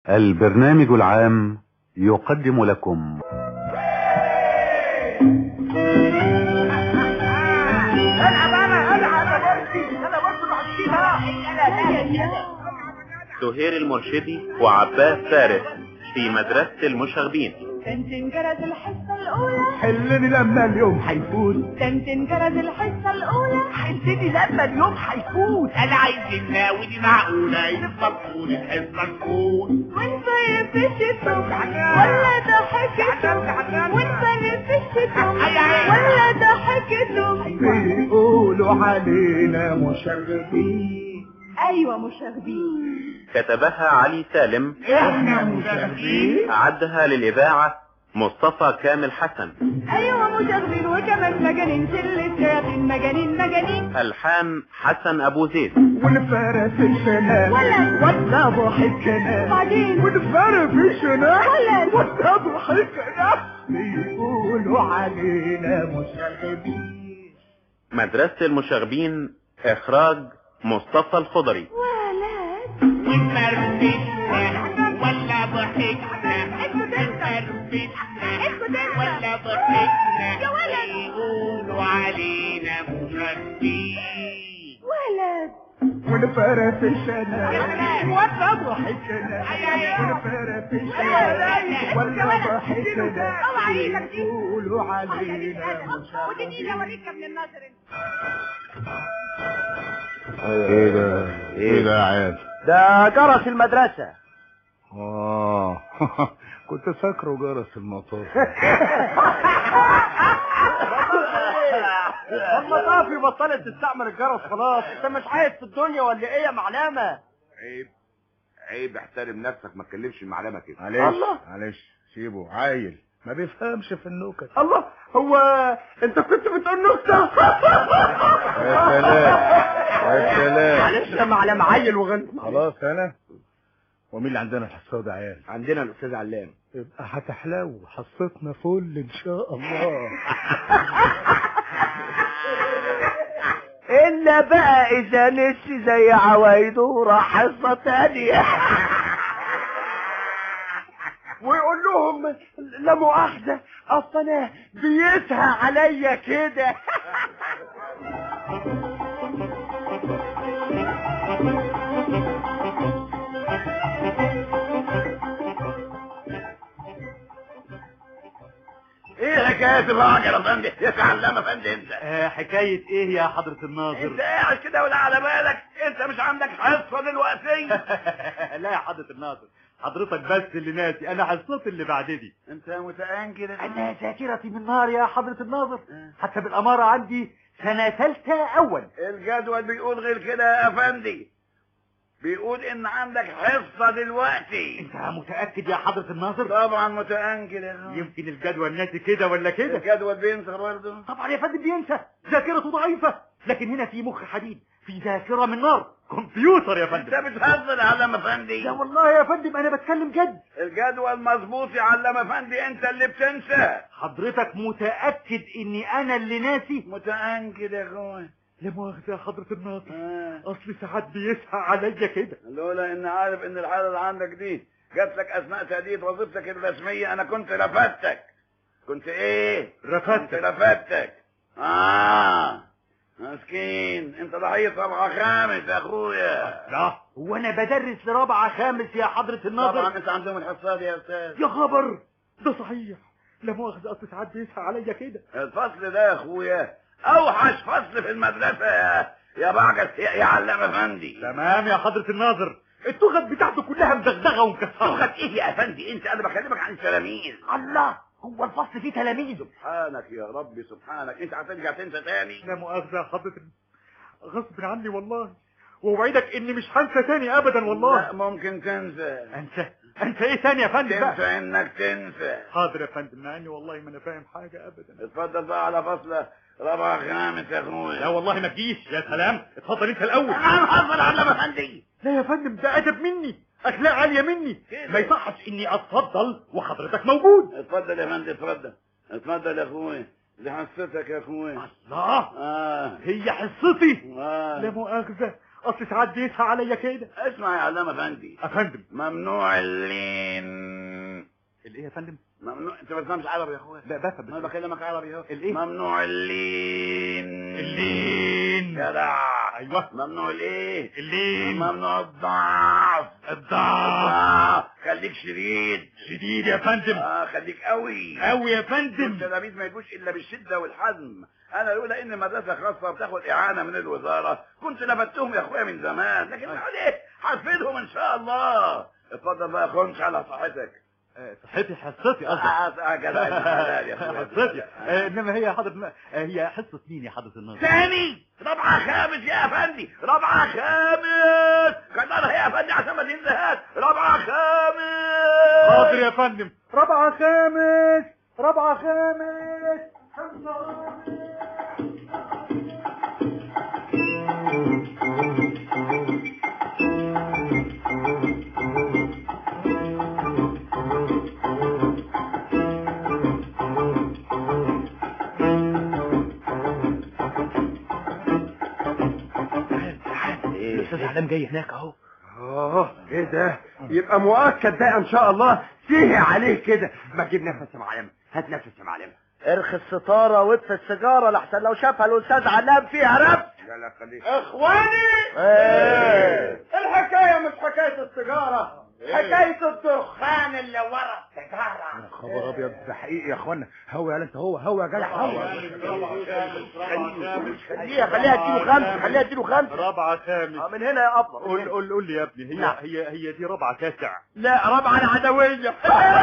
البرنامج العام يقدم لكم سهير المرشدي وعباس فارس في مدرسة المشاغبين تنتن جرس الحصة الأولى حلني لما اليوم هيفوت تنتن جرس الحصة الأولى حلني لما اليوم هيفوت انا عايز ودي معقولة يفضل طول الحصة نفوت ونفرق في الشتم ولا ضحكتم ونفرق في الشتم ولا ضحكتم بيقولوا علينا مشرفين أيوة مشاغبين كتبها علي سالم احنا مشرفين أعدها للإذاعة مصطفى كامل حسن أيوة مشاغبين وكمان مجانين شلة شياطين مجانين مجانين ألحان حسن أبو زيد والفرس الشنان ولا ولا ضحكنا بعدين والفرس الشنان ولا ولا ضحكنا بيقولوا علينا مشرفين مدرسة المشاغبين إخراج مصطفى الخضري ولد ونفرفشنا ولا ضحكنا نفرفشنا ولا ضحكنا يا ولد. يقولوا علينا مشرفين ولد والفرس الشنان سلام. ولا ضحكنا والفرس الشنان ولا ضحكنا بيقولوا علينا مشرفين ايه ده ايه ده يا عيال ده جرس المدرسة اه كنت فاكره جرس المطار المطافي بطلت تستعمل الجرس خلاص انت مش عايز في الدنيا ولا ايه يا معلمة عيب عيب احترم نفسك ما تكلمش المعلمة كده معلش الله. معلش سيبه عايل ما بيفهمش في النكت الله هو انت كنت بتقول نكتة يا سلام يا سلام معلش يا معلم عيل وغنى خلاص انا ومين اللي عندنا الحصه ده عيال عندنا الاستاذ علام يبقى هتحلو حصتنا فل ان شاء الله الا بقى اذا نسي زي عوايده راح حصة تانية ويقول لهم لا مؤاخذة اصل انا بيسهى عليا كده ايه حكاية الراجل يا فندم يا علامة يا فندم انت حكاية ايه يا حضرة الناظر انت قاعد كده ولا على بالك انت مش عندك حصة دلوقتي لا يا حضرة الناظر حضرتك بس اللي ناسي انا حصتي اللي بعد دي انت متأنكر انا ذاكرتي من نار يا حضرة الناظر حتى بالامارة عندي سنة ثالثة اول الجدول بيقول غير كده يا فندي بيقول ان عندك حصة دلوقتي انت متأكد يا حضرة الناظر طبعا متأنكر يا فندم. يمكن الجدول ناسي كده ولا كده الجدول بينسى برضه طبعا يا فندم بينسى ذاكرته ضعيفة لكن هنا في مخ حديد في ذاكرة من نار كمبيوتر يا انت فندم بتهزر يا علامة فندي لا والله يا فندم انا بتكلم جد الجدول مظبوط يا علامة فندي انت اللي بتنسى حضرتك متأكد اني انا اللي ناسي متأنكر يا اخوي لا مؤاخذة يا حضرة الناظر آه. اصل ساعات بيسهى عليا كده لولا ان عارف ان الحالة اللي عندك دي جات لك اثناء تأدية وظيفتك الرسمية انا كنت رفدتك كنت ايه كنت رفدت رفدتك اه مسكين انت ضحية رابعة خامس يا اخويا لا هو انا بدرس لرابعة خامس يا حضرة الناظر طبعا انت عندهم الحصة دي يا استاذ يا خبر ده صحيح لا مؤاخذة اصل ساعات بيسهى عليا كده الفصل ده يا اخويا اوحش فصل في المدرسة يا يا بعجل يا, يا علامة فندي تمام يا حضرة الناظر التغت بتاعته كلها مدغدغة ومكسرة لغة ايه يا افندي انت انا بكلمك عن التلاميذ الله هو الفصل فيه تلاميذ سبحانك يا ربي سبحانك انت هترجع تنسى تاني لا مؤاخذة يا حضرة غصب عني والله واوعدك اني مش هنسى تاني ابدا لا والله ممكن تنسى انسى انسى ايه تاني يا فندم بقى تنسى انك تنسى حاضر يا فندم مع اني والله ما انا فاهم حاجة ابدا اتفضل بقى على فصل رابعة خامس يا اخويا لا والله ما تجيش يا سلام اتفضل انت الاول انا محضر علامة فندي لا يا فندم ده ادب مني اخلاق عالية مني كده. ما يصحش اني اتفضل وحضرتك موجود اتفضل يا فندي اتفضل اتفضل يا اخويا دي حصتك يا اخويا الله اه هي حصتي لا اه مؤاخذة اصل ساعات بيسعى عليا كده اسمع يا علام افندي افندم ممنوع اللين الايه يا فندم ممنوع انت ما بتفهمش عربي يا اخويا لا بفهم ما بكلمك عربي اهو الإيه؟ ممنوع اللين اللين جدع ايوه ممنوع الايه اللين ممنوع الضعف الضعف خليك شديد شديد يا فندم اه خليك قوي قوي يا فندم التلاميذ ما يجوش الا بالشده والحزم انا لولا ان مدرسه خاصه بتاخد اعانه من الوزاره كنت لفتهم يا اخويا من زمان لكن عليه هفيدهم ان شاء الله اتفضل بقى خنش على صحتك آه، صحتي حصتي قصدك آه، آه، جدع الحلال يا اخويا حصتي آه، انما هي حضرة ما- آه، هي حصة مين يا حضرة الناظر ثاني رابعة خامس يا افندي رابعة خامس كترها يا افندي عشان ما تنزهاش رابعة خامس حاضر يا فندم رابعة خامس رابعة خامس الاستاذ علام جاي هناك اهو اه ايه ده يبقى مؤكد ده ان شاء الله سيهي عليه كده ما تجيب نفس يا معلم هات نفس يا معلم ارخي الستارة واطفي السيجارة لحسن لو شافها الأستاذ علام فيها رفض لا لا خليك اخواني ايه الحكايه مش حكايه السيجاره حكايه الدخان اللي ورا السيجاره خبر ابيض ده حقيقي يا اخوانا هو يا انت هو هو يا جدع هو خليها خليها اديله خمسة خليها اديله خمسة رابعة خامس اه من هنا يا أبا قول قول قول لي يا ابني هي نعم. هي هي دي رابعة تاسع لا رابعة العدوية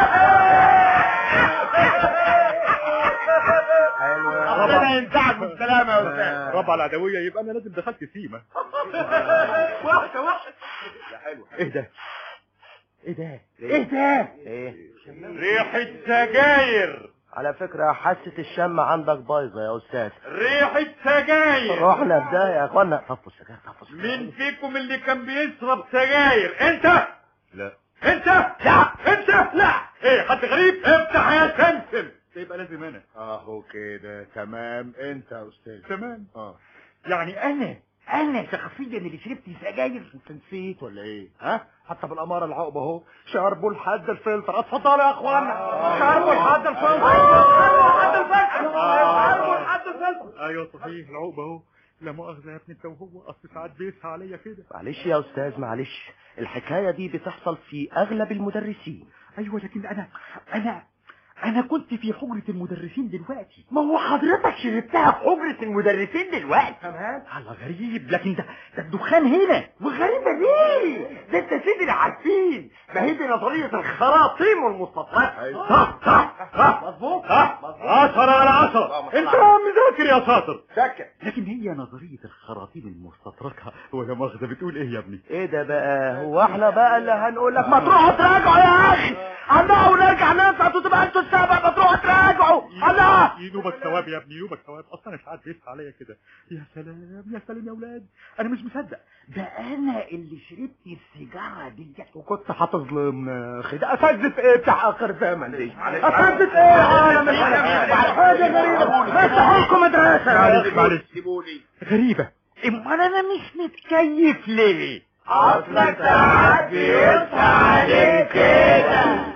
ربنا ينفعك بالسلامة يا أستاذ رابعة العدوية يبقى انا لازم دخلت سيما واحدة واحدة ايه ده ايه ده ايه ده؟ ريحة سجاير على فكرة حاسة الشم عندك بايظة يا أستاذ ريحة سجاير رحنا في ده يا اخوانا طفوا السجاير طفوا السجاير مين فيكم اللي كان بيشرب سجاير انت لا انت لا انت لا ايه حد غريب افتح يا سمسم يبقى لازم انا اهو كده تمام انت يا استاذ تمام اه يعني انا انا شخصيا اللي شربت سجاير انت نسيت ولا ايه ها حتى بالاماره العقبه اهو شربوا لحد الفلتر اتفضلوا يا اخوانا شربوا لحد الفلتر شربوا لحد الفلتر شربوا لحد الفلتر ايوه صحيح العقبه اهو لا مؤاخذه يا ابني انت وهو اصل ساعات بيسعى عليا كده معلش يا أستاذ معلش الحكاية دي بتحصل في أغلب المدرسين ايوه لكن انا انا انا كنت في حجرة المدرسين دلوقتي ما هو حضرتك شربتها في حجرة المدرسين دلوقتي تمام الله غريب لكن ده ده الدخان هنا وغريبة ليه ده انت سيدي العارفين ما هي دي نظرية الخراطيم والمستطيلات صح صح صح مظبوط عشرة على عشرة انت مذاكر يا شاطر سكت لكن هي نظرية الخراطيم المستطرقة ولا مؤاخذة بتقول ايه يا ابني ايه ده بقى هو احنا بقى اللي هنقول لك ما تروحوا تراجعوا يا اخي الله ونرجع ننفع تبقى انتوا السبب ما تروحوا تراجعوا الله ينوبك ثواب يا ابني ينوبك ثواب اصلا انا ساعات بيسعى عليا كده يا سلام يا سلام يا اولاد انا مش مصدق ده انا اللي شربت السيجاره ديت وكنت هتظلم اخي ده اساتذه ايه بتاع اخر زمن دي اساتذه ايه ايه عالم حاجه غريبه فتحوا لكم مدرسه معلش معلش سيبوني غريبه امال انا مش متكيف ليه اصلك ساعات بيصحى عليك كده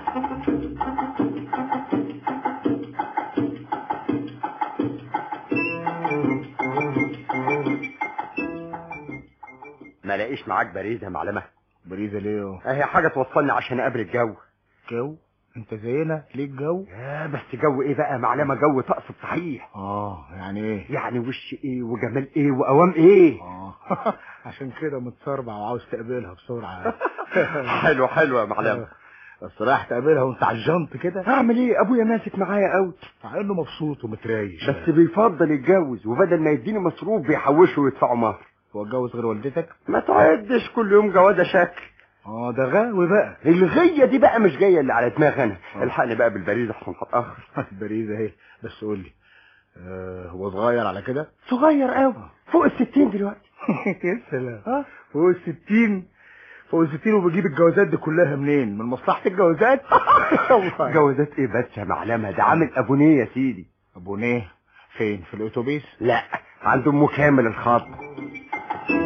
ما لاقيش معاك بريزه يا معلمه بريزه ليه اهي حاجه توصلني عشان اقابل الجو جو انت زينا ليك جو يا بس جو ايه بقى يا معلمه جو تقصد صحيح اه يعني ايه يعني وش ايه وجمال ايه واوام ايه اه عشان كده متسربع وعاوز تقابلها بسرعه حلو حلو يا معلمه بس رايح تقابلها وانت على الجنط كده اعمل ايه ابويا ماسك معايا قوي مع انه مبسوط ومتريش بس بيفضل يتجوز وبدل ما يديني مصروف بيحوشه ويدفعوا مهر هو اتجوز غير والدتك ما تعدش كل يوم جوازه شكل اه ده غاوي بقى الغية دي بقى مش جاية اللي على دماغي انا الحقني بقى بالبريد احسن هتأخر البريزه اهي بس قول لي آه هو صغير على كده صغير قوي فوق الستين دلوقتي يا سلام فوق الستين فوق الستين وبيجيب الجوازات دي كلها منين من مصلحة الجوازات جوازات ايه بس يا معلمة ده عامل ابونيه يا سيدي ابونيه فين في الاتوبيس لا عنده ام كامل الخط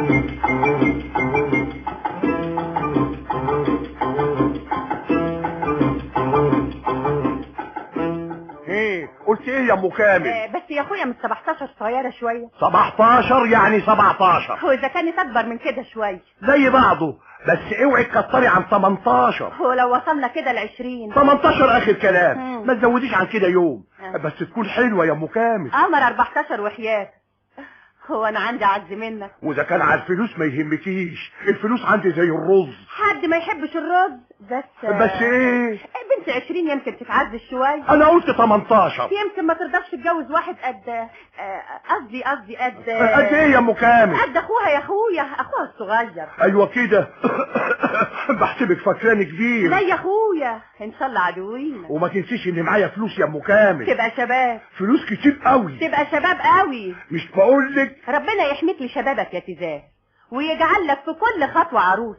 ايه قلت ايه يا ام كامل آه، بس يا اخويا من 17 صغيره شويه 17 يعني 17 واذا كانت اكبر من كده شويه زي بعضه بس اوعي تكتري عن 18 ولو وصلنا كده ل 20 18 اخر كلام مم. ما تزوديش عن كده يوم آه. بس تكون حلوه يا ام كامل قمر 14 وحياه هو انا عندي عز منك واذا كان على الفلوس ما يهمكيش الفلوس عندي زي الرز حد ما يحبش الرز بس بس ايه بنت 20 يمكن تتعز شويه انا قلت 18 يمكن ما ترضاش تتجوز واحد قد آه، قصدي قصدي قد قد ايه يا ام كامل قد اخوها يا اخويا اخوها الصغير ايوه كده بحسبك فاكراني كبير لا يا اخويا ان شاء الله عدوين وما تنسيش ان معايا فلوس يا ام كامل تبقى شباب فلوس كتير قوي تبقى شباب قوي مش بقول لك ربنا يحميك لشبابك يا تزاه ويجعل لك في كل خطوة عروس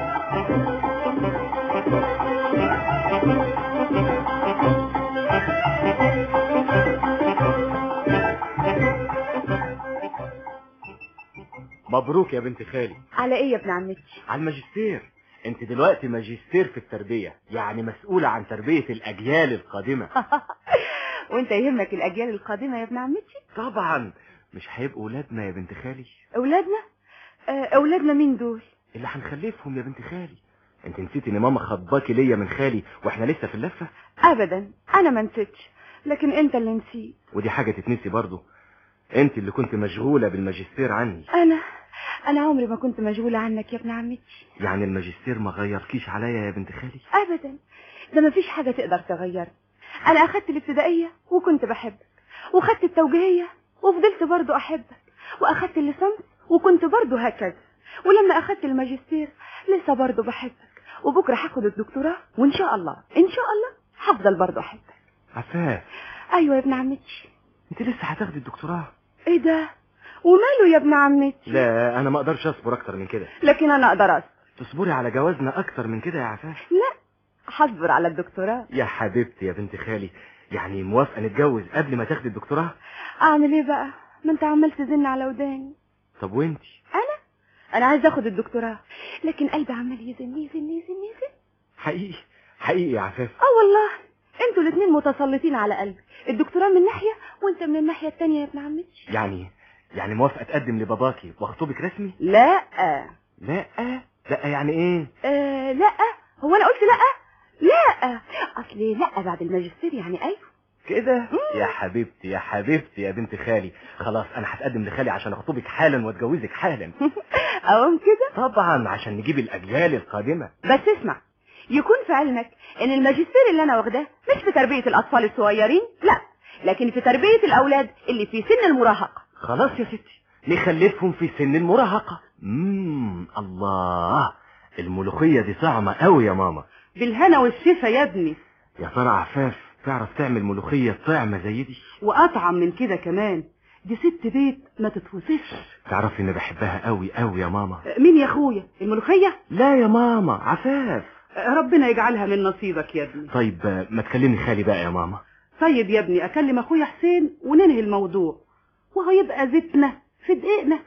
مبروك يا بنت خالي على ايه يا ابن عمتي على الماجستير انت دلوقتي ماجستير في التربية يعني مسؤولة عن تربية الأجيال القادمة وانت يهمك الاجيال القادمة يا ابن عمتي طبعا مش هيبقوا ولادنا يا بنت خالي اولادنا آه، اولادنا مين دول اللي هنخلفهم يا بنت خالي انت نسيتي ان ماما خطباكي ليا من خالي واحنا لسه في اللفة ابدا انا ما نسيتش لكن انت اللي نسيت ودي حاجة تتنسي برضو انت اللي كنت مشغولة بالماجستير عني انا انا عمري ما كنت مشغولة عنك يا ابن عمتي يعني الماجستير ما غيركيش عليا يا بنت خالي ابدا ده ما فيش حاجة تقدر تغيرني انا اخدت الابتدائية وكنت بحبك واخدت التوجيهية وفضلت برضو احبك واخدت الليسانس وكنت برضو هكذا ولما اخدت الماجستير لسه برضو بحبك وبكرة هاخد الدكتوراه وان شاء الله ان شاء الله هفضل برضو احبك عفاف ايوه يا ابن عمتي انت لسه هتاخدي الدكتوراه ايه ده وماله يا ابن عمتي لا انا ما اقدرش اصبر اكتر من كده لكن انا اقدر أصبر. تصبري على جوازنا اكتر من كده يا عفاف لا هصبر على الدكتوراه يا حبيبتي يا بنت خالي يعني موافقة نتجوز قبل ما تاخدي الدكتوراه اعمل ايه بقى ما انت عمال تزن على وداني طب وانتي انا انا عايز اخد الدكتوراه لكن قلبي عمال يزن يزن يزن يزن حقيقي حقيقي يا عفاف اه والله انتوا الاثنين متسلطين على قلبي الدكتوراه من ناحية وانت من الناحية التانية يا ابن عمتي يعني يعني موافقة تقدم لباباكي واخطبك رسمي لا لا لا يعني ايه آه لا هو انا قلت لا لا اصلي لا بعد الماجستير يعني ايوه كده يا حبيبتي يا حبيبتي يا بنت خالي خلاص انا هتقدم لخالي عشان اخطبك حالا واتجوزك حالا اقوم كده طبعا عشان نجيب الاجيال القادمة بس اسمع يكون في علمك ان الماجستير اللي انا واخداه مش في تربية الاطفال الصغيرين لا لكن في تربية الاولاد اللي في سن المراهقة خلاص يا ستي نخلفهم في سن المراهقة امم الله الملوخية دي طعمة قوي يا ماما بالهنا والشفا يا ابني يا ترى عفاف تعرف تعمل ملوخية طعمة زي دي واطعم من كده كمان دي ست بيت ما تتوصفش تعرفي اني بحبها قوي قوي يا ماما مين يا اخويا الملوخية لا يا ماما عفاف ربنا يجعلها من نصيبك يا ابني طيب آه، ما تكلمني خالي بقى يا ماما طيب يا ابني اكلم اخويا حسين وننهي الموضوع وهيبقى زيتنا في دقيقنا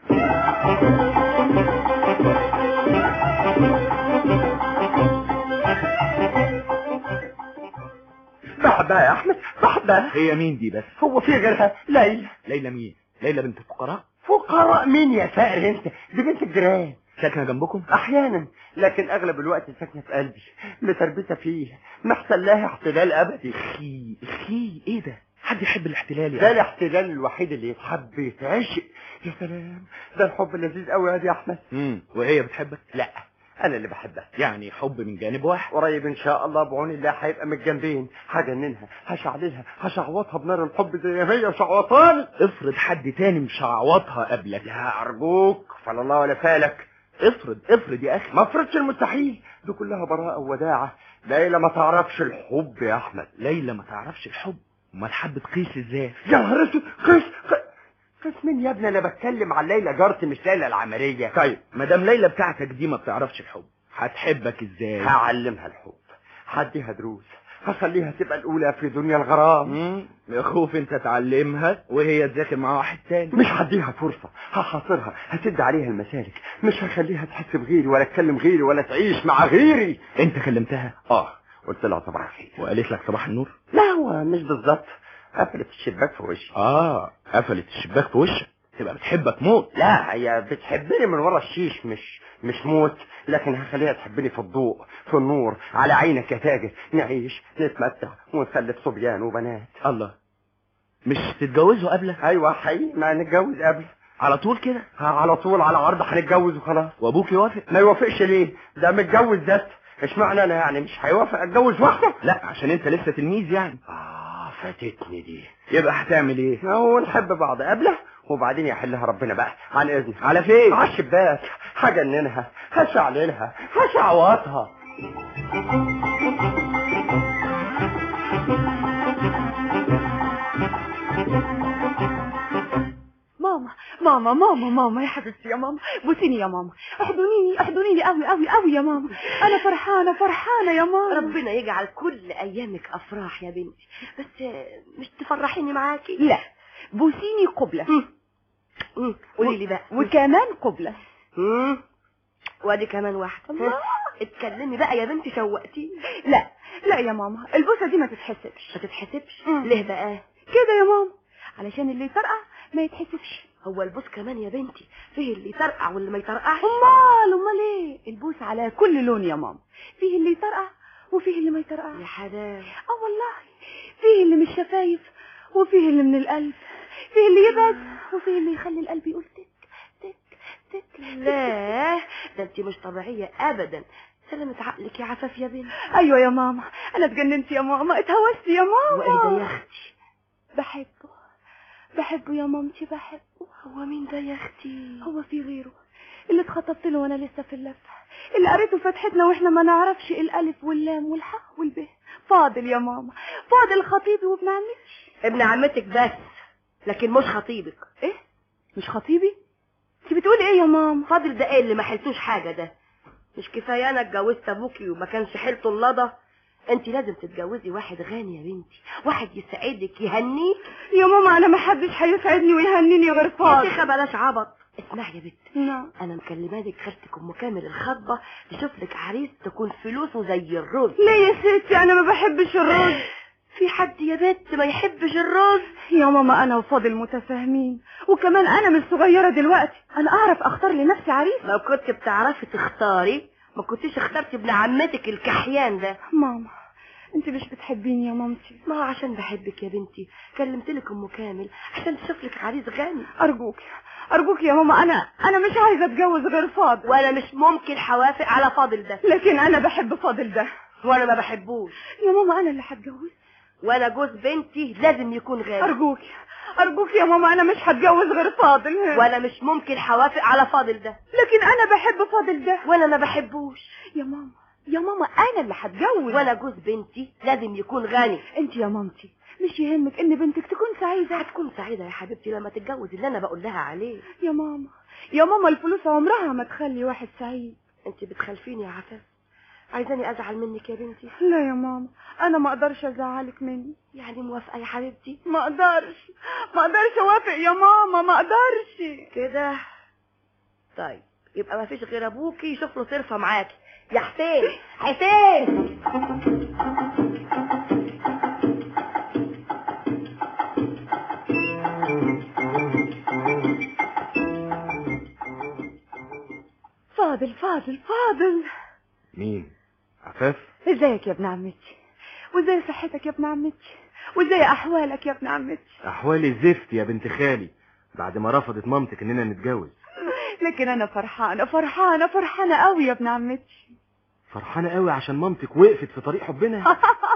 بحبها يا احمد بحبها هي مين دي بس هو في غيرها ليلى ليلى مين ليلى بنت الفقراء فقراء مين يا سائر انت دي بنت الجيران ساكنة جنبكم احيانا لكن اغلب الوقت ساكنه في قلبي متربسه فيه محصل لها احتلال ابدي اخي اخي ايه ده حد يحب الاحتلال ده الاحتلال الوحيد اللي يتحب يتعشق يا سلام ده الحب لذيذ قوي يا دي احمد امم وهي بتحبك لا انا اللي بحبها يعني حب من جانب واحد قريب ان شاء الله بعون الله هيبقى من الجنبين هجننها هشعللها هشعوطها بنار الحب زي ما هي وشعوطاني افرض حد تاني مش هعوضها قبلك يا ارجوك فلا الله ولا فالك افرض افرض يا اخي ما افرضش المستحيل دي كلها براءة ووداعة ليلى ما تعرفش الحب يا احمد ليلى ما تعرفش الحب امال حبت قيس ازاي يا نهار اسود قيس قيس مين يا ابني انا بتكلم عن ليلى جارتي مش ليلى العملية طيب ما دام ليلى بتاعتك دي ما بتعرفش الحب هتحبك ازاي هعلمها الحب هديها دروس هخليها تبقى الاولى في دنيا الغرام يا خوف انت تعلمها وهي تذاكر مع واحد تاني مش هديها فرصة هحاصرها هسد عليها المسالك مش هخليها تحس بغيري ولا تكلم غيري ولا تعيش مع غيري انت كلمتها اه قلت لها صباح الخير وقالت لك صباح النور لا هو مش بالظبط قفلت الشباك في وشي اه قفلت الشباك في وشك تبقى بتحبك موت لا هي بتحبني من ورا الشيش مش مش موت لكن هخليها تحبني في الضوء في النور على عينك يا تاجر نعيش نتمتع ونخلف صبيان وبنات الله مش تتجوزوا قبلك ايوه حقيقي ما نتجوز قبل على طول كده على طول على عرض هنتجوز وخلاص وابوك يوافق ما يوافقش ليه ده متجوز ذات اشمعنى انا يعني مش هيوافق اتجوز واحده لا عشان انت لسه تلميذ يعني اه فاتتني دي يبقى هتعمل ايه هو نحب بعض قبله وبعدين يحلها ربنا بقى عن اذنك على فين على الشباك هجننها هشعللها هشعوطها ماما ماما ماما ماما يا حبيبتي يا ماما بوسيني يا ماما احضنيني احضنيني قوي قوي قوي يا ماما انا فرحانه فرحانه يا ماما ربنا يجعل كل ايامك افراح يا بنتي بس مش تفرحيني معاكي لا بوسيني قبله مم. قولي لي بقى وكمان قبله مم. وادي كمان واحده الله. اتكلمي بقى يا بنتي شوقتيني لا لا يا ماما البوسه دي ما تتحسبش ما تتحسبش مم. ليه بقى كده يا ماما علشان اللي يطرقع ما يتحسبش هو البوس كمان يا بنتي فيه اللي يطرقع واللي ما يطرقعش امال امال ايه البوس على كل لون يا ماما فيه اللي يطرقع وفيه اللي ما يطرقعش يا حلاوه اه والله فيه اللي من الشفايف وفيه اللي من القلب فيه اللي يبعد وفيه اللي يخلي القلب يقول تك تك تك لا ده انت مش طبيعيه ابدا سلامة عقلك يا عفاف يا بنتي ايوه يا ماما انا اتجننت يا ماما اتهوست يا ماما وايه ده يا اختي بحبه بحبه يا مامتي بحبه هو مين ده يا اختي هو في غيره اللي اتخطبت له وانا لسه في اللفه اللي قريته فتحتنا واحنا ما نعرفش الالف واللام والحاء والب فاضل يا ماما فاضل خطيبي وابن عمتي ابن عمتك بس لكن مش خطيبك ايه مش خطيبي انت بتقولي ايه يا ماما فاضل ده ايه اللي ما حلتوش حاجه ده مش كفايه انا اتجوزت ابوكي وما كانش حيلته اللضه انت لازم تتجوزي واحد غني يا بنتي واحد يسعدك يهنيك يا ماما انا ما حدش هيسعدني ويهنيني غير يا فاضل شيخه بلاش عبط اسمعي يا بنت نعم انا مكلمانك خالتك ام كامل الخطبه تشوف لك عريس تكون فلوسه زي الرز ليه يا ستي انا ما بحبش الرز في حد يا بنت ما يحبش الرز يا ماما انا وفاضل متفاهمين وكمان انا مش صغيره دلوقتي انا اعرف اختار لنفسي عريس لو كنت بتعرفي تختاري ما كنتيش اخترتي ابن عمتك الكحيان ده ماما انت مش بتحبيني يا مامتي ما هو عشان بحبك يا بنتي كلمت لك ام كامل عشان تشوف لك عريس غني ارجوك ارجوك يا ماما انا انا مش عايزه اتجوز غير فاضل وانا مش ممكن حوافق على فاضل ده لكن انا بحب فاضل ده وانا ما بحبوش يا ماما انا اللي هتجوز وانا جوز بنتي لازم يكون غني ارجوك ارجوك يا ماما انا مش هتجوز غير فاضل وانا مش ممكن حوافق على فاضل ده لكن انا بحب فاضل ده وانا ما بحبوش يا ماما يا ماما انا اللي هتجوز وانا جوز بنتي لازم يكون غني انت يا مامتي مش يهمك ان بنتك تكون سعيده هتكون سعيده يا حبيبتي لما تتجوز اللي انا بقول لها عليه يا ماما يا ماما الفلوس عمرها ما تخلي واحد سعيد انت بتخلفيني يا عفاف عايزاني ازعل منك يا بنتي لا يا ماما انا ما اقدرش ازعلك مني يعني موافقه يا حبيبتي ما اقدرش ما اقدرش اوافق يا ماما ما اقدرش كده طيب يبقى ما فيش غير ابوكي يشوف له صرفه معاكي يا حسين حسين فاضل فاضل فاضل مين عفاف ازيك يا ابن عمتي وازاي صحتك يا ابن عمتي وازاي احوالك يا ابن عمتي احوالي زفت يا بنت خالي بعد ما رفضت مامتك اننا نتجوز لكن انا فرحانه فرحانه فرحانه قوي يا ابن عمتي فرحانه قوي عشان مامتك وقفت في طريق حبنا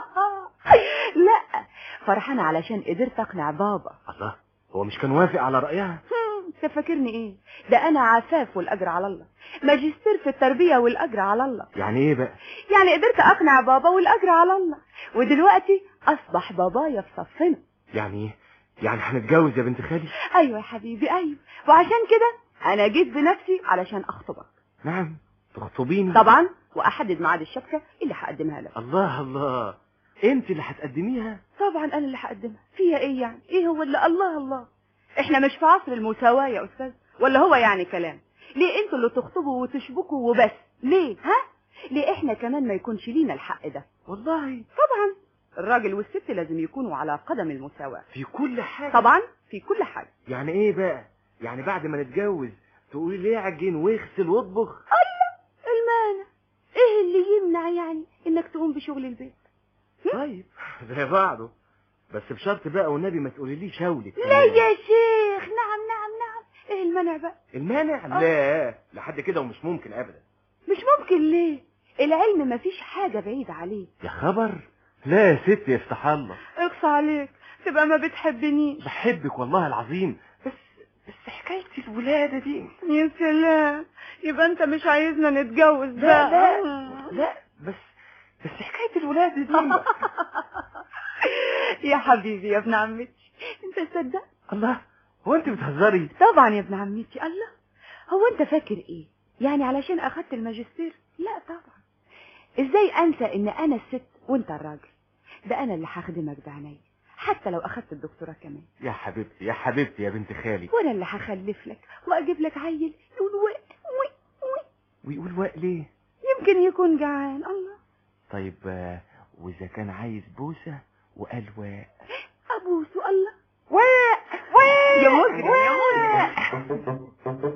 لا فرحانه علشان قدرت اقنع بابا الله هو مش كان وافق على رايها انت فاكرني ايه ده انا عفاف والاجر على الله ماجستير في التربيه والاجر على الله يعني ايه بقى يعني قدرت اقنع بابا والاجر على الله ودلوقتي اصبح بابايا في صفنا يعني ايه يعني هنتجوز يا بنت خالي ايوه يا حبيبي ايوه وعشان كده انا جيت بنفسي علشان اخطبك نعم تخطبيني طبعا واحدد ميعاد الشبكه اللي هقدمها لك الله الله انت اللي هتقدميها طبعا انا اللي هقدمها فيها ايه يعني ايه هو اللي الله الله احنا مش في عصر المساواة يا استاذ ولا هو يعني كلام ليه انتوا اللي تخطبوا وتشبكوا وبس ليه ها ليه احنا كمان ما يكونش لينا الحق ده والله طبعا الراجل والست لازم يكونوا على قدم المساواة في كل حاجة طبعا في كل حاجة يعني ايه بقى يعني بعد ما نتجوز تقولي ليه عجين واغسل واطبخ الله المانع ايه اللي يمنع يعني انك تقوم بشغل البيت طيب زي بعضه بس بشرط بقى والنبي ما تقوليليش شاولك لا يا شيخ نعم نعم نعم ايه المانع بقى المانع آه. لا لحد كده ومش ممكن ابدا مش ممكن ليه العلم مفيش حاجة بعيدة عليه يا خبر لا يا ستي يفتح الله اقصى عليك تبقى ما بتحبنيش بحبك والله العظيم بس بس حكاية الولادة دي يا سلام يبقى انت مش عايزنا نتجوز لا بقى لا لا بس بس حكاية الولادة دي يا حبيبي يا ابن عمتي انت تصدق الله هو انت بتهزري طبعا يا ابن عمتي الله هو انت فاكر ايه يعني علشان اخدت الماجستير لا طبعا ازاي انسى ان انا الست وانت الراجل ده انا اللي هخدمك بعيني حتى لو اخدت الدكتوراه كمان يا حبيبتي يا حبيبتي يا بنت خالي وانا اللي هخلف لك واجيب لك عيل يقول وي وي وي ويقول واق ليه يمكن يكون جعان الله طيب آه، واذا كان عايز بوسة وقال واق ابوسه الله وي وي يا مجرم يا مجرم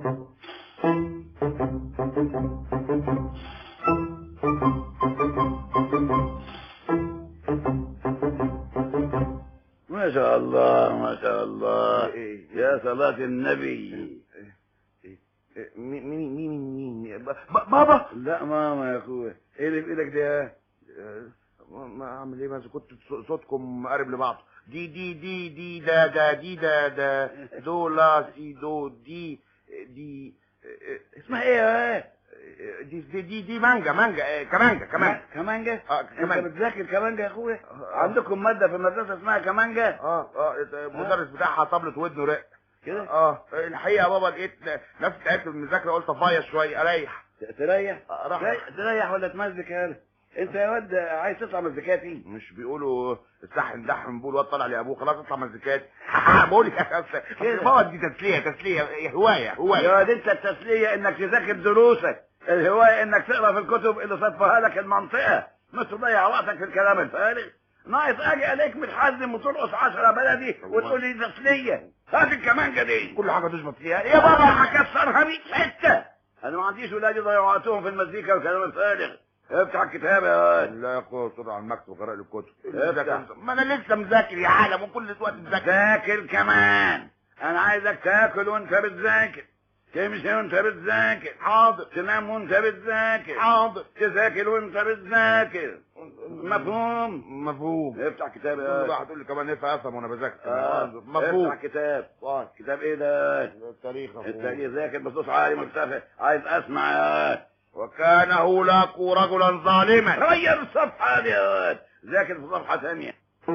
ما شاء الله ما شاء الله إيه. يا صلاة النبي مين مين مين مين ب- بابا لا ماما يا اخويا ايه اللي في ايدك ده آه، ما اعمل ايه بس كنت ص- صوتكم قارب لبعض دي دي دي دي دا دا دي دا دا دو لا سي دو دي دي اسمها ايه يا دي دي دي, دي مانجا مانجا آه، كمانجا كمان كمانجا اه انت كمان بتذاكر كمانجا يا اخويا عندكم ماده في المدرسه اسمها كمانجا اه اه المدرس بتاعها طبلة ودنه رق كده اه الحقيقه يا بابا لقيت نفسي تعبت من المذاكره قلت افايص شويه اريح تريح راح تريح- تريح ولا تمزك يا ولد؟ انت يا واد عايز تطلع مزيكاتي مش بيقولوا السحن دحم بيقول واد طلع لابوه خلاص اطلع مزيكات بقول لك كده. بابا دي تسليه تسليه هوايه يا هوايه واد انت التسليه انك تذاكر دروسك الهوايه انك تقرا في الكتب اللي صفها لك المنطقه مش تضيع وقتك في الكلام الفارغ ناقص اجي عليك متحزم وترقص عشرة بلدي وتقول لي تسليه هات الكمانجه دي كل حاجه تشبط فيها يا بابا هكسرها 100 حته انا ما عنديش ولاد يضيعوا وقتهم في المزيكا والكلام الفارغ افتح الكتاب يا واد لا يا اخويا طلع على المكتب وقرا لي الكتب افتح. ما انا لسه مذاكر يا عالم وكل وقت مذاكر ذاكر كمان انا عايزك تاكل وانت بتذاكر تمشي وانت بتذاكر حاضر تنام وانت بتذاكر حاضر تذاكر وانت بتذاكر مفهوم مفهوم افتح كتاب كل يا واحد يقول لي كمان نفع افهم وانا بذاكر آه. مفهوم افتح كتاب كتاب ايه ده التاريخ مفهوم. التاريخ ذاكر بصوت عالي مرتفع عايز اسمع يا وكان هولاك رجلا ظالما غير الصفحة دي يا واد. ذاكر في صفحة ثانية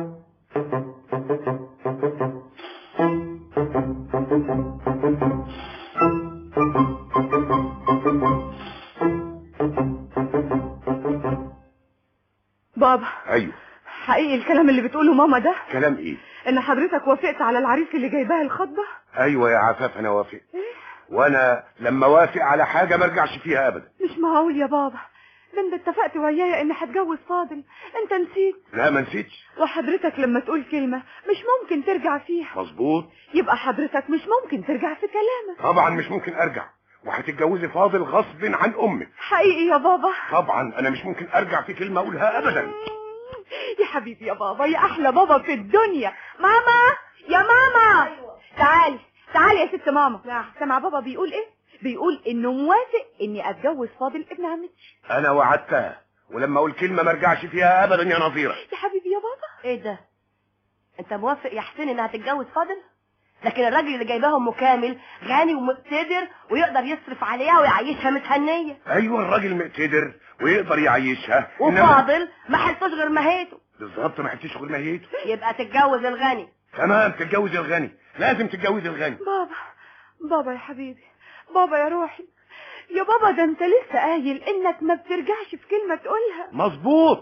بابا ايوه حقيقي الكلام اللي بتقوله ماما ده كلام ايه ان حضرتك وافقت على العريس اللي جايباه الخطبة ايوه يا عفاف انا وافق وانا لما وافق على حاجه ما ارجعش فيها ابدا مش معقول يا بابا ده انت اتفقت ويايا اني هتجوز فاضل انت نسيت لا ما نسيتش وحضرتك لما تقول كلمة مش ممكن ترجع فيها مظبوط يبقى حضرتك مش ممكن ترجع في كلامك طبعا مش ممكن ارجع وهتتجوزي فاضل غصب عن امك حقيقي يا بابا طبعا انا مش ممكن ارجع في كلمه اقولها ابدا يا حبيبي يا بابا يا احلى بابا في الدنيا ماما يا ماما تعالي تعالي يا ست ماما نعم سمع بابا بيقول ايه بيقول انه موافق اني اتجوز فاضل ابن عمتي انا وعدتها ولما اقول كلمه ما ارجعش فيها ابدا يا نظيره يا حبيبي يا بابا ايه ده انت موافق يا حسين انها تتجوز فاضل لكن الراجل اللي جايباه ام كامل غني ومقتدر ويقدر يصرف عليها ويعيشها متهنيه ايوه الراجل مقتدر ويقدر يعيشها إنما- وفاضل ما حلتوش غير مهيته بالظبط ما حتيش غير مهيته يبقى تتجوز الغني تمام تتجوز الغني لازم تتجوز الغني بابا بابا يا حبيبي بابا يا روحي يا بابا ده انت لسه قايل انك ما بترجعش في كلمة تقولها مظبوط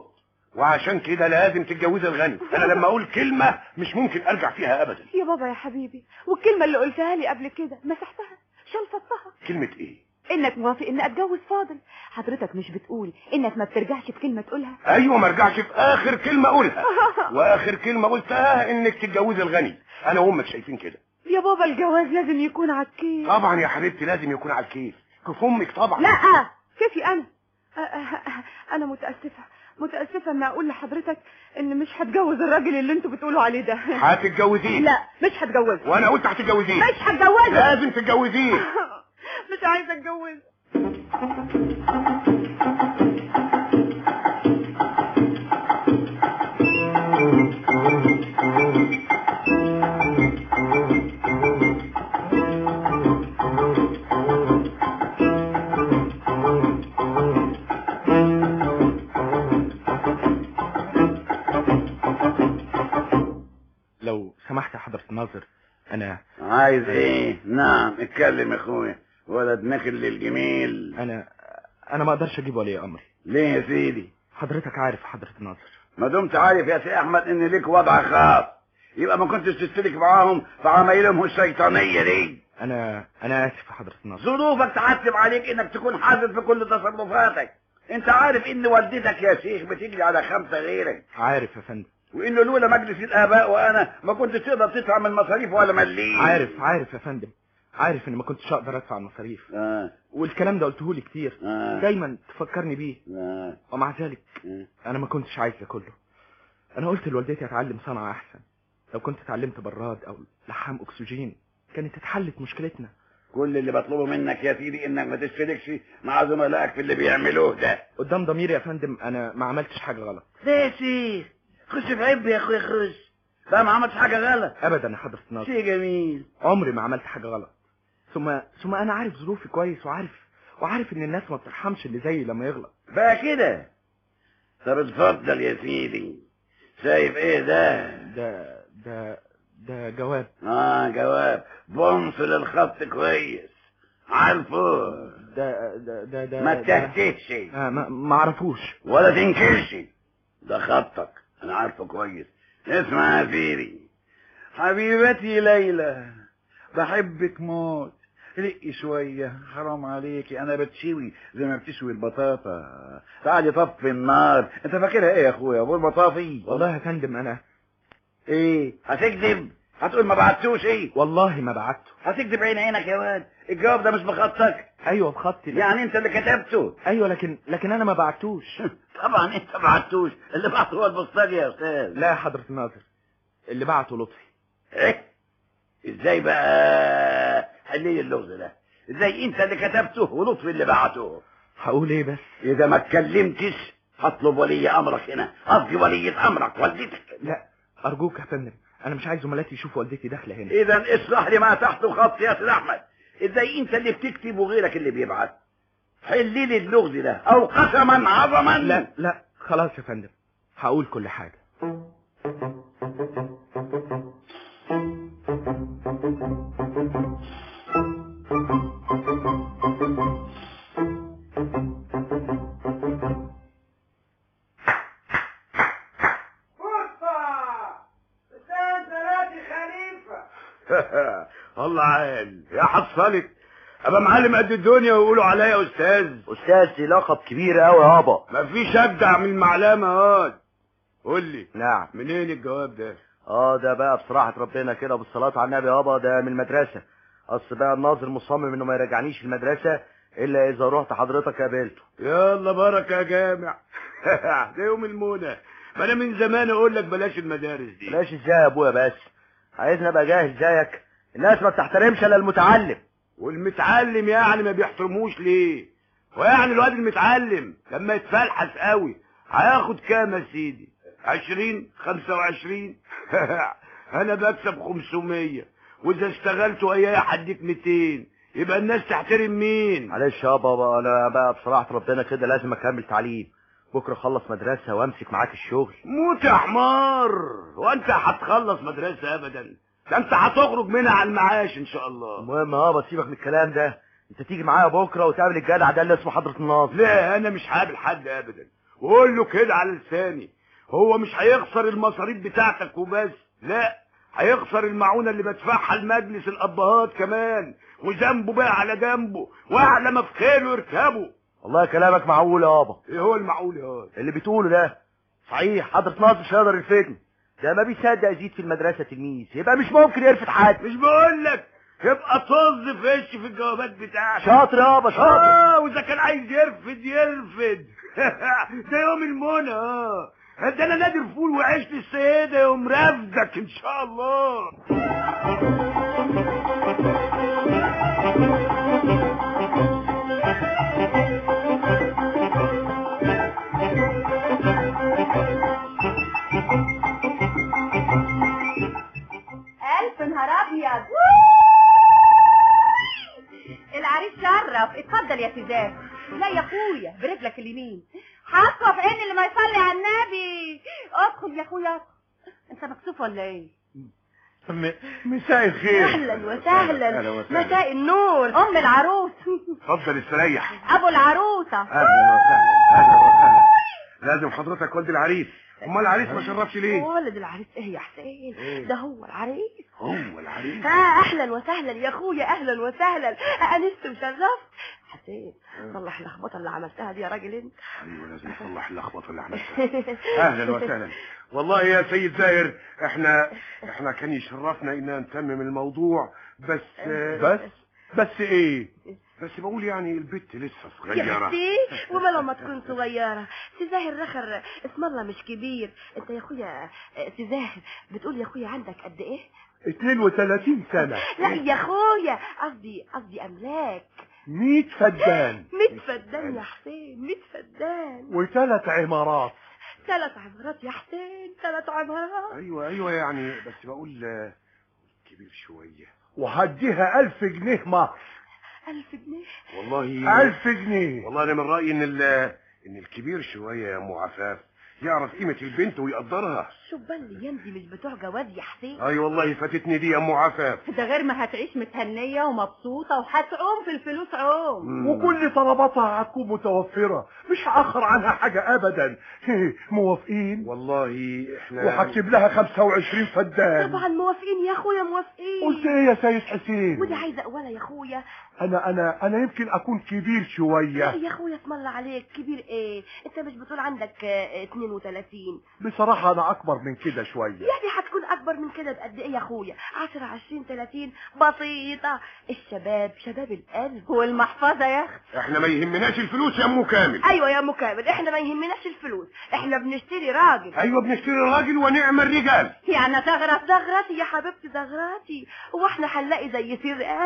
وعشان كده لازم تتجوزي الغني انا لما اقول كلمه مش ممكن ارجع فيها ابدا يا بابا يا حبيبي والكلمة اللي قلتها لي قبل كده مسحتها شلفتها كلمه ايه انك موافق ان اتجوز فاضل حضرتك مش بتقول انك ما بترجعش في كلمة تقولها ايوه ما ارجعش في اخر كلمه اقولها واخر كلمه قلتها انك تتجوزي الغني انا وامك شايفين كده يا بابا الجواز لازم يكون على الكيف طبعا يا حبيبتي لازم يكون على الكيف كيف امك طبعا لا كيفي انا أ- أ- أ- انا متأسفة متأسفة ان اقول لحضرتك ان مش هتجوز الراجل اللي انتوا بتقولوا عليه ده هتتجوزيه لا مش هتجوزه وانا قلت هتتجوزيه مش هتجوزه لازم تتجوزيه مش عايزة اتجوزه لو سمحت يا حضرة الناظر انا عايز ايه نعم اتكلم يا اخويا ولد نخل للجميل انا انا ما اقدرش اجيب ولي امري ليه يا سيدي حضرتك عارف حضرة الناظر ما دمت عارف يا سي احمد ان ليك وضع خاص يبقى ما كنتش تشترك معاهم في عمايلهم الشيطانيه دي انا انا اسف يا حضرة الناظر ظروفك تعتب عليك انك تكون حذر في كل تصرفاتك انت عارف ان والدتك يا شيخ بتجري على خمسه غيرك عارف يا فندم وانه لولا مجلس الاباء وانا ما كنتش تقدر تدفع من المصاريف ولا مليم عارف عارف يا فندم عارف اني ما كنتش اقدر ادفع المصاريف آه. والكلام ده قلته لي كتير آه. دايما تفكرني بيه آه. ومع ذلك آه. انا ما كنتش عايز ده كله انا قلت لوالدتي اتعلم صنعة احسن لو كنت اتعلمت براد او لحام اكسجين كانت اتحلت مشكلتنا كل اللي بطلبه منك يا سيدي انك ما تشتركش مع زملائك في اللي بيعملوه ده قدام ضميري يا فندم انا ما عملتش حاجة غلط ده يا شيخ خش في عب يا اخويا خش لا ما عملتش حاجه غلط ابدا يا حضرة الناظر شيء جميل عمري ما عملت حاجة غلط ثم ثم انا عارف ظروفي كويس وعارف وعارف ان الناس ما بترحمش اللي زيي لما يغلط بقى كده طب اتفضل يا سيدي شايف ايه ده ده ده ده جواب اه جواب بونص للخط كويس عارفه ده ده ده ده ما ده- تهتهش آه ما ما اعرفوش ولا تنكرش ده خطك انا عارفه كويس اسمع يا سيدي حبيبتي ليلى بحبك موت رقي شوية حرام عليكي انا بتشوي زي ما بتشوي البطاطا تعالي طفي النار انت فاكرها ايه يا اخويا ابو المطافي والله يا فندم انا ايه هتكذب هتقول ما بعتوش ايه والله ما بعته هتكذب عين عينك يا واد الجواب ده مش بخطك ايوه بخطي يعني انت اللي كتبته ايوه لكن لكن انا ما بعتوش طبعا انت ما بعتوش اللي بعته هو البسطجي يا استاذ لا يا حضرة الناظر اللي بعته لطفي ايه ازاي بقى حلي اللغز ده ازاي انت اللي كتبته ولطفي اللي بعته هقول ايه بس اذا ما اتكلمتش هطلب ولي امرك هنا قصدي ولية امرك والدتك لا ارجوك يا فندم انا مش عايز زملاتي يشوفوا والدتي داخله هنا اذا اشرح لي ما تحت خط يا سيد احمد ازاي انت اللي بتكتب وغيرك اللي بيبعت حل لي اللغز ده او قسما عظما لا لا خلاص يا فندم هقول كل حاجة الله عال يا حصلت ابقى معلم قد الدنيا ويقولوا عليا استاذ استاذ دي لقب كبير قوي يابا مفيش ابدع من المعلمه هاد قول لي نعم منين الجواب ده اه ده بقى بصراحة ربنا كده بالصلاة على النبي يابا ده من المدرسة اصل بقى الناظر مصمم انه ما يرجعنيش المدرسة الا اذا رحت حضرتك قابلته يلا بركه يا جامع ده يوم المنى ما انا من زمان اقول لك بلاش المدارس دي بلاش ازاي يا ابويا بس عايزني ابقى جاهز زيك الناس ما بتحترمش الا المتعلم والمتعلم يعني ما بيحترموش ليه ويعني الواد المتعلم لما يتفلحس قوي هياخد كام يا سيدي عشرين خمسة وعشرين انا بكسب خمسمية واذا اشتغلت ويايا هديك ميتين يبقى الناس تحترم مين معلش يابا بقى انا بقى بصراحة ربنا كده لازم اكمل تعليم بكره اخلص مدرسة وامسك معاك الشغل موت يا حمار وانت هتخلص مدرسة ابدا ده انت هتخرج منها على المعاش ان شاء الله المهم يابا سيبك من الكلام ده انت تيجي معايا بكره وتقابل الجدع ده اللي اسمه حضرة الناظر لا انا مش هقابل حد ابدا وقول له كده على لساني هو مش هيخسر المصاريف بتاعتك وبس لا هيخسر المعونة اللي بدفعها لمجلس الأبهات كمان وذنبه بقى على جنبه وأعلى ما في خيله يركبه والله كلامك معقول يابا ايه هو المعقول يا واد؟ اللي بتقوله ده صحيح حضرة ناصر مش هيقدر يلفتني ده ما بيصدق يزيد في المدرسة تلميذ يبقى مش ممكن يلفت حد مش بقول لك يبقى طز فيش في الجوابات بتاعتك شاطر يابا شاطر اه واذا كان عايز يرفد يرفد ده يوم المنى اه ده انا نادر فول وعيش للسيده يوم رفدك ان شاء الله ألف نهار أبيض العريس شرف اتفضل يا سيدات لا يا اخويا برجلك اليمين حاطه في عين اللي ما يصلي على النبي ادخل يا اخويا ادخل. انت مكسوف ولا ايه مساء الخير اهلا وسهلا أهلا وسهلا. مساء النور ام العروس اتفضل استريح ابو العروسه اهلا وسهلا اهلا وسهلا لازم حضرتك ولد العريس امال العريس ما شرفش ليه ولد العريس ايه يا حسين إيه؟ ده هو العريس هو العريس ها اهلا وسهلا يا اخويا اهلا وسهلا انست وشرفت حسين صلح اللخبطه اللي عملتها دي يا راجل انت ايوه لازم اصلح اللخبطه اللي عملتها اهلا وسهلا والله يا سيد زاهر احنا احنا كان يشرفنا ان نتمم الموضوع بس بس بس ايه بس بقول يعني البت لسه يا صغيره حسين وما لما تكون صغيرة سزاهر رخر اسم الله مش كبير انت يا اخويا سزاهر بتقول يا اخويا عندك قد ايه 32 سنة لا يا اخويا قصدي قصدي املاك 100 فدان ميت فدان يا حسين ميت فدان وثلاث عمارات ثلاث عمارات يا حسين ثلاث عمارات ايوه ايوه يعني بس بقول آه، كبير شويه وهديها ألف جنيه مهر ألف جنيه والله ألف جنيه والله انا من رايي ان ال- ان الكبير شويه يا ام عفاف يعرف قيمه البنت ويقدرها شو بالي يمدي مش بتوع جواز يا حسين اي والله فاتتني دي يا ام عفاف ده غير ما هتعيش متهنيه ومبسوطه وهتعوم في الفلوس عوم مم. وكل طلباتها هتكون متوفرة مش هأخر عنها حاجة أبدا موافقين والله احنا وهكتب لها 25 فدان طبعا موافقين يا اخويا موافقين قلت ايه يا سيد حسين ودي عايزه اقولها يا اخويا انا انا انا يمكن اكون كبير لا شوية يا اخويا اسم الله عليك كبير ايه انت مش بتقول عندك آه، 32 بصراحة انا اكبر من كده شوية يعني هتكون اكبر من كده بقد ايه يا اخويا 10 20 30 بسيطه الشباب شباب القلب والمحفظه يا اخت احنا ما يهمناش الفلوس يا ام كامل ايوه يا ام كامل احنا ما يهمناش الفلوس احنا بنشتري راجل ايوه بنشتري راجل ونعم الرجال يعني تغرف زغراتي يا حبيبتي زغراتي هو احنا هنلاقي زي سير اه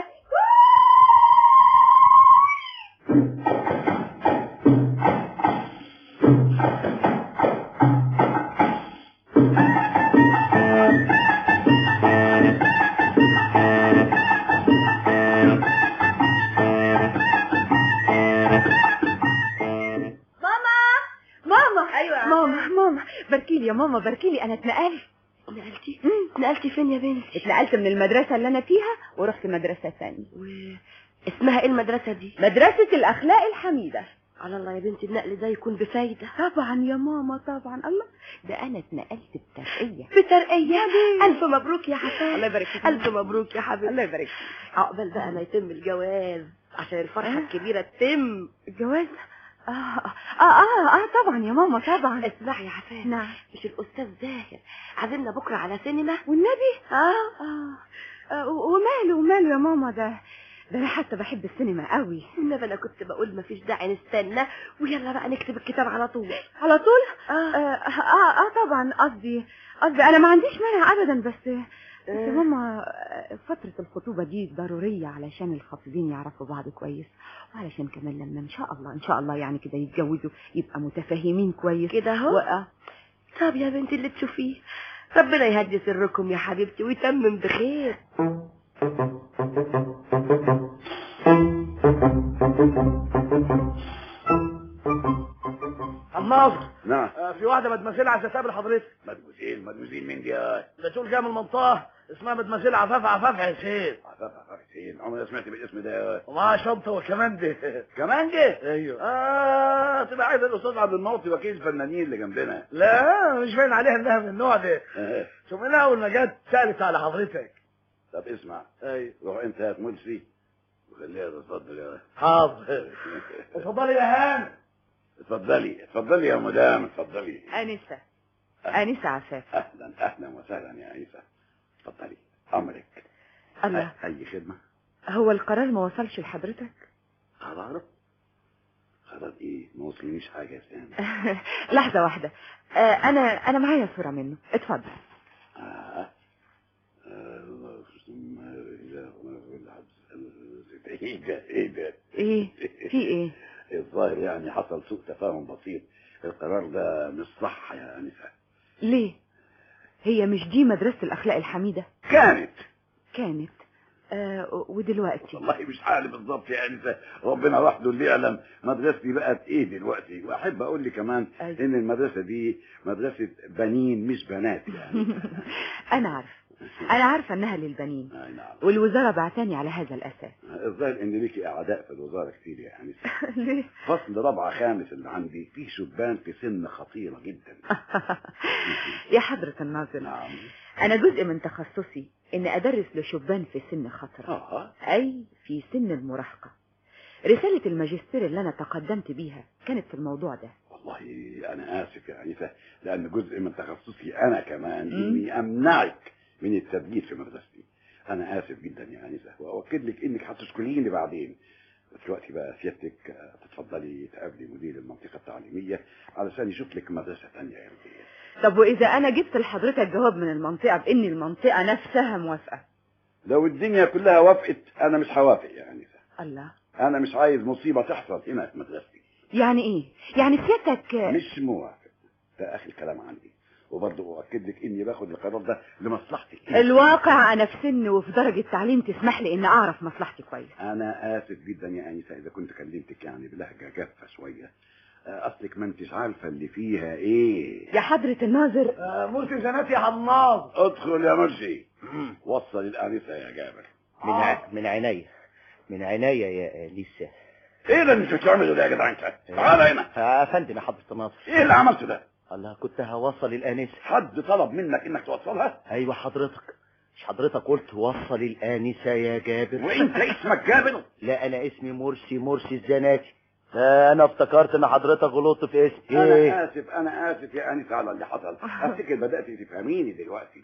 ماما ماما ايوه ماما ماما باركيلي يا ماما باركيلي انا اتنقلت نقلتي نقلتي فين يا بنتي اتنقلت من المدرسة اللي أنا فيها ورحت مدرسة ثانية و... اسمها ايه المدرسه دي مدرسة الأخلاق الحميدة على الله يا بنتي النقل ده يكون بفايده طبعا يا ماما طبعا الله ده أنا اتنقلت بترقية بترقية الف مبروك يا حسن الله يبارك فيك الف مبروك يا حبيبي الله يبارك فيك عقبال بقى ما يتم الجواز عشان الفرحه الكبيره تتم الجواز آه آه آه آه طبعا يا ماما طبعا اسمعي يا حسن نعم مش الاستاذ زاهر عازمنا بكره على سينما والنبي اه آه, آه وماله وماله يا ماما ده ده أنا حتى بحب السينما قوي انما انا كنت بقول مفيش داعي نستنى ويلا بقى نكتب الكتاب على طول على طول اه آه آه, آه طبعا قصدي قصدي أنا ما عنديش مانع أبدا بس بس يا ماما آه، فترة الخطوبة دي ضرورية علشان الخطيبين يعرفوا بعض كويس وعلشان كمان لما إن شاء الله إن شاء الله يعني كده يتجوزوا يبقى متفاهمين كويس كده اهو و... آه، طب يا بنتي اللي تشوفيه ربنا يهدي سركم يا حبيبتي ويتمم بخير الناظر نعم آه، في واحده مدمسيل عايزه تقابل حضرتك مدموزين مدموزين مين دي يا ده تقول جايه من المنطقه اسمها مدمسيل عفاف عفاف حسين عفاف عفاف حسين جميل عمري ما سمعت بالاسم ده ومعاه شنطه وكمان ده كمان جه ايوه اه تبقى عايز الاستاذ عبد المعطي وكيل الفنانين اللي جنبنا لا مش باين عليها انها من النوع ده آه. شوف منها اول ما جت سالت على حضرتك طب اسمع ايوه روح انت هات ملسي وخليها تتفضل يا حاضر اتفضلي يا هان اتفضلي اتفضلي يا مدام اتفضلي انسه انسه عفاف اهلا اهلا وسهلا يا عيسى اتفضلي امرك الله أ- اي خدمه هو القرار ما وصلش لحضرتك قرار قرار ايه ما وصلنيش حاجه يا سام لحظه واحده آه انا انا معايا صوره منه اتفضل آه. آه، ثم إذا ما في العبد- ايه ده ايه ده ايه في ايه الظاهر يعني حصل سوء تفاهم بسيط القرار ده مش صح يا انسه ليه هي مش دي مدرسه الاخلاق الحميده كانت كانت آه ودلوقتي والله مش عارف بالظبط يا انسه ربنا وحده اللي يعلم مدرستي بقت ايه دلوقتي واحب اقول لي كمان أيوة. ان المدرسه دي مدرسه بنين مش بنات يعني انا عارفه انا عارفه انها للبنين اي نعم والوزاره بعتني على هذا الاساس الظاهر ان ليكي اعداء في الوزاره كتير يا انسه ليه فصل رابعه خامس اللي عندي فيه شبان في سن خطيره جدا يا حضره الناظر نعم انا جزء من تخصصي ان ادرس لشبان في سن خطره اه اي في سن المراهقه رساله الماجستير اللي انا تقدمت بيها كانت في الموضوع ده والله انا اسف يا انسه لان جزء من تخصصي انا كمان مم. اني امنعك من التدريس في مدرستي انا اسف جدا يا انسه واؤكد لك انك هتشكريني بعدين دلوقتي بقى سيادتك آه، تتفضلي تقابلي مدير المنطقه التعليميه علشان يشوف لك مدرسه ثانيه يا ولدي طب واذا انا جبت لحضرتك جواب من المنطقه بان المنطقه نفسها موافقه لو الدنيا كلها وافقت انا مش هوافق يا انسه الله انا مش عايز مصيبه تحصل هنا في مدرستي يعني ايه يعني سيادتك مش موافق ده اخر كلام عندي وبرضه اؤكد لك اني باخد القرار ده لمصلحتك انت. الواقع انا في سن وفي درجه تعليم تسمح لي ان اعرف مصلحتي كويس انا اسف جدا يا انسه اذا كنت كلمتك يعني بلهجه جافه شويه آه، اصلك ما انتش عارفه اللي فيها ايه يا حضره الناظر آه مرسي زناتي يا حماد ادخل يا مرسي وصل الانسه يا جابر من ع... من عينيا من عينيا يا لسه ايه اللي انت بتعمله ده يا جدع انت تعال هنا يا فندم يا حضرة الناصر ايه اللي عملته ده الله كنت هوصل الآنسة حد طلب منك انك توصلها أيوة حضرتك مش حضرتك قلت وصل الآنسة يا جابر وانت اسمك جابر لا أنا اسمي مرسي مرسي الزناتي لا أنا افتكرت إن حضرتك غلطت في اسمي انا اسف انا اسف يا انسه على اللي حصل افتكر بدات تفهميني دلوقتي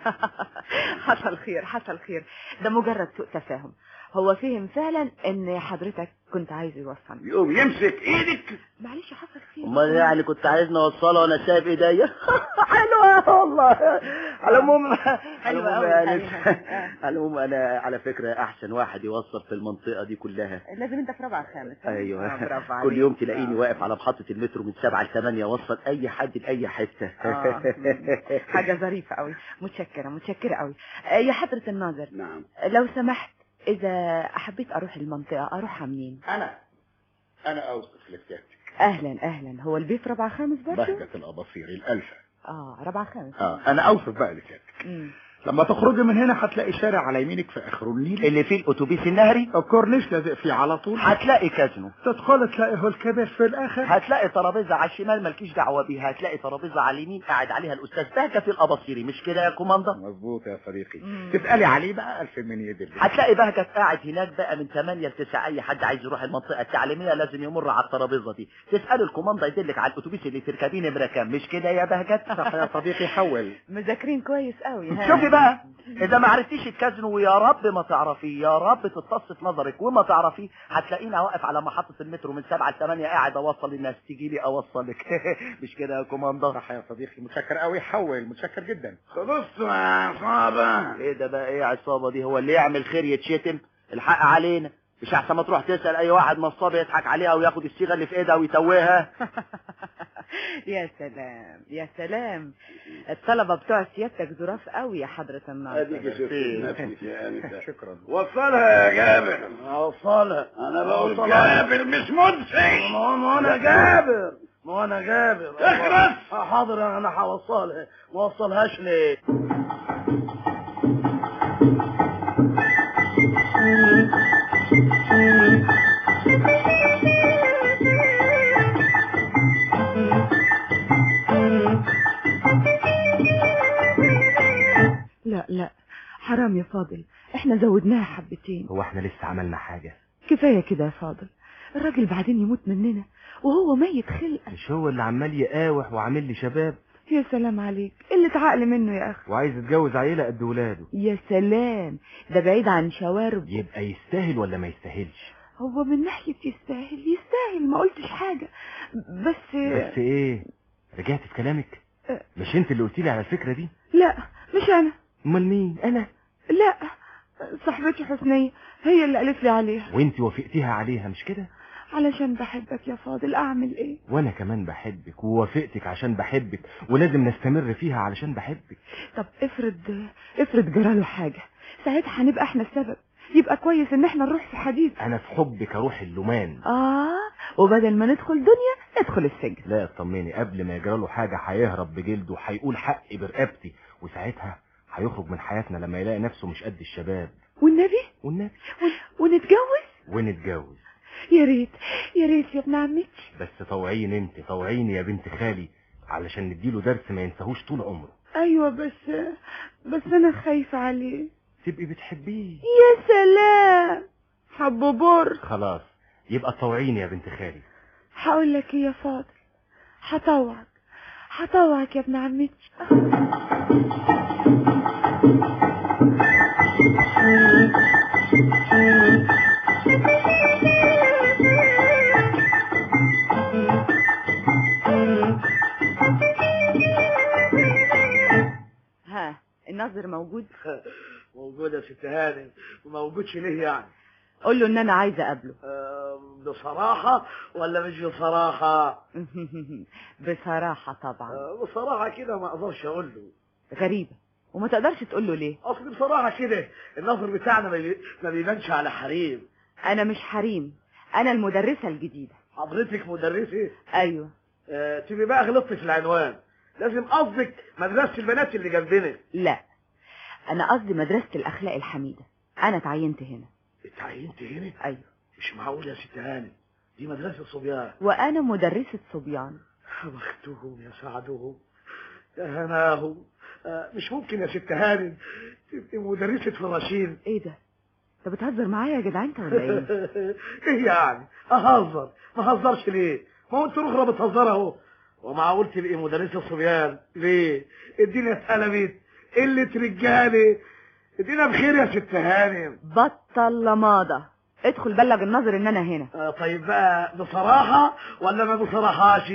حصل خير حصل خير ده مجرد سوء تفاهم هو فهم فعلا ان حضرتك كنت عايز يوصلني يقوم يمسك ايدك معلش حصل خير امال يعني كنت عايزني اوصلها وانا سايب ايديا حلوه والله على العموم على حلوة العموم أوي، يا حلوة. أنس، على العموم انا على فكره احسن واحد يوصل في المنطقه دي كلها لازم انت في رابعه خامس ايوه آه، برافو عليك. كل يوم تلاقيني واقف على محطه المترو من سبعة لثمانية اوصل اي حد لاي حته آه، حاجه ظريفه قوي متشكره متشكره قوي آه، يا حضره الناظر نعم لو سمحت اذا حبيت اروح المنطقه اروحها منين انا انا اوصف لسيادتك اهلا اهلا هو البيت رابعه خامس برضه بهجة الاباصير الالفة اه رابعه خامس اه انا اوصف بقى لسيادتك مم. لما تخرجي من هنا هتلاقي شارع على يمينك في اخره النيل اللي فيه الاتوبيس النهري الكورنيش لازق فيه على طول هتلاقي كازينو تدخل تلاقي هو الكبير في الاخر هتلاقي ترابيزه على الشمال مالكيش دعوه بيها هتلاقي ترابيزه على اليمين قاعد عليها الاستاذ بهجه في الاباصيري مش كده يا كوماندا مظبوط يا صديقي مم. تسالي عليه بقى الف من يد الله. هتلاقي بهجت قاعد هناك بقى من 8 ل 9 اي حد عايز يروح المنطقه التعليميه لازم يمر على الترابيزه دي تسال الكوماندا يدلك على الاتوبيس اللي تركبيه نمره كام مش كده يا بهجت صح يا صديقي حول مذاكرين كويس قوي ها. شوفي بقى اذا ما عرفتيش الكازينو ويا رب ما تعرفيه يا رب تتص في نظرك وما تعرفيه هتلاقيني واقف على محطه المترو من 7 ل 8 قاعد اوصل الناس تيجي لي اوصلك مش كده يا كوماندا صح يا صديقي متشكر قوي حول متشكر جدا خلصت يا عصابه ايه ده بقى ايه عصابه دي هو اللي يعمل خير يتشتم الحق علينا مش احسن ما تروح تسال اي واحد نصاب يضحك عليها وياخد الصيغه اللي في ايدها ويتوهها يا سلام يا سلام الطلبة بتوع سيادتك ظراف قوي يا حضرة الناظر اديك شفت نفسك يا انسه شكرا وصلها يا جابر اوصلها انا بقول وصلها. جابر مش منسي ما ما انا جابر ما انا جابر اخرس. آه، حاضر انا هوصلها ما وصلهاش ليه حرام يا فاضل احنا زودناها حبتين هو احنا لسه عملنا حاجة كفاية كده يا فاضل الراجل بعدين يموت مننا وهو ميت خلقة مش هو اللي عمال يقاوح وعامل لي شباب يا سلام عليك اللي عقل منه يا اخي وعايز يتجوز عيلة قد ولاده يا سلام ده بعيد عن شوارب يبقى يستاهل ولا ما يستاهلش هو من ناحية يستاهل يستاهل ما قلتش حاجة بس بس ايه رجعت في كلامك أه. مش انت اللي قلت لي على الفكرة دي لا مش انا امال مين انا لا صاحبتي حسنية هي اللي قالت لي عليها وانت وافقتيها عليها مش كده علشان بحبك يا فاضل اعمل ايه وانا كمان بحبك ووافقتك عشان بحبك ولازم نستمر فيها علشان بحبك طب افرض افرض جراله حاجة ساعتها هنبقى احنا السبب يبقى كويس ان احنا نروح في حديد انا في حبك اروح اللومان اه وبدل ما ندخل دنيا ندخل السجن لا اطمني قبل ما يجراله حاجة هيهرب بجلده وهيقول حقي برقبتي وساعتها هيخرج من حياتنا لما يلاقي نفسه مش قد الشباب والنبي والنبي ون... ونتجوز ونتجوز يا ريت يا ريت يا ابن عمتي بس طوعيني انت طوعيني يا بنت خالي علشان نديله درس ما ينساهوش طول عمره ايوه بس بس انا خايفة عليه تبقي بتحبيه يا سلام حبه بر خلاص يبقى طوعيني يا بنت خالي هقول لك ايه يا فاضل هطوعك هطوعك يا ابن عمتي ها الناظر موجود موجود يا ست هانم موجودش ليه يعني قول له ان انا عايزه اقابله آه، بصراحة ولا مش بصراحة بصراحه طبعا آه، بصراحة كده ما اقدرش اقول له غريبه وما تقدرش تقول له ليه اصل بصراحة كده النظر بتاعنا ما بي- ما بيبانش على حريم انا مش حريم انا المدرسه الجديده حضرتك مدرسة ايوه آه، تبقي بقى غلطت في العنوان لازم قصدك مدرسة البنات اللي جنبنا لا انا قصدي مدرسه الاخلاق الحميده انا اتعينت هنا اتعينت هنا ايوه مش معقول يا ست هانم دي مدرسة صبيان وانا مدرسه صبيان بختهم يا سعدهم يا هناهم آه، مش ممكن يا ست هانم تبقي مدرسة فراشين ايه ده انت بتهزر معايا يا جدع انت ولا ايه ايه يعني اهزر ما هزرش ليه ما هو انت اخرى بتهزر اهو ومعقول تبقي مدرسة صبيان ليه الدنيا اتقلبت قلة رجالة الدنيا بخير يا ست هانم بطل لماضة ادخل بلغ الناظر ان انا هنا آه، طيب بقى بصراحة ولا ما بصراحاش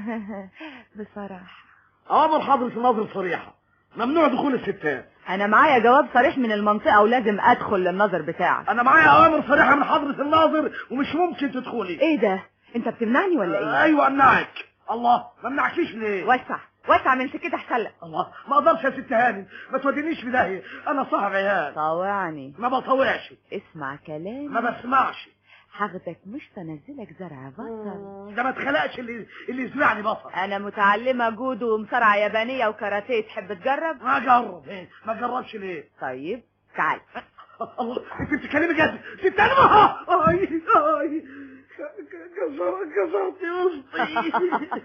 بصراحة اوامر حضرة الناظر صريحة ممنوع دخول الستات انا معايا جواب صريح من المنطقة ولازم ادخل للنظر بتاعك انا معايا اوامر صريحة من حضرة الناظر ومش ممكن تدخلي ايه ده انت بتمنعني ولا ايه ايوه امنعك الله ما امنعكيش ليه وسع وسع من سكتي احسن لك الله ما اقدرش يا ست هانم ما تودينيش في داهيه انا صاحب عيال طاوعني ما بطوعش اسمع كلامي ما بسمعش هاخدك مش تنزلك زرع بطل ده ما اتخلقش اللي اللي يزرعني بصل انا متعلمة جودو ومصارعة يابانية وكاراتيه تحب تجرب ما اجرب إيه؟ ما اجربش ليه طيب تعال الله انت بتتكلمي جد ست هانم اي اي كسرت كسرت وسطي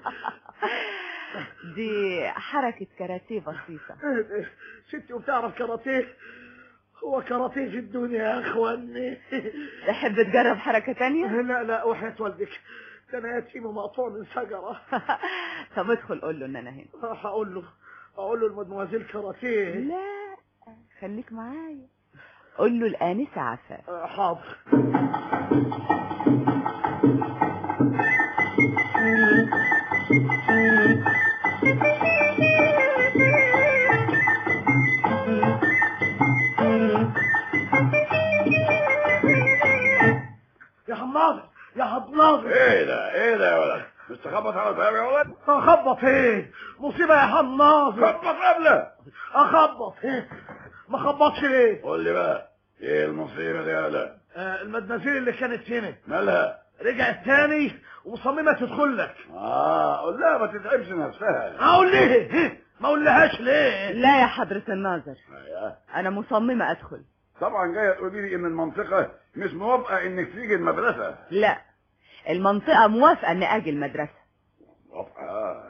دي حركة كاراتيه بسيطة ستي وبتعرف كاراتيه هو كاراتيه في الدنيا يا اخواني تحب تجرب حركة تانية لا لا وحياة والدك ده انا يتيم ومقطوع من شجرة طب ادخل قول له ان انا هنا هقول له اقول له المدموزيل كاراتيه لا خليك معايا قول له الآنسة عفاف آه، حاضر يا حماضي يا حماضي ايه ده ايه ده يا ولد مستخبط على الباب يا ولد اخبط ايه مصيبة يا حماضي خبط قبله اخبط ايه ما خبطش ليه قول لي بقى ايه المصيبه دي يا ولد آه المدمزيل اللي كانت هنا مالها رجعت تاني ومصممة تدخل لك اه قول لها ما تتعبش نفسها اقول ليه ما اقولهاش ليه لا يا حضرة الناظر أيوة. انا مصممة ادخل طبعا جايه تقولي لي ان المنطقه مش موافقه انك تيجي المدرسه لا المنطقة موافقة ان اجي المدرسة موافقه اه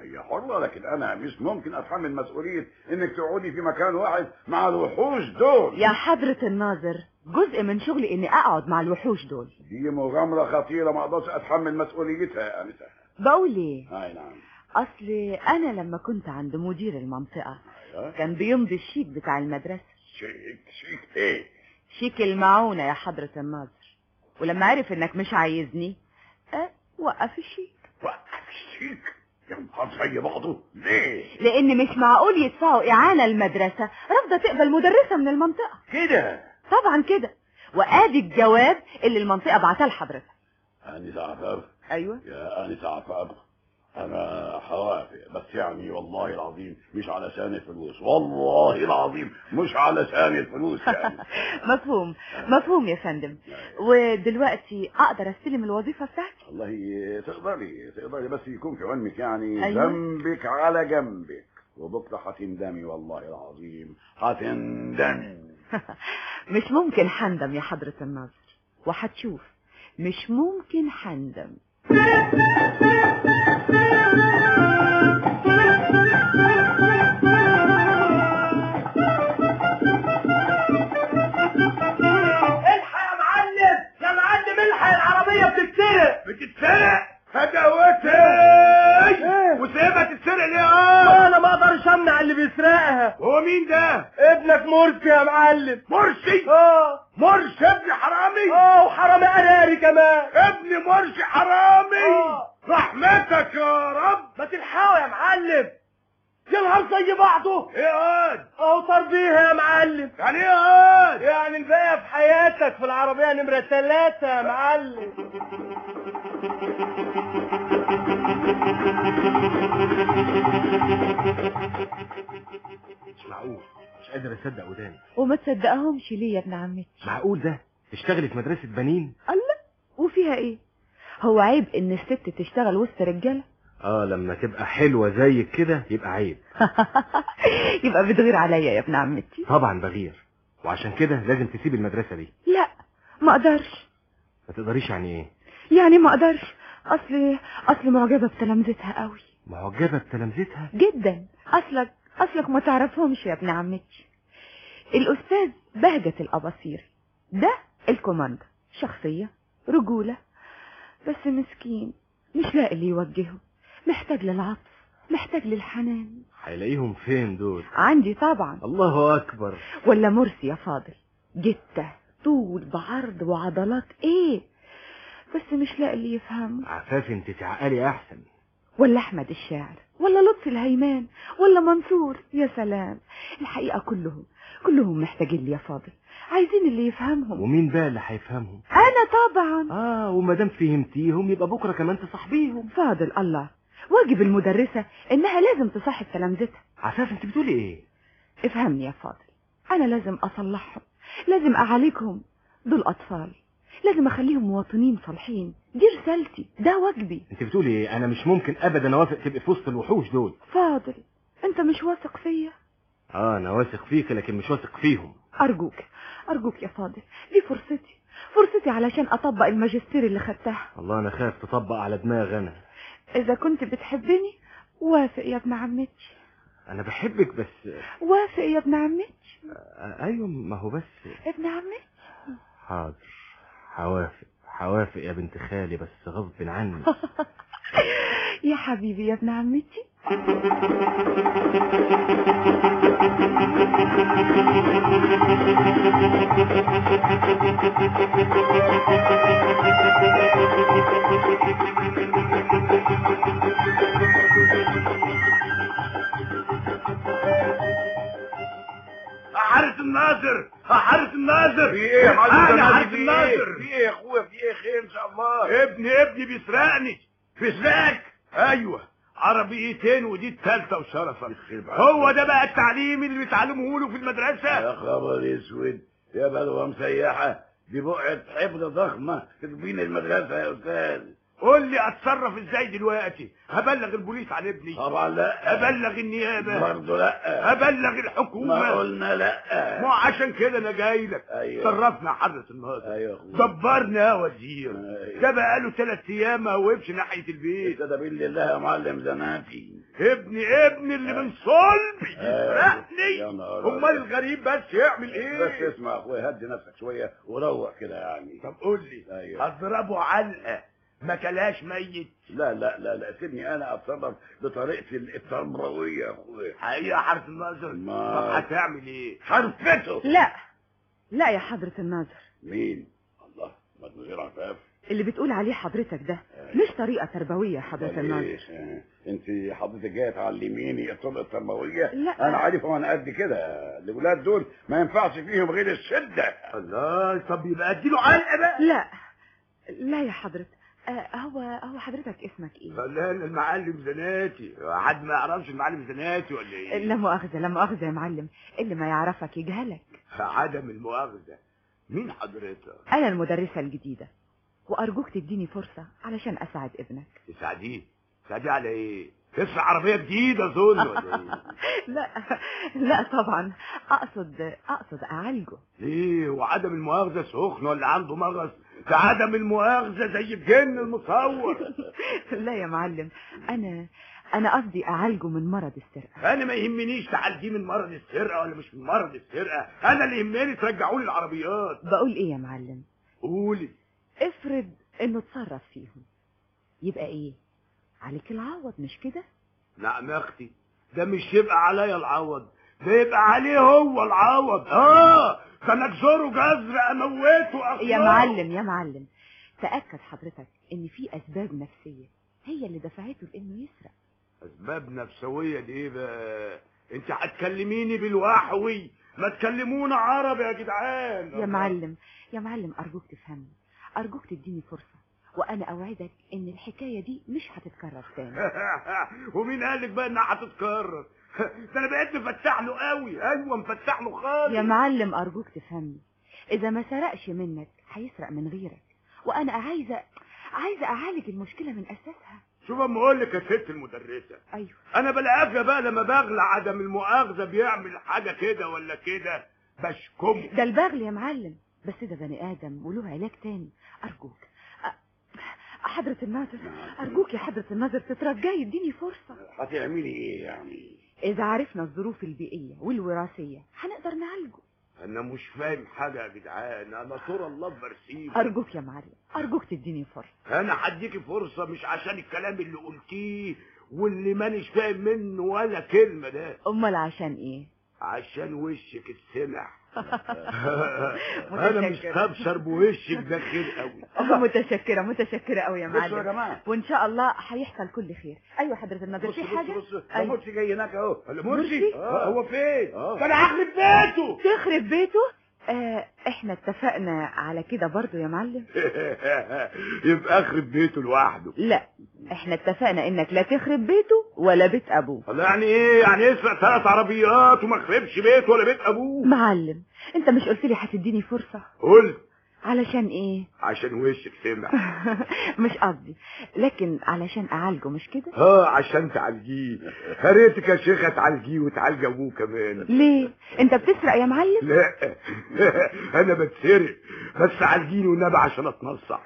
هي حرة لكن انا مش ممكن اتحمل مسؤولية انك تقعدي في مكان واحد مع الوحوش دول يا حضرة الناظر جزء من شغلي اني اقعد مع الوحوش دول دي مغامرة خطيرة ما اقدرش اتحمل مسؤوليتها يا انسة بقول ايه اي نعم اصل انا لما كنت عند مدير المنطقة أيوة. كان بيمضي الشيك بتاع المدرسة شيك شيك ايه شيك المعونة يا حضرة الناظر ولما عرف انك مش عايزني اه وقف الشيك وقف الشيك يا نهار زي بعضه ليه لان مش معقول يدفعوا اعانة المدرسة رافضة تقبل مدرسة من المنطقة كده طبعا كده وادي الجواب اللي المنطقة بعتها لحضرتك انسة عفاف ايوه يا انسة عفاف انا هوافق بس يعني والله العظيم مش علشان الفلوس والله العظيم مش علشان الفلوس يعني مفهوم مفهوم يا فندم ودلوقتي اقدر استلم الوظيفة بتاعتي والله تقدري تقدري بس يكون في علمك يعني أيوة. ذنبك على جنبك وبكره هتندمي والله العظيم هتندمي مش ممكن حندم يا حضرة الناظر وهتشوف مش ممكن حندم الحق يا معلم يا معلم الحق العربية بتتسرق بتتسرق هدوتي وسيبها تتسرق ليه ما انا ما اقدرش امنع اللي بيسرقها هو مين ده ابنك مرسي يا معلم مرسي اه مرسي ابن حرامي اه وحرامي قراري كمان ابن مرسي حرامي آه. رحمتك يا رب ما تلحقوا يا معلم يا نهار زي بعضه ايه قاد اهو طار بيها يا معلم يعني ايه قاد يعني الباقي في حياتك في العربية نمرة ثلاثة يا معلم مش معقول مش قادر اصدق وداني وما تصدقهمش ليه يا ابن عمتي معقول ده تشتغلي في مدرسة بنين الله وفيها ايه هو عيب ان الست تشتغل وسط رجاله اه لما تبقى حلوة زيك كده يبقى عيب يبقى بتغير عليا يا ابن عمتي طبعا بغير وعشان كده لازم تسيب المدرسة دي لا ما اقدرش ما تقدريش يعني ايه يعني ما اقدرش اصل اصل معجبه بتلامذتها قوي معجبة بتلامذتها جدا اصلك اصلك ما تعرفهمش يا ابن عمتي الاستاذ بهجة الاباصيري ده الكوماندو شخصية رجولة بس مسكين مش لاقي اللي يوجهه محتاج للعطف محتاج للحنان هيلاقيهم فين دول عندي طبعا الله اكبر ولا مرسي يا فاضل جتة طول بعرض وعضلات ايه بس مش لاقي اللي يفهمه عفاف انت تعقلي احسن ولا احمد الشاعر ولا لطفي الهيمان ولا منصور يا سلام الحقيقة كلهم كلهم محتاجين لي يا فاضل عايزين اللي يفهمهم ومين بقى اللي هيفهمهم انا طبعا اه وما دام فهمتيهم يبقى بكره كمان تصاحبيهم فاضل الله واجب المدرسة انها لازم تصاحب تلامذتها عفاف انت بتقولي ايه افهمني يا فاضل انا لازم اصلحهم لازم اعالجهم دول اطفال لازم اخليهم مواطنين صالحين دي رسالتي ده واجبي انت بتقولي ايه انا مش ممكن ابدا اوافق تبقي في وسط الوحوش دول فاضل انت مش واثق فيا اه انا واثق فيك لكن مش واثق فيهم ارجوك ارجوك يا فاضل دي فرصتي فرصتي علشان اطبق الماجستير اللي خدتها والله انا خايف تطبق على دماغ انا اذا كنت بتحبني وافق يا ابن عمتي انا بحبك بس وافق يا ابن عمتي آه ايوه ما هو بس ابن عمتي حاضر هوافق هوافق يا بنت خالي بس غصب عني يا حبيبي يا ابن عمتي حارس الناصر حارس الناصر في ايه يا معلم انا زمان؟ حارس في الناصر ايه؟ في ايه يا اخويا في ايه خير ان شاء الله ابني ابني بيسرقني بيسرقك ايوه عربيتين ودي التالتة وشرفا هو ده بقى التعليم اللي بيتعلموه له في المدرسة يا خبر اسود يا بلوة مسيحة دي بقعة حفظ ضخمة تكفين المدرسة يا استاذ قول لي اتصرف ازاي دلوقتي هبلغ البوليس عن ابني طبعا لا هبلغ النيابة برضه لا هبلغ الحكومة ما قلنا لا ما عشان كده انا جاي لك أيوة. صرفنا حضرة النهارده ايوه دبرنا يا وزير أيوة. ده بقاله ثلاث ايام ما وقفش ناحية البيت ده بالله يا معلم زناتي ابني ابني اللي من صلبي يسرقني يا نهار امال أبيض. الغريب بس يعمل ايه بس اسمع يا اخويا هدي نفسك شويه وروق كده يعني طب قول لي ايوه اضربه علقه ما كلاش ميت لا لا لا لا سيبني انا اتصرف بطريقتي التمرويه يا اخويا حقيقه حرف النظر طب ما هتعمل ايه حرفته لا لا يا حضرة الناظر مين الله ما غير عفاف اللي بتقول عليه حضرتك ده مش طريقة تربوية يا حضرة الناظر انت حضرتك جايه تعلميني الطرق التربويه لا. انا عارف وانا قد كده الاولاد دول ما ينفعش فيهم غير الشده الله طب يبقى اديله علقه بقى لا لا يا حضرة آه هو هو حضرتك اسمك ايه فلان المعلم زناتي حد ما يعرفش المعلم زناتي ولا ايه لا مؤاخذة لا مؤاخذة يا معلم اللي ما يعرفك يجهلك عدم المؤاخذه مين حضرتك انا المدرسة الجديدة وارجوك تديني فرصة علشان اساعد ابنك تساعديه تساعديه على ايه تسرق عربيه جديده اظن ولا ايه لا لا طبعا اقصد اقصد اعالجه ليه وعدم المؤاخذه سخن ولا عنده مغص ده عدم المؤاخذه زي الجن المصور لا يا معلم انا انا قصدي اعالجه من مرض السرقة انا ما يهمنيش تعالجيه من مرض السرقه ولا مش من مرض السرقه انا اللي يهمني ترجعوا لي العربيات بقول ايه يا معلم قولي افرض انه اتصرف فيهم يبقى ايه عليك العوض مش كده نعم يا اختي ده مش يبقى عليا العوض ده يبقى عليه هو العوض اه كان اجزره جزر اموته اخلاق يا معلم يا معلم تأكد حضرتك ان في اسباب نفسية هي اللي دفعته لانه يسرق اسباب نفسويه دي ايه بقى انت هتكلميني بالوحوي ما تكلمونا عربي يا جدعان يا معلم يا معلم ارجوك تفهمني ارجوك تديني فرصة وانا اوعدك ان الحكاية دي مش هتتكرر تاني ومين قال لك بقى انها هتتكرر ده انا بقيت مفتح له قوي ايوه مفتح له خالص يا معلم ارجوك تفهمني اذا ما سرقش منك هيسرق من غيرك وانا عايزة عايزة اعالج المشكلة من اساسها شوف اما اقول لك يا ست المدرسه ايوه انا بلاقيها بقى لما بغلى عدم المؤاخذه بيعمل حاجه كده ولا كده بشكمه ده البغل يا معلم بس ده بني ادم وله علاج تاني ارجوك أ- حضرة الناظر ارجوك يا حضرة الناظر تترجى يديني فرصة هتعملي ايه يعني اذا عرفنا الظروف البيئية والوراثية هنقدر نعالجه انا مش فاهم حاجه يا جدعان انا طور الله برسيم ارجوك يا معلم ارجوك تديني فرصة انا هديكي فرصه مش عشان الكلام اللي قلتيه واللي مانيش فاهم منه ولا كلمه ده امال عشان ايه عشان وشك السمع انا مش هبشر بوشك ده خير قوي متشكرة متشكرة قوي يا بصوا معلم يا جماعه وان شاء الله هيحصل كل خير ايوه حضرة الناظر بص في بص حاجة بص ده أيوة. مرسي جاي هناك اهو مرسي؟ مرسي آه. هو فين آه. ده انا هخرب بيته تخرب بيته آه احنا اتفقنا على كده برضو يا معلم يبقى اخرب بيته لوحده لا احنا اتفقنا انك لا تخرب بيته ولا بيت ابوه والله يعني ايه يعني يسرق ثلاث عربيات وما خربش بيته ولا بيت ابوه معلم انت مش قلت لي هتديني فرصة قلت علشان ايه عشان وشك سمع مش قصدي لكن علشان اعالجه مش كده اه عشان تعالجيه يا ريتك يا شيخه تعالجيه وتعالج ابوه كمان ليه انت بتسرق يا معلم لا انا بتسرق بس عالجيني والنبي عشان اتنصح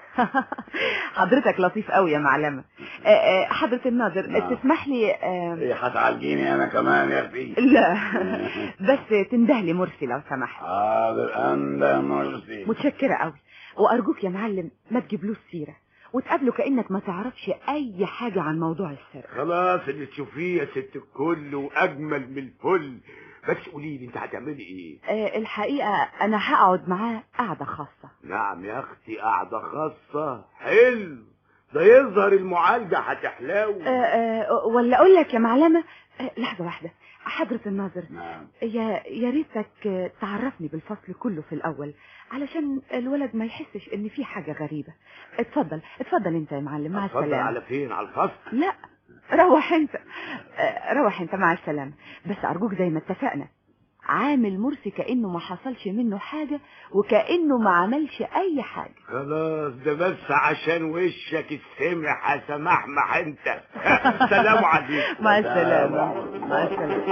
حضرتك لطيف قوي يا معلمة آه، آه، حضرة الناظر نعم. تسمح لي آه، ايه هتعالجيني انا كمان يا اختي لا بس تندهلي مرسي لو سمحت حاضر انا مرسي متشكرة قوي وارجوك يا معلم ما تجيبلوش سيرة وتقابله كأنك ما تعرفش اي حاجة عن موضوع السرقة خلاص اللي تشوفيه يا ست الكل واجمل من الفل بس قولي لي انت هتعملي ايه آه، الحقيقة انا هقعد معاه قعدة خاصة نعم يا اختي قاعده خاصه حلو ده يظهر المعالجه هتحلاوي آه، آه، ولا اقول لك يا معلمة آه، لحظة واحدة حضرة الناظر نعم يا يا ريتك آه، تعرفني بالفصل كله في الاول علشان الولد ما يحسش ان في حاجة غريبة اتفضل اتفضل انت يا معلم مع اتفضل السلامة على فين على الفصل لا روح انت آه، روح انت مع السلامة بس ارجوك زي ما اتفقنا عامل مرسي كأنه ما حصلش منه حاجة وكأنه ما عملش اي حاجة خلاص ده بس عشان وشك السمح هسمحمح انت سلام عليكم مع السلامة مع السلامة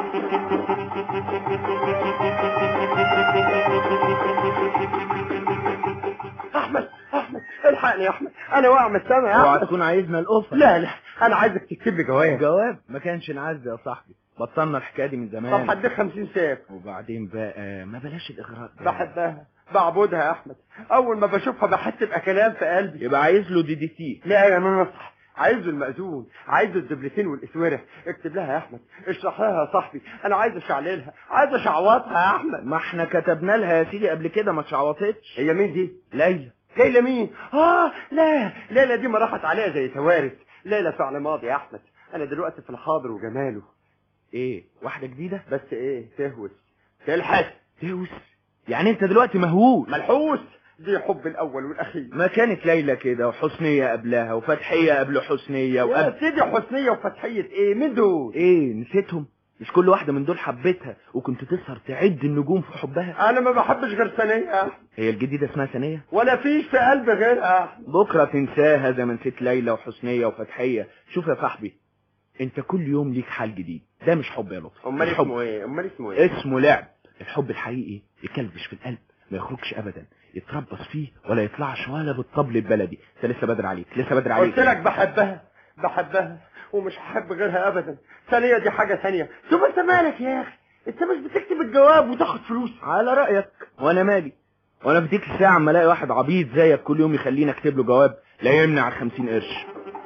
احمد احمد الحق صدقني يا احمد انا واقع من السما يا اوعى احمد تكون عايزنا القفه لا لا انا عايزك تكتب لي جواب جواب ما كانش نعز يا صاحبي بطلنا الحكايه دي من زمان طب هديك 50 ساعه وبعدين بقى ما بلاش الاغراء ده بحبها بعبدها يا احمد اول ما بشوفها بحس بكلام في قلبي يبقى عايز له دي دي تي لا يا نصح عايز له المأذون عايز له الدبلتين والاسوره اكتب لها يا احمد اشرح لها يا صاحبي انا عايز اشعللها عايز اشعوطها يا احمد ما احنا كتبنا لها يا سيدي قبل كده ما اتشعوطتش هي مين دي ليلى ليلى مين اه لا ليلى دي ما راحت عليها زي توارث ليلى فعل ماضي يا احمد انا دلوقتي في الحاضر وجماله ايه واحده جديده بس ايه تهوس تلحس تهوس يعني انت دلوقتي مهووس ملحوس دي حب الاول والاخير ما كانت ليلى كده وحسنية قبلها وفتحية قبل حسنية يا وقبل سيدي حسنية وفتحية ايه مين دول ايه نسيتهم مش كل واحدة من دول حبيتها وكنت تسهر تعد النجوم في حبها انا ما بحبش غير ثانية هي الجديدة اسمها ثانية ولا فيش في قلبي غيرها بكرة تنساها زي ما نسيت ليلى وحسنية وفتحية شوف يا صاحبي انت كل يوم ليك حال جديد ده مش حب يا لطفي امال مش حب. اسمه ايه امال اسمه ايه اسمه لعب الحب الحقيقي يكلبش في القلب ما يخرجش ابدا يتربص فيه ولا يطلعش ولا بالطبل البلدي انت لسه بدري عليك لسه بدري عليك قلت لك بحبها بحبها ومش هحب غيرها ابدا ثانية دي حاجة ثانية شوف انت مالك يا اخي انت مش بتكتب الجواب وتاخد فلوس على رأيك وانا مالي وانا في ديك الساعة اما الاقي واحد عبيط زيك كل يوم يخليني اكتب له جواب لا يمنع الخمسين قرش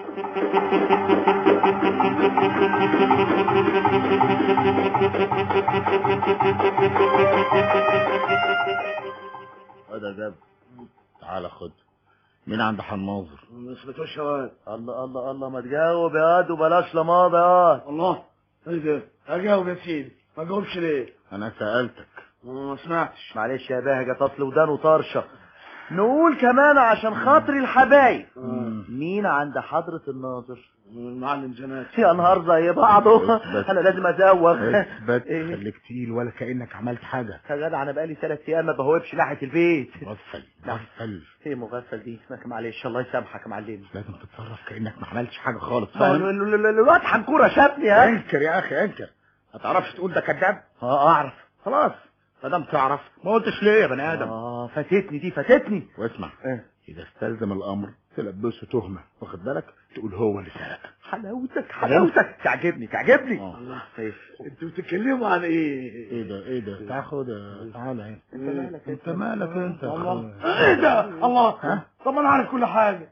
خد يا جاب تعالى خد مين عنده حناظر ما سمعتوش يا واد الله الله الله ما تجاوب يا واد وبلاش لماضي يا واد الله ايه ده اجاوب يا سيدي ما جاوبش ليه انا سألتك ما سمعتش معلش يا بهجة اصل ودان وطرشة نقول كمان عشان خاطري الحبايب مين عند حضرة الناظر المعلم زمان يا نهار زي بعضه اثبت. انا لازم ازوغ اثبت إيه؟ خليك تقيل ولا كأنك عملت حاجة يا جدع انا بقالي ثلاث ايام ما بهوبش ناحية البيت غفل نعم. غفل ايه مغفل دي اسمك معلش الله يسامحك يا معلم لازم تتصرف كأنك ما عملتش حاجة خالص ما هو ال- ال- ال- الواد حنكوره شافني ها انكر يا اخي انكر ما تعرفش تقول ده كذاب اه اعرف خلاص ما دام تعرف ما قلتش ليه يا بني ادم اه فاتتني دي فاتتني واسمع إيه؟ اذا استلزم الامر تلبسه تهمة واخد بالك تقول هو اللي سرق حلاوتك حلاوتك تعجبني تعجبني الله إيه؟ انتوا بتتكلموا عن ايه ايه ده ايه ده تعال خد تعالى هنا انت مالك انت مالك انت الله ايه ده الله طب انا عارف كل حاجه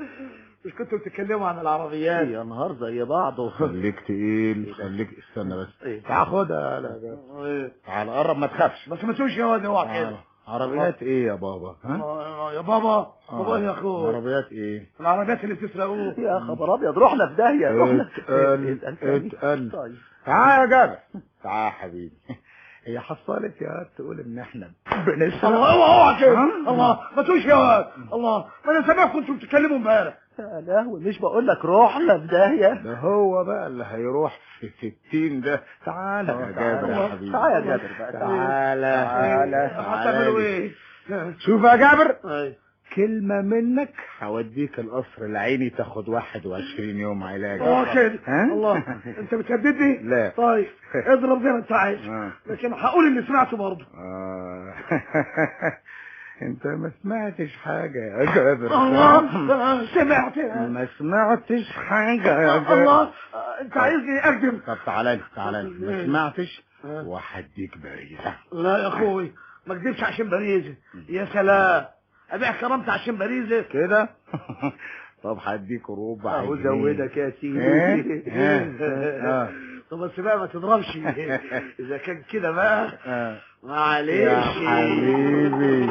مش كنتوا بتتكلموا عن العربيات يا نهار زي بعضه خليك تقيل خليك استنى بس إيه؟ تعال خدها لا إيه؟ تعال قرب ما تخافش ما سمعتوش يا واد اوعى تعال. كده عربيات ايه يا بابا ها آه، يا بابا بابا يا اخويا عربيات ايه العربيات اللي بتسرقوه يا خبر ابيض رحنا في داهيه رحنا اتقل اسأل تاني. اتقل طيب تعال يا جابر تعال يا حبيبي هي حصلت يا واد تقول ان احنا بنسرق الله اوعى اوعى كده الله ما تقولش يا واد الله ما انا سامعكم انتوا بتتكلموا امبارح يا لهوي مش بقول لك رحنا في داهيه ده هو بقى اللي هيروح في ستين ده تعال يا جابر يا حبيبي تعالى يا جابر بقى تعالى تعالى هتعملوا ايه شوف يا جابر أيوة. كلمة منك هوديك القصر العيني تاخد 21 يوم علاج اه كده ها؟ الله انت بتهددني لا طيب اضرب زي ما انت عايز آه. لكن هقول اللي سمعته برضه آه. انت ما سمعتش حاجة يا جابر الله آه، سمعت ما سمعتش حاجة يا جابر الله آه، انت عايزني اكذب طب تعالى لي تعالى لي ما سمعتش وهديك باريزة لا يا اخوي ما اكذبش عشان باريزه يا سلام ابيع كرامتي عشان باريزه كده طب هديك ربع اهو جنيه. زودك يا سيدي إيه؟ إيه؟ آه. طب بس بقى ما تضربش اذا كان كده بقى آه. معلش يا حبيبي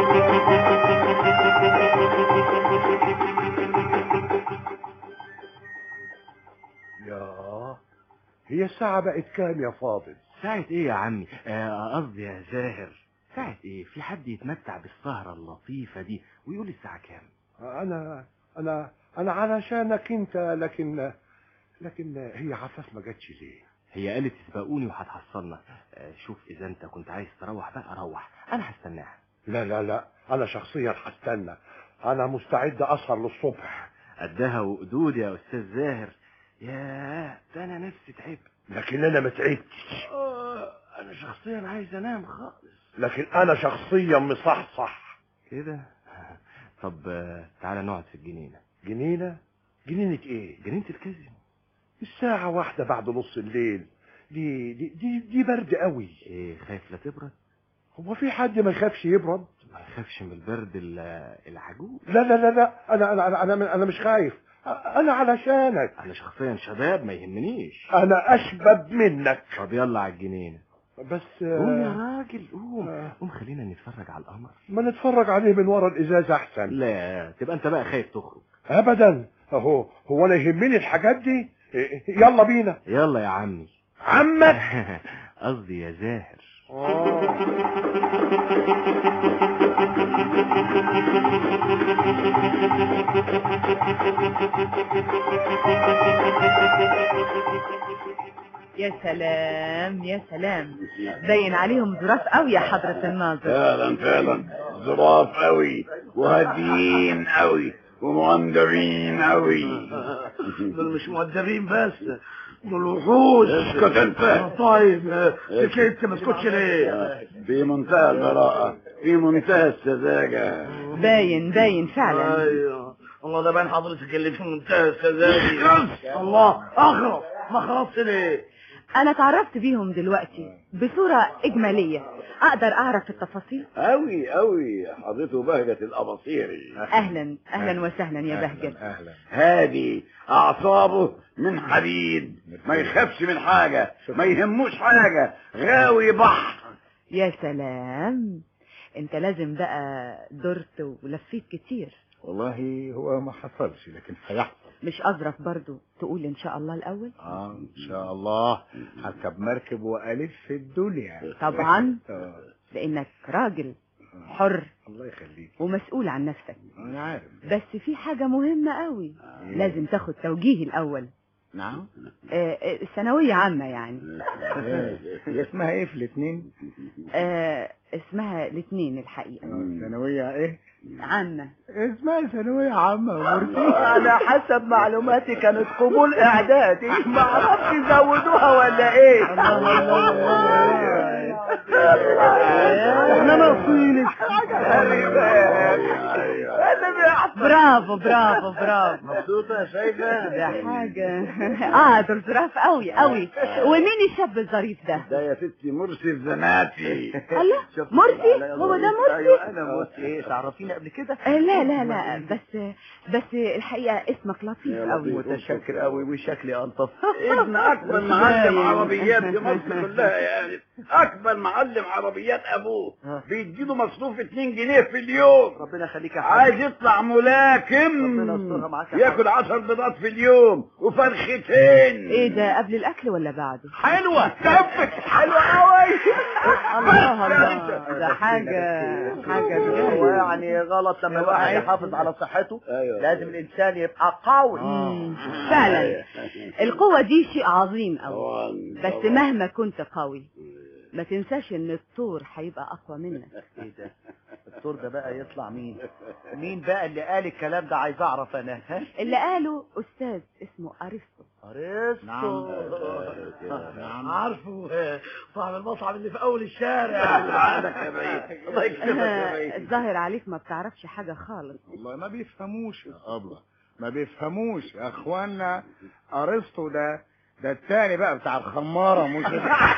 يا هي الساعة بقت كام يا فاضل ساعة ايه يا عمي آه، قصدي يا زاهر ساعة ايه في حد يتمتع بالسهرة اللطيفة دي ويقول الساعة كام انا انا انا علشانك انت لكن لكن هي عفاف ما جاتش ليه هي قالت تسبقوني وهتحصلنا آه، شوف اذا انت كنت عايز تروح بقى روح انا هستناها لا لا لا انا شخصيا هستنى انا مستعد اسهر للصبح قدها وقدود يا استاذ زاهر يا ده انا نفسي تعبت لكن انا ما تعبتش آه، انا شخصيا عايز انام خالص لكن انا شخصيا مصحصح كده طب آه، تعالى نقعد في الجنينة جنينة جنينة ايه جنينة الكازينو الساعة واحدة بعد نص الليل دي دي دي, دي برد قوي ايه خايف لا تبرد هو في حد ما يخافش يبرد ما يخافش من البرد ال- العجوز لا لا لا لا انا انا انا انا, أنا مش خايف انا علشانك انا شخصيا شباب ما يهمنيش انا اشبب منك طب يلا على الجنينة بس قوم يا آه، راجل قوم قوم خلينا نتفرج على القمر ما نتفرج عليه من ورا الازاز احسن لا تبقى انت بقى خايف تخرج ابدا اهو هو انا يهمني الحاجات دي إيه، يلا بينا يلا يا عمي عمك قصدي يا زاهر يا سلام يا سلام باين عليهم ظراف قوي يا حضرة الناظر فعلا فعلا ظراف قوي وهاديين قوي ومؤدبين قوي دول مش مؤدبين بس دول وحوش اسكت انت طيب آه، سكت ما اسكتش ليه في منتهى البراءة في منتهى السذاجة باين باين فعلا ايوه الله ده باين حضرتك اللي في منتهى السذاجة الله اغرب ما خرجت ليه انا اتعرفت بيهم دلوقتي بصورة اجمالية اقدر اعرف التفاصيل قوي قوي حضرته بهجة الأباصيري اهلا اهلا وسهلا يا بهجت أهلا هادي أعصابه من حديد ما يخافش من حاجة ما يهموش حاجة غاوي بحر يا سلام انت لازم بقى درت ولفيت كتير والله هو ما حصلش لكن هيحصل مش اظرف برضو تقول ان شاء الله الاول اه ان شاء الله هركب مركب والف في الدنيا طبعا آه، لانك راجل حر الله يخليك ومسؤول عن نفسك انا عارف بس في حاجة مهمة قوي لازم تاخد توجيه الاول نعم آه، آه، ثانوية عامة يعني إيه، هي اسمها ايه في الاثنين آه، اسمها الاثنين الحقيقة ثانوية ايه عامة اسمها ثانوية عامة يا مرسي على حسب معلوماتي كانت قبول اعدادي ما اعرفش يزودوها ولا ايه انا نصيلك برافو برافو برافو مبسوطة يا شايفة ده حاجة اه دول ظراف قوي قوي ومين الشاب الظريف ده ده يا ستي مرسي الزناتي الله مرسي هو ده مرسي ايوه انا مرسي ايه تعرفيني قبل كده آه، لا لا لا بس بس الحقيقة اسمك لطيف قوي متشكر قوي وشكلي الطف ابن اكبر معلم عربيات في مصر كلها يعني اكبر معلم عربيات ابوه بيديله مصروف 2 جنيه في اليوم ربنا يخليك يا عايز حبيبي يطلع ملاكم ربنا يسترها معاك يا ياكل 10 بيضات في اليوم وفرختين ايه ده قبل الاكل ولا بعده حلوه كفت حلوة قوي الله الله ده حاجة حاجة هو بجد يعني غلط لما الواحد يحافظ على صحته ايوه لازم الانسان يبقى قوي مم، فعلا القوة دي شيء عظيم قوي بس مهما كنت قوي ما تنساش ان الطور هيبقى اقوى منك ايه ده الدكتور ده بقى يطلع مين مين بقى اللي قال الكلام ده عايز اعرف انا ها اللي قاله استاذ اسمه ارسطو ارسطو نعم عارفه صاحب المطعم اللي في اول الشارع عندك يا بعيد الله يكرمك يا بعيد الظاهر عليك ما بتعرفش حاجة خالص والله ما بيفهموش يا أبلة ما بيفهموش يا اخوانا ارسطو ده ده التاني بقى بتاع الخمارة مش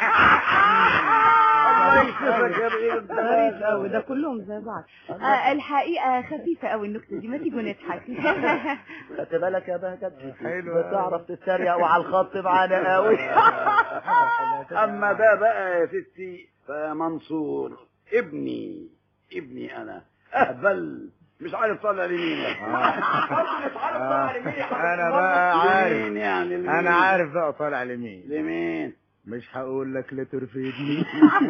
الله يكرمك يا بعيد غريب قوي ده كلهم زي بعض آه الحقيقة خفيفة قوي النكتة دي ما تيجوا نضحك خدت بالك يا بهجت حلو بتعرف تتريق وعلى الخط معانا قوي اما ده بقى يا ستي فمنصور ابني ابني انا اهبل مش عارف طالع لمين انا بقى عارف لمين يعني لمين؟ انا عارف بقى طالع لمين لمين مش هقول لك لا ترفدني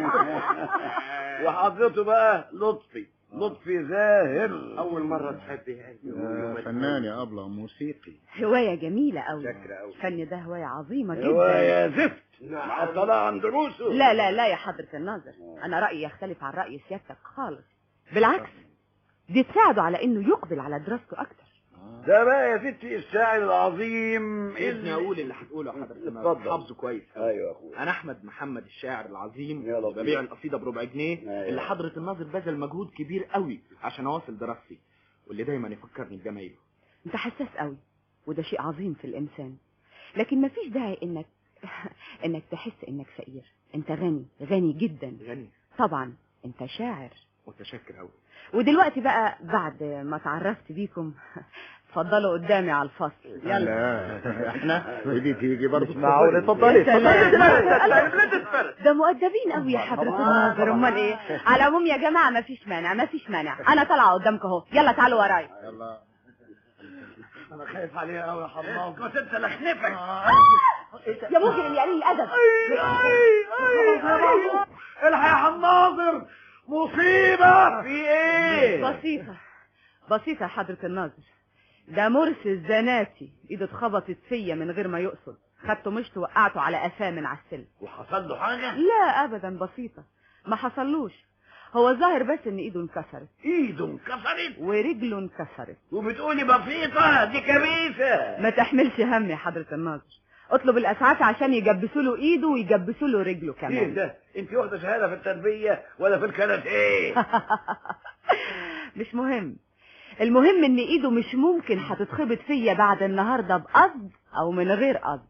وحضرته بقى لطفي لطفي زاهر اول مرة تحبي آه، فنان يا أبلة موسيقي هواية جميلة قوي شكرا أوي. الفن ده هواية عظيمة هو جدا يا زفت معطلة عن دروسه لا لا لا يا حضرة الناظر أنا رأيي يختلف عن رأي سيادتك خالص بالعكس دي تساعده على إنه يقبل على دراسته أكتر ده بقى يا ستي الشاعر العظيم ابني اقول اللي هتقوله يا حضرة الناظر اتفضل. حافظه كويس ايوه يا اخويا انا احمد محمد الشاعر العظيم يا لطيف. ببيع القصيده بربع جنيه أيوة. اللي حضره الناظر بذل مجهود كبير قوي عشان اواصل دراستي واللي دايما يفكرني بجمايله انت حساس قوي وده شيء عظيم في الانسان لكن مفيش داعي انك انك تحس انك فقير انت غني غني جدا غني طبعا انت شاعر متشكر قوي ودلوقتي بقى بعد ما اتعرفت بيكم اتفضلوا قدامي على الفصل يلا لا احنا ودي تيجي برضه مش معقول اتفضلي يا سلام. اتفضلي ده مؤدبين قوي يا حضرة الناظر امال ايه على العموم يا جماعه مفيش مانع مفيش مانع انا طالعه قدامكم اهو يلا تعالوا ورايا يلا انا خايف عليها قوي يا حمام كنت انت لخنفك يا مجرم يا قليل الادب الحق يا حناظر مصيبة في ايه بسيطة بسيطة يا حضرة الناظر ده مرسي الزناتي ايده اتخبطت فيا من غير ما يقصد خدته مشط وقعته على قفاه من على السلم وحصل له حاجة لا ابدا بسيطة ما حصلوش هو ظاهر بس ان ايده انكسرت ايده انكسرت ورجله انكسرت وبتقولي بسيطة دي كبيسة ما تحملش هم يا حضرة الناظر اطلب الاسعاف عشان يجبسوا له ايده ويجبسوا له رجله ايه كمان ده انت واخدة شهادة في التربية ولا في الكاراتيه مش مهم المهم ان ايده مش ممكن هتتخبط فيا بعد النهارده بقصد او من غير قصد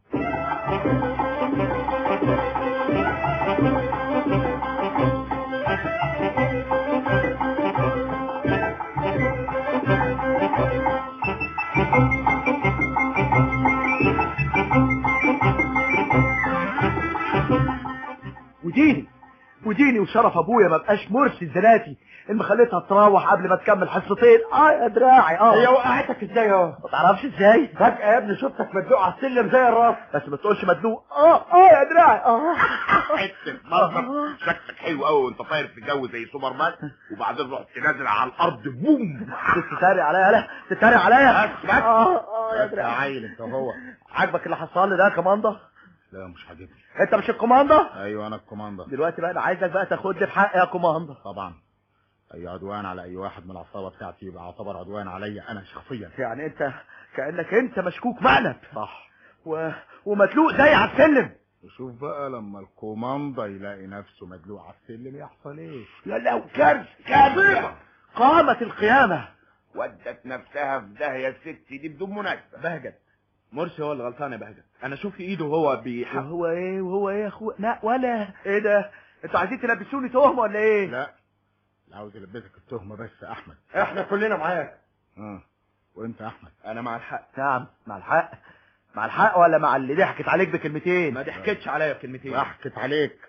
وديني وديني وشرف ابويا ما بقاش مرسي الزناتي اللي خليتها تروح قبل ما تكمل حصتين اه يا دراعي اه هي وقعتك ازاي اهو ما تعرفش ازاي فجأة يا ابني شفتك مدلوق على السلم زي الراس بس ما تقولش مدلوق اه اه يا دراعي اه حته منظر شكلك حلو قوي وانت طاير في جو زي سوبر مان وبعدين رحت نازل على الارض بوم تتريق عليا لا تتريق عليا بس بس اه اه يا يا دراعي عيل انت وهو عاجبك اللي حصل لي ده يا كماندا لا مش عاجبني انت مش الكوماندا ايوه انا الكوماندا دلوقتي بقى انا عايزك بقى تاخد لي بحقي يا كوماندا طبعا اي عدوان على اي واحد من العصابه بتاعتي يبقى يعتبر عدوان عليا انا شخصيا يعني انت كانك انت مشكوك مقلب صح و... ومدلوق زي على السلم وشوف بقى لما الكوماندا يلاقي نفسه مدلوق على السلم يحصل ايه يا لو كارثة كارثة قامت القيامة ودت نفسها في داهية الست دي بدون مناسبة بهجت مرسي هو اللي غلطان يا بهجت انا شوف ايده وهو بيحق وهو ايه وهو ايه يا اخويا لا ولا ايه ده انتوا عايزين تلبسوني تهمه ولا ايه لا لا عاوز البسك التهمه بس يا احمد احنا كلنا معاك اه وانت يا احمد انا مع الحق نعم مع الحق مع الحق ولا مع اللي ضحكت عليك بكلمتين ما ضحكتش عليا بكلمتين ضحكت عليك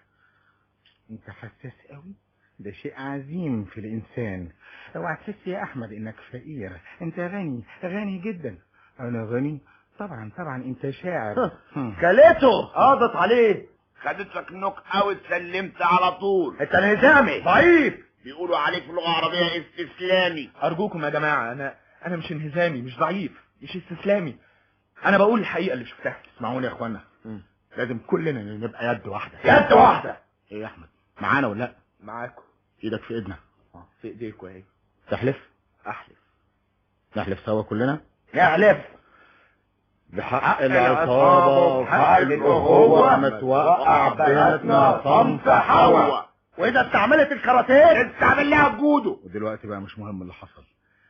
انت حساس قوي ده شيء عظيم في الانسان اوعى تحس يا احمد انك فقير انت غني غني جدا انا غني طبعا طبعا انت شاعر هم. كلته قضت عليه خدت لك نوك اوت سلمت على طول انت انهزامي ضعيف بيقولوا عليك في اللغة العربية استسلامي ارجوكم يا جماعه انا انا مش انهزامي مش ضعيف مش استسلامي انا بقول الحقيقه اللي شفتها اسمعوني يا اخوانا لازم كلنا نبقى يد واحده يد واحدة ايه يا احمد معانا ولا لا معاكم ايدك في ايدنا في ايديكم اهي تحلف احلف نحلف سوا كلنا احلف بحق العصابة وحق الأخوة متوقع بيناتنا صنف حوا واذا استعملت الكاراتيه استعمل لها جودو ودلوقتي بقى مش مهم اللي حصل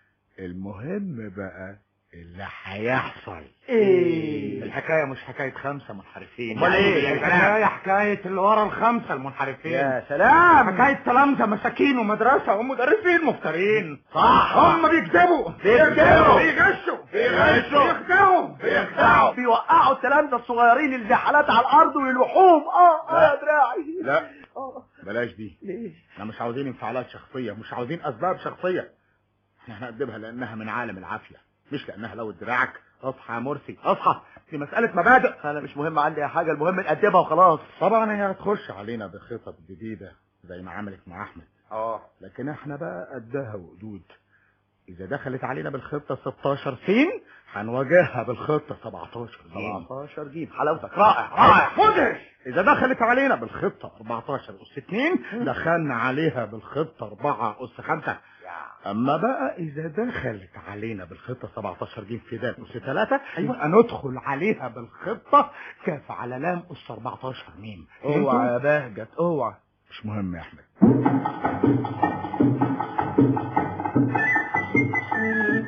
المهم بقى اللي هيحصل ايه الحكايه مش حكايه خمسه منحرفين امال ايه؟ الحكايه حكايه اللي ورا الخمسه المنحرفين يا سلام حكايه تلامذه مساكين ومدرسه ومدرسين مفترين صح هم بيكذبوا بيكذبوا. بيغشوا بيغشوا. بيخدعوا بيخدعوا بيوقعوا التلامذه الصغيرين الزحالات على الارض ويلوحوهم اه اه يا دراعي لا اه بلاش دي ليه احنا مش عاوزين انفعالات شخصيه مش عاوزين اسباب شخصيه احنا هنقدمها لانها من عالم العافيه مش لانها لو دراعك اصحى يا مرسي اصحى دي مساله مبادئ انا مش مهم عندي حاجه المهم نقدمها وخلاص طبعا هي هتخش علينا بخطط جديده زي ما عملت مع احمد اه لكن احنا بقى قدها وقدود اذا دخلت علينا بالخطه 16 سين هنواجهها بالخطه 17 جيم 17 جيب حلاوتك رائع رائع مدهش اذا دخلت علينا بالخطه 14 اس 2 دخلنا عليها بالخطه 4 اس 5 اما بقى اذا دخلت علينا بالخطه 17 جيم في دال اس 3 يبقى ندخل عليها بالخطه كاف على لام اس 14 ميم اوعى يا بهجت اوعى مش مهم يا احمد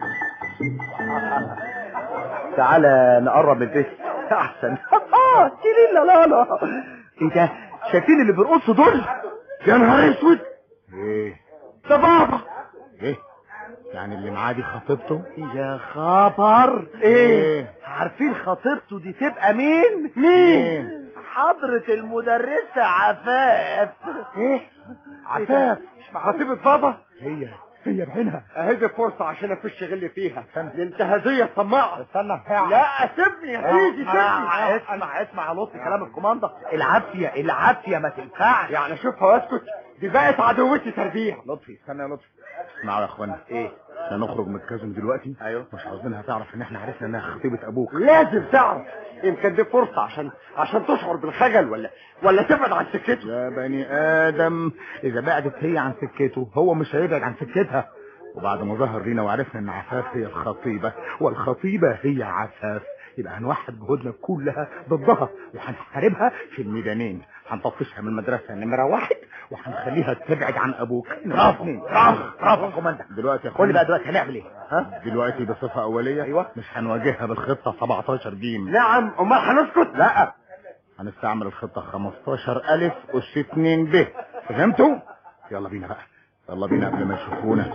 تعالى نقرب من البيت احسن شيلين لا لا ايه ده شايفين اللي بيرقصوا دول يا نهار اسود ايه ده بابا ايه يعني اللي معاه دي خطيبته يا خبر ايه عارفين خطيبته دي تبقى مين مين حضرة المدرسة عفاف ايه عفاف خطيبة بابا هي هي بعينها اهي دي فرصة عشان اخش غل فيها دي انتهازية طماعة استنى لا سيبني يا سيدي سيبني آه، اسمع اسمع يا لطفي كلام الكوماندا العافية العافية ما تنفعش يعني اشوفها واسكت دي بقت عدوتي تربية لطفي استنى يا لطفي اسمعوا يا اخوانا ايه احنا نخرج من الكازم دلوقتي ايوه مش عاوزينها تعرف ان احنا عرفنا انها خطيبة ابوك لازم تعرف يمكن دي فرصة عشان عشان تشعر بالخجل ولا ولا تبعد عن سكته يا بني ادم اذا بعدت هي عن سكته هو مش هيبعد عن سكتها وبعد ما ظهر لينا وعرفنا ان عفاف هي الخطيبة والخطيبة هي عفاف يبقى هنوحد جهودنا كلها ضدها وهنحاربها في الميدانين هنطفشها من المدرسة نمرة واحد وهنخليها تبعد عن ابوك برافو برافو برافو يا كوماندا دلوقتي يا قول لي بقى اخوانا دلوقتي هنعمل ايه ها دلوقتي بصفة اولية ايوه مش هنواجهها بالخطة 17 جيم نعم امال هنسكت لا هنستعمل الخطة 15 ألف أس 2 ب فهمتوا؟ يلا بينا بقى يلا بينا قبل ما يشوفونا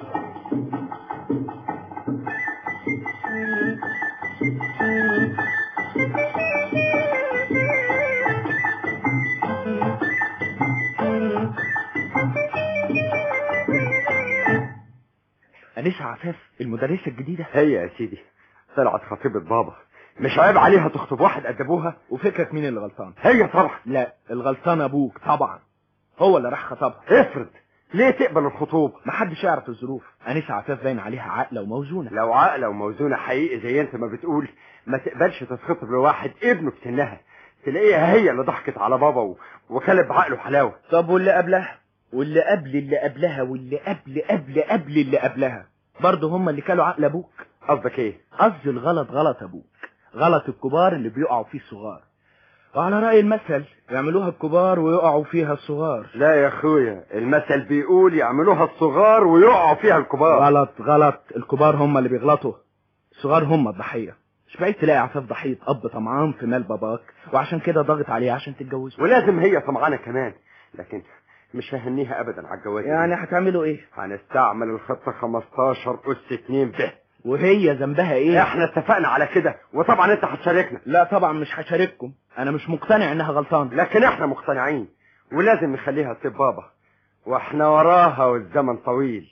أنسة عفاف المدرسة الجديدة هي يا سيدي طلعت خطيبة بابا مش عيب عليها تخطب واحد قد ابوها وفكرك مين اللي غلطان هي طبعا لا الغلطان ابوك طبعا هو اللي راح خطبها افرض ليه تقبل الخطوبة محدش يعرف الظروف انسة عفاف باين عليها عاقله وموزونه لو عاقلة وموزونة حقيقي زي انت ما بتقول ما تقبلش تتخطب لواحد ابنه في سنها تلاقيها هي اللي ضحكت على بابا و... وكلب بعقله حلاوة طب واللي قبلها واللي قبل اللي قبلها واللي قبل قبل قبل اللي قبلها برضه هم اللي كانوا عقل ابوك قصدك ايه قصدي الغلط غلط ابوك غلط الكبار اللي بيقعوا فيه الصغار وعلى رأي المثل يعملوها الكبار ويقعوا فيها الصغار لا يا اخويا المثل بيقول يعملوها الصغار ويقعوا فيها الكبار غلط غلط الكبار هم اللي بيغلطوا الصغار هم الضحية مش بعيد تلاقي عفاف ضحية أب طمعان في مال باباك وعشان كده ضاغط عليه عشان تتجوزه ولازم هي طمعانة كمان لكن مش ههنيها ابدا على الجواز يعني هتعملوا ايه هنستعمل الخطة 15 اس 2 ب وهي ذنبها ايه احنا اتفقنا على كده وطبعا انت هتشاركنا لا طبعا مش هشارككم انا مش مقتنع انها غلطانة لكن احنا مقتنعين ولازم نخليها تسيب بابا واحنا وراها والزمن طويل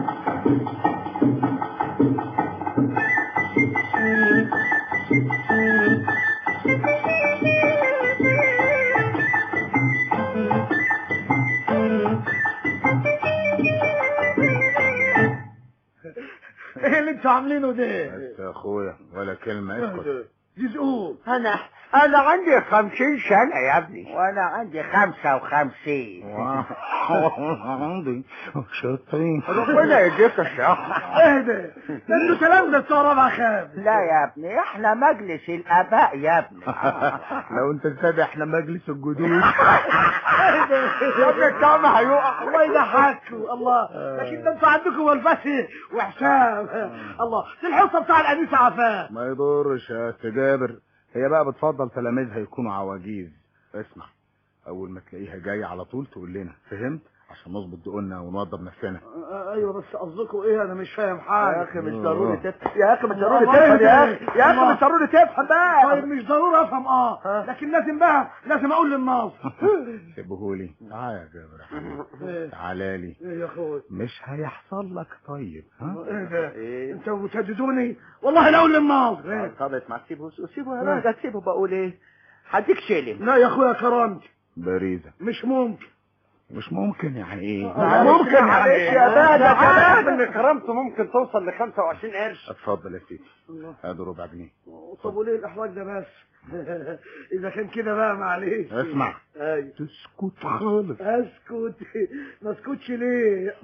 ايه اللي انتوا عاملينه ده بس يا اخويا ولا كلمة اسكت جزء انا انا عندي خمسين سنة يا ابني وانا عندي خمسة وخمسين عندي شاطرين ربنا يديك الصحة ايه ده ده انتوا كلام ده بتوع رابعة خام لا يا ابني احنا مجلس الاباء يا ابني لو انت سابق احنا مجلس الجدود يا ابني الكعب هيقع الله يضحكوا الله لكن ده انتوا عندكم والبسي وحسام الله دي الحصه بتاع الانيسه عفاف ما يضرش يا أستاذ جابر هي بقى بتفضل تلاميذها يكونوا عواجيز اسمع اول ما تلاقيها جايه على طول تقول لنا فهمت عشان نظبط دقولنا ونوضب نفسنا ايوه بس قصدكم ايه انا مش فاهم حاجه يا اخي مش ضروري تفهم تفهم يا اخي مش ضروري الله تفهم يا اخي يهديك. يا اخي الله. مش ضروري تفهم بقى طيب مش ضروري افهم اه لكن لازم بقى لازم اقول للناس سيبهولي تعالى يا جابر يا حبيبي ايه تعالى لي إيه يا اخوي مش هيحصل لك طيب ها ايه ده انتوا بتهددوني والله لا اقول للناس إيه؟ طب اسمع سيبه سيبه يا راجل سيبه بقول ايه هديك شيلين لا يا اخويا كرامتي باريزة مش ممكن مش ممكن يعني ايه ممكن معلش يا باشا ده كلام. كلام ان كرامته ممكن توصل ل 25 قرش اتفضل يا سيدي ادي ربع جنيه طب وليه الاحراج ده بس اذا كان كده بقى معلش اسمع ايوه تسكت خالص اسكت ما اسكتش ليه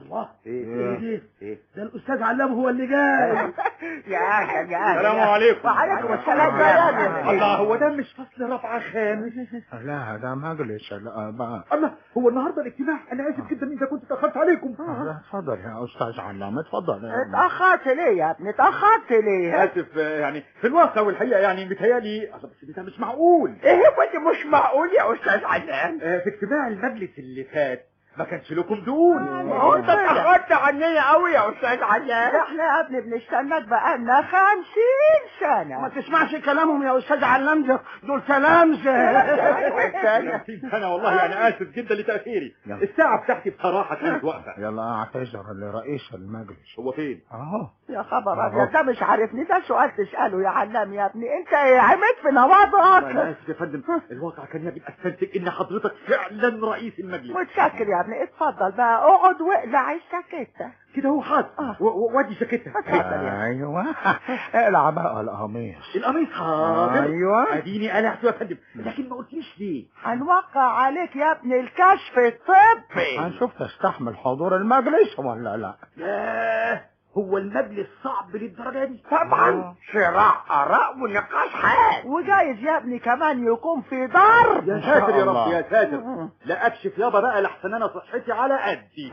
الله ايه ايه ايه ده الاستاذ علام هو اللي جاي يا اهلا يا اهلا السلام عليكم وعليكم السلام يا اهلا الله هو ده مش فصل رفع خامس لا ده مجلس الآباء الله هو النهارده الاجتماع انا اسف جدا اذا كنت اتاخرت عليكم لا، اتفضل يا استاذ علام اتفضل يا ابني. اتأخرت ليه يا ابني اتأخرت ليه اسف آه، يعني في الواقع والحقيقه يعني متهيألي أصل بس ده مش معقول ايه هو اللي مش معقول يا استاذ علام آه، في اجتماع المجلس اللي فات ما كانش لكم دول ما هو انت اتأخرت عنيا قوي يا استاذ علام احنا يا ابني بنستناك بقالنا خمسين سنة ما تسمعش كلامهم يا استاذ علام ده دول تلامذة انا والله يعني اسف جدا لتاخيري الساعه بتاعتي بصراحه كانت واقفه يلا اعتذر لرئيس المجلس هو فين اهو يا خبر أهو. ابيض ده مش عارفني ده سؤال تسأله يا علام يا ابني انت ايه عملت في نواضعك انا اسف يا فندم الواقع كان يجب استنتج ان حضرتك فعلا رئيس المجلس متشكر يا ابني اتفضل بقى اقعد واقلع الشاكيتة كده هو حاضر و- و- وادي شاكتها ايوه اقلع بقى القميص القميص حاضر ايوه اديني قلعته يا فندم لكن ما قلتليش ليه هنوقع عليك يا ابني الكشف الطبي هنشوف تستحمل حضور المجلس ولا لا ياه هو المجلس صعب للدرجه دي طبعا صراع اراء ونقاش حاد وجايز يا ابني كمان يكون في ضرب يا ساتر يا رب يا ساتر لا اكشف يابا بقى لحسن انا صحتي على قدي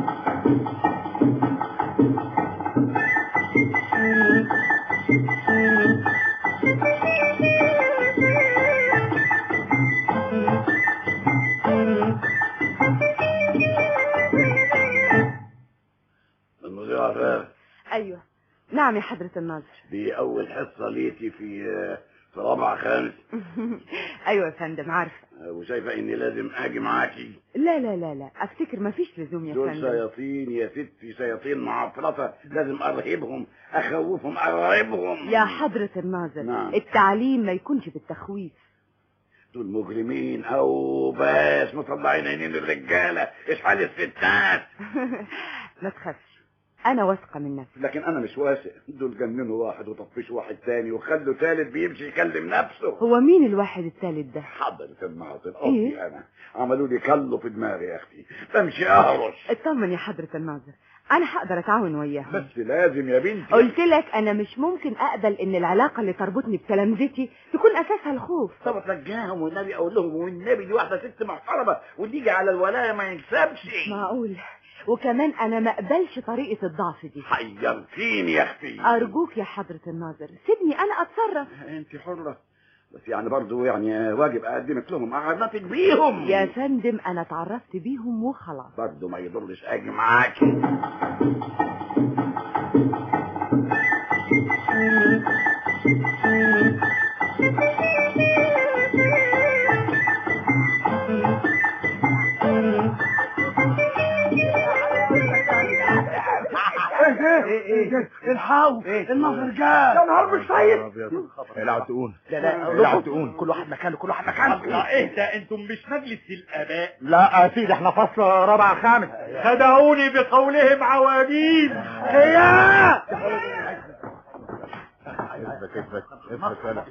المذيع عفاف ايوه نعم يا حضرة الناظر دي أول حصة ليتي في في رابعة خامس ايوه يا فندم عارفه وشايفة إني لازم أجي معاكي لا لا لا لا افتكر ما فيش لزوم يا دول فندم شياطين يا ستي شياطين معفرطة لازم أرهبهم أخوفهم أرهبهم يا حضرة الناظر نعم. التعليم ما يكونش بالتخويف دول مجرمين أو بس مطلعين عينين الرجالة إيش حال الستات ما تخافش انا واثقه من نفسي لكن أنا مش واثق دول جننوا واحد وطفشوا واحد تاني وخلوا ثالث بيمشي يكلم نفسه هو مين الواحد الثالث ده حضرة الناظر إيه؟ قصدي أنا عملوا لي كله في دماغي يا أختي بمشي أهرش اطمن يا حضرة الناظر انا هقدر اتعاون وياهم بس لازم يا بنتي قلت لك انا مش ممكن اقبل ان العلاقه اللي تربطني بتلامذتي تكون اساسها الخوف طب اترجاهم والنبي اقول لهم والنبي دي واحده ست محترمه واللي يجي على الولايه ما يكسبش معقول وكمان انا ما اقبلش طريقه الضعف دي حيرتيني يا اختي ارجوك يا حضرة الناظر سيبني انا اتصرف انت حره بس يعني برضو يعني واجب اقدمك لهم اعرفك بيهم يا فندم انا اتعرفت بيهم وخلاص برضو ما يضرش اجي معاكي ايه ايه الحاو النظر جاء يا نهار مش طيب العب تقون لا لا العب تقون كل واحد مكانه كل واحد مكانه الله ايه ده انتم مش مجلس الاباء لا يا سيدي احنا فصل رابع خامس خدعوني بقولهم عواجيز يا اثبت اثبت اثبت ولا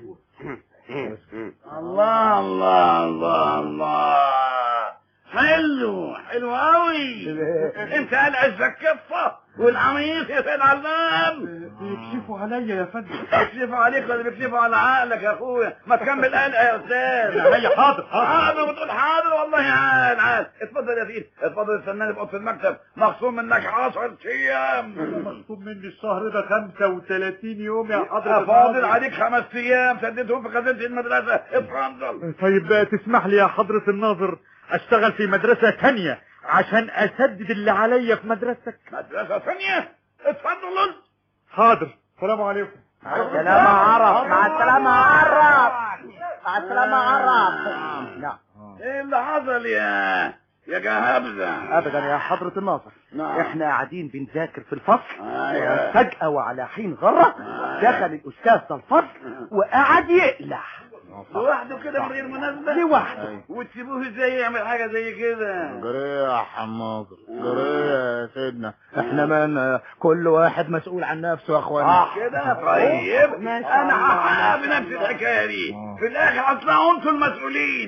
الله الله الله الله حلو حلو قوي انت قلع الزكفه والقميص يا سيد علام بيكشفوا عليا يا فندم بيكشفوا عليك ولا بيكشفوا على عقلك يا اخويا ما تكمل قلق يا استاذ عينيا حاضر حاضر حاضر بتقول حاضر والله عال عال اتفضل يا سيدي اتفضل استناني في اوضه المكتب مخصوم منك 10 ايام مكتوب مني الشهر ده 35 يوم يا حضرة فاضل الناظر. عليك خمس ايام سددهم في خزينه المدرسه اتفضل طيب بقى تسمح لي يا حضرة الناظر اشتغل في مدرسة تانية عشان اسدد اللي عليا في مدرستك مدرسه ثانيه اتفضل حاضر السلام عليكم مع السلامة عرب مع السلامة عرب مع السلامة عرب نعم ايه اللي حصل يا يا جهابزه ابدا يا حضرة الناظر نعم. احنا قاعدين بنذاكر في الفصل أيوة. فجأة وعلى حين غرة دخل الاستاذ ده الفصل وقعد يقلع لوحده كده من غير مناسبه لوحده وتسيبوه ازاي يعمل حاجه زي كده جري يا حماقر جري يا سيدنا احنا من كل واحد مسؤول عن نفسه يا اخوانا كده طيب ما شاء انا الله. هحقق بنفس الحكايه دي في الاخر هتطلعوا انتوا المسؤولين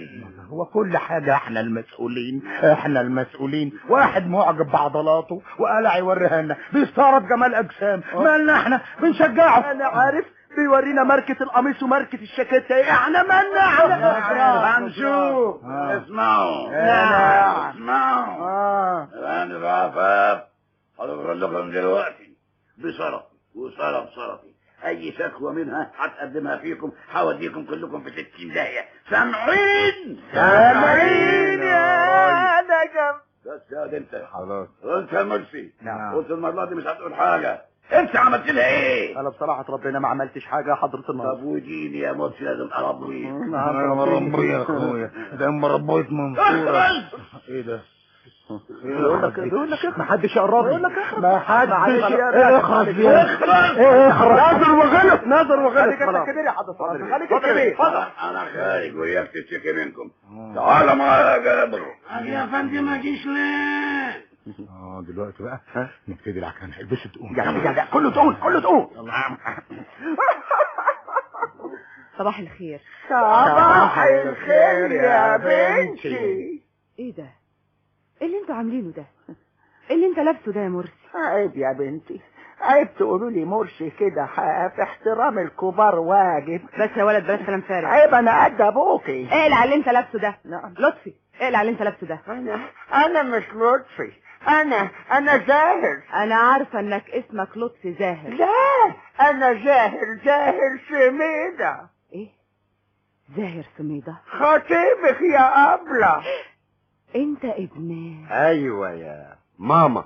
وكل حاجة احنا المسؤولين احنا المسؤولين واحد معجب بعضلاته وقلع يوريها لنا بيستعرض جمال اجسام مالنا احنا بنشجعه انا عارف بيورينا ماركة القميص وماركة الشاكيتة احنا مالنا احنا هنشوف اسمعوا نعم. اسمعوا انا بعفاف هقول لكم دلوقتي بصرفي وصرف صرفي اي شكوى منها هتقدمها فيكم هوديكم كلكم في 60 داهيه سامعين سامعين يا نجم بس يا دي انت خلاص قلت يا مرسي نعم. قلت المره دي مش هتقول حاجه انت عملت لها ايه انا بصراحة ربنا ما عملتش حاجة يا حضرة النار طب وديني يا مرسي لازم اربيك انا مربي يا اخويا ده اما ربيت منصورة اخرج ايه ده بيقول لك بيقول لك ما حدش يقرب بيقول لك اخرج ما حدش معلش يا راجل. اخرج يا اخرج ناظر وغلط ناظر وغلط خليك انت كبير يا حضرة النار خليك انت كبير انا انا خارج وياك تشتكي منكم تعال معايا يا جابر يا فندم ما جيش ليه اه دلوقتي بقى نبتدي العكان البس تقوم يعني يعني كله تقول كله تقول صباح الخير صباح الخير يا بنتي ايه ده ايه اللي انتوا عاملينه ده ايه اللي انت لابسه ده يا مرسي عيب يا بنتي عيب تقولوا لي مرسي كده في احترام الكبار واجب بس يا ولد بلاش كلام فارغ عيب انا قد ابوكي اقلع اللي انت لابسه ده نعم لطفي اقلع اللي انت لابسه ده انا انا مش لطفي انا انا زاهر انا عارفه انك اسمك لطفي زاهر لا انا زاهر زاهر سميدة ايه زاهر سميدة خطيبك يا ابله انت ابن ايوه يا ماما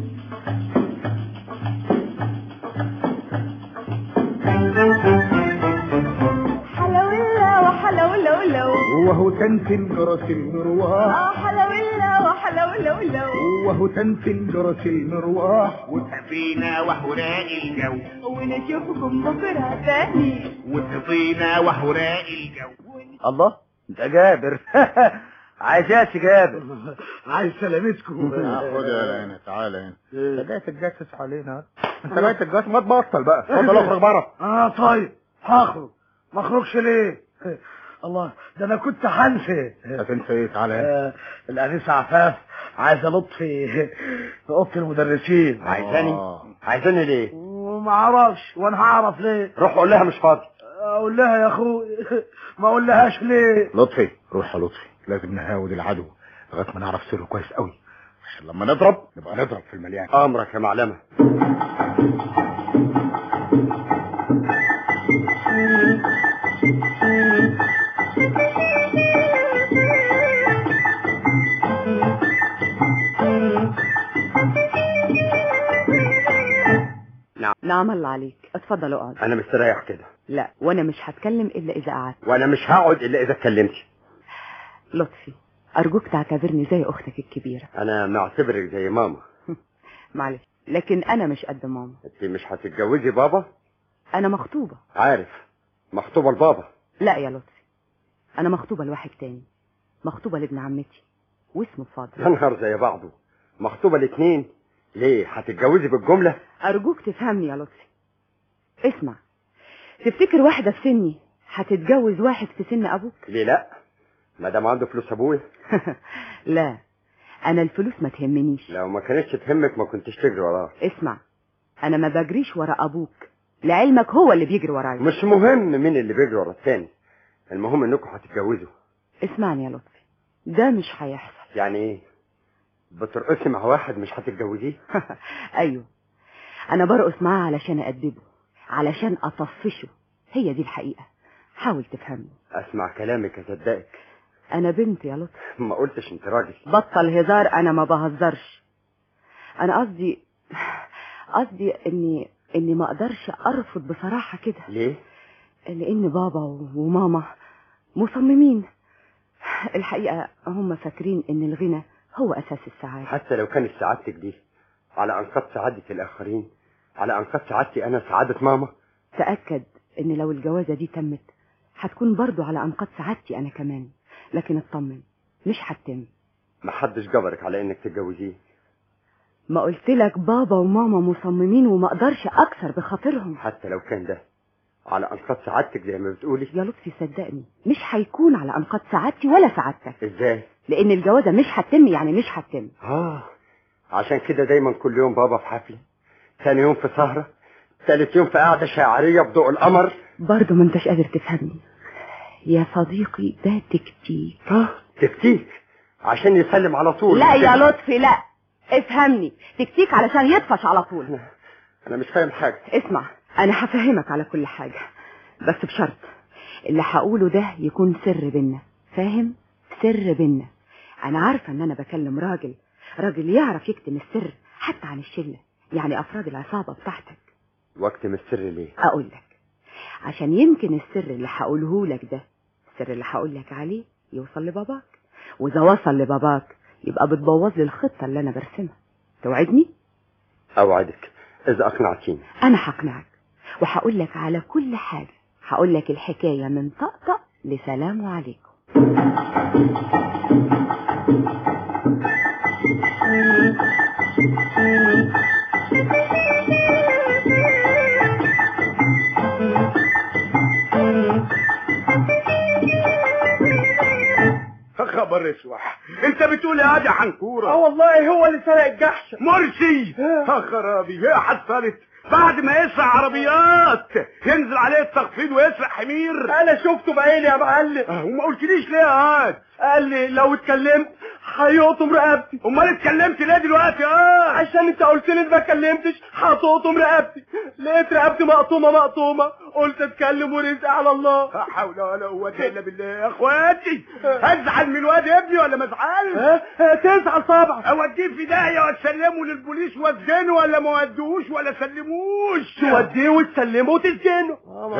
حلولا وحلولا ولو وهو تنتن جرس المروح اه حلولا وحلولا ولو وهو تنتن جرس المروح وتفينا وهراء الجو ونشوفكم بكره تاني وتفينا وهراء الجو الله ده جابر عايز ايه يا جابر عايز سلامتكم خد يا هنا تعالى هنا انت جاي تتجسس علينا انت جاي تتجسس ما تبطل بقى اتفضل اخرج بره اه طيب هخرج ما اخرجش ليه الله ده انا كنت هنسى هتنسى ايه تعالى هنا آه الانسه عفاف عايزه لطفي في اوضه المدرسين عايزاني عايزاني ليه وما اعرفش وانا هعرف ليه روح قول لها مش فاضي اقول لها يا اخوي ما اقول لهاش ليه لطفي روح يا لطفي لازم نهاود العدو لغايه ما نعرف سره كويس قوي عشان لما نضرب نبقى نضرب في المليان امرك يا معلمه نعم نعم الله عليك اتفضل اقعد انا مستريح كده لا وانا مش هتكلم الا اذا قعدت وانا مش هقعد الا اذا اتكلمت لطفي ارجوك تعتبرني زي اختك الكبيره انا معتبرك زي ماما معلش لكن انا مش قد ماما انت مش هتتجوزي بابا انا مخطوبه عارف مخطوبه لبابا لا يا لطفي انا مخطوبه لواحد تاني مخطوبه لابن عمتي واسمه يا فاضل نهار زي بعضه مخطوبه الاتنين ليه هتتجوزي بالجمله ارجوك تفهمني يا لطفي اسمع تفتكر واحده في سني هتتجوز واحد في سن ابوك ليه لا ما دام عنده فلوس ابويا لا انا الفلوس ما تهمنيش لو ما كانتش تهمك ما كنتش تجري وراه اسمع انا ما بجريش ورا ابوك لعلمك هو اللي بيجري ورايا مش مهم مين اللي بيجري ورا التاني المهم انكم هتتجوزوا اسمعني يا لطفي ده مش هيحصل يعني ايه بترقصي مع واحد مش هتتجوزيه ايوه انا برقص معاه علشان ادبه علشان اطفشه هي دي الحقيقه حاول تفهمني اسمع كلامك اصدقك انا بنت يا لطفي ما قلتش انت راجل بطل هزار انا ما بهزرش انا قصدي قصدي اني اني ما اقدرش ارفض بصراحه كده ليه لان بابا وماما مصممين الحقيقه هم فاكرين ان الغنى هو اساس السعاده حتى لو كانت سعادتك دي على انقاض سعادة الاخرين على انقاض سعادتي انا سعادة ماما تاكد ان لو الجوازه دي تمت هتكون برضو على انقاض سعادتي انا كمان لكن اطمن مش هتتم ما حدش جبرك على انك تتجوزيه ما قلت لك بابا وماما مصممين وما اقدرش اكسر بخاطرهم حتى لو كان ده على انقاض سعادتك زي ما بتقولي يا لطفي صدقني مش هيكون على انقاض سعادتي ولا سعادتك ازاي لان الجوازه مش هتتم يعني مش هتتم اه عشان كده دايما كل يوم بابا في حفله ثاني يوم في سهره ثالث يوم في قعده شاعريه بضوء القمر برضه ما انتش قادر تفهمني يا صديقي ده تكتيك اه تكتيك عشان يسلم على طول لا يا لطفي لا افهمني تكتيك علشان يطفش على طول انا مش فاهم حاجه اسمع انا هفهمك على كل حاجه بس بشرط اللي هقوله ده يكون سر بينا فاهم سر بينا انا عارفه ان انا بكلم راجل راجل يعرف يكتم السر حتى عن الشله يعني افراد العصابه بتاعتك واكتم السر ليه اقول لك عشان يمكن السر اللي هقوله لك ده السر اللي هقول لك عليه يوصل لباباك واذا وصل لباباك يبقى بتبوظ لي الخطه اللي انا برسمها توعدني اوعدك اذا اقنعتيني انا هقنعك وهقول لك على كل حاجه هقول لك الحكايه من طقطق لسلام عليكم خبر اسوح انت بتقول يا هادي حنكوره اه والله هو اللي سرق الجحشه مرسي ها خرابي هي حصلت بعد ما يسرق عربيات ينزل عليه التخفيض ويسرق حمير انا شفته بعيني يا معلم اه، وما قلتليش ليه يا هاد قال لي لو اتكلمت هيقطم رقبتي امال اتكلمت ليه دلوقتي اه عشان انت قلت لي ما اتكلمتش هتقطم رقبتي لقيت رقبتي مقطومه مقطومه قلت اتكلم ورزق على الله لا حول ولا قوة الا بالله يا اخواتي هزعل من الواد ابني ولا ما ازعلش؟ ها؟ ها، تزعل طبعا اوديه في داهية واسلمه للبوليس واسجنه ولا ما ودوش ولا سلموش توديه وتسلمه وتسجنه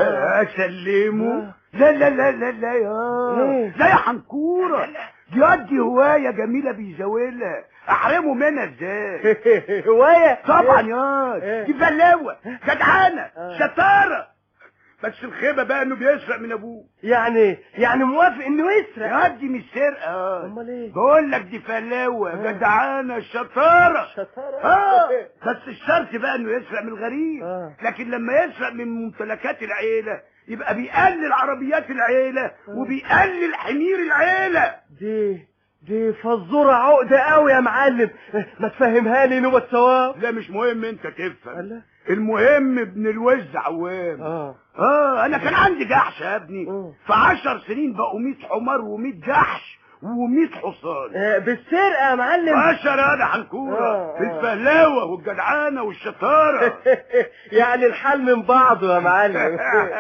اسلمه لا لا لا لا لا يا لا يا حنكورة دي قد هواية جميلة بيزاولها احرمه منها ازاي هوايه طبعا يا دي فلاوة جدعانة شطارة بس الخيبة بقى انه بيسرق من ابوه يعني يعني موافق انه يسرق يا دي مش سرقة امال ايه بقول لك دي فلاوة جدعانة شطارة شطاره اه بس الشرط بقى انه يسرق من الغريب آه. لكن لما يسرق من ممتلكات العيلة يبقى بيقلل عربيات العيلة وبيقلل حمير العيلة دي دي فزوره عقده قوي يا معلم ما تفهمها لي نوبه ثواب لا مش مهم انت تفهم الله. المهم ابن الوز عوام اه اه انا كان عندي جحش يا ابني آه. في عشر سنين بقوا 100 حمار و100 جحش و100 حصان آه، بالسرقه يا معلم عشر انا حنكورة آه، آه. بالفهلاوة والجدعانة والشطارة يعني الحال من بعضه يا معلم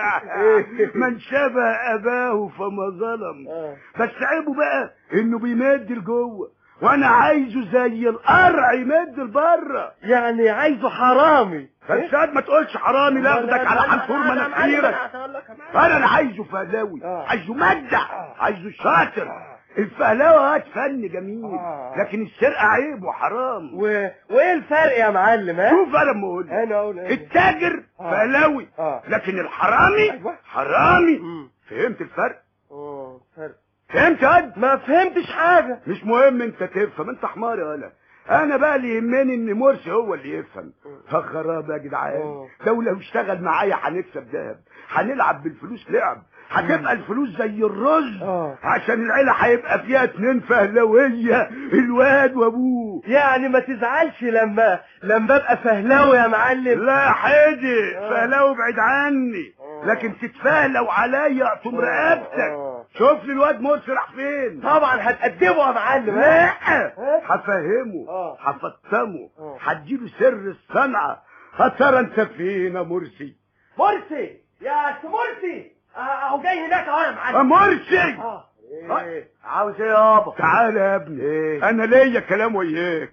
من شبه اباه فما ظلم آه. بس عيبه بقى انه بيمد لجوه وانا عايزه زي القرع يمد لبره يعني عايزه حرامي بس قد ما تقولش حرامي لا اخدك على حنطور مناخيرك انا اللي عايزه فهلاوي آه. عايزه مدح عايزه شاطر الفهلاوه هات فن جميل آه. لكن السرقه عيب وحرام و... وايه الفرق يا معلم ها شوف انا لما اقول انا اقول إيه؟ التاجر آه. فهلاوي اه لكن الحرامي أيوة. حرامي مم. فهمت الفرق اه فرق فهمت يا قد ما فهمتش حاجه مش مهم انت تفهم انت حمار يا ولا انا بقى اللي يهمني ان مرسي هو اللي يفهم فخراب يا جدعان اه. لو لو اشتغل معايا هنكسب دهب هنلعب بالفلوس لعب هتبقى الفلوس زي الرز اه. عشان العيلة هيبقى فيها اتنين فهلوية الواد وابوه يعني ما تزعلش لما لما ابقى فهلاوي يا معلم لا حدي اه. فهلو بعيد عني اه. لكن تتفهلو عليا اقطم رقبتك اه. شوف لي الواد مرسي راح فين طبعا هتقدمه يا معلم لا ها؟ هفهمه اه. هفطمه اه. هديله سر الصنعة هترى انت فين يا مرسي مرسي يا سي مرسي اه، اهو جاي هناك اهو يا يا معلم مرسي اه ايه عاوز ايه يابا تعال يا ابني ايه؟ انا ليا كلام وياك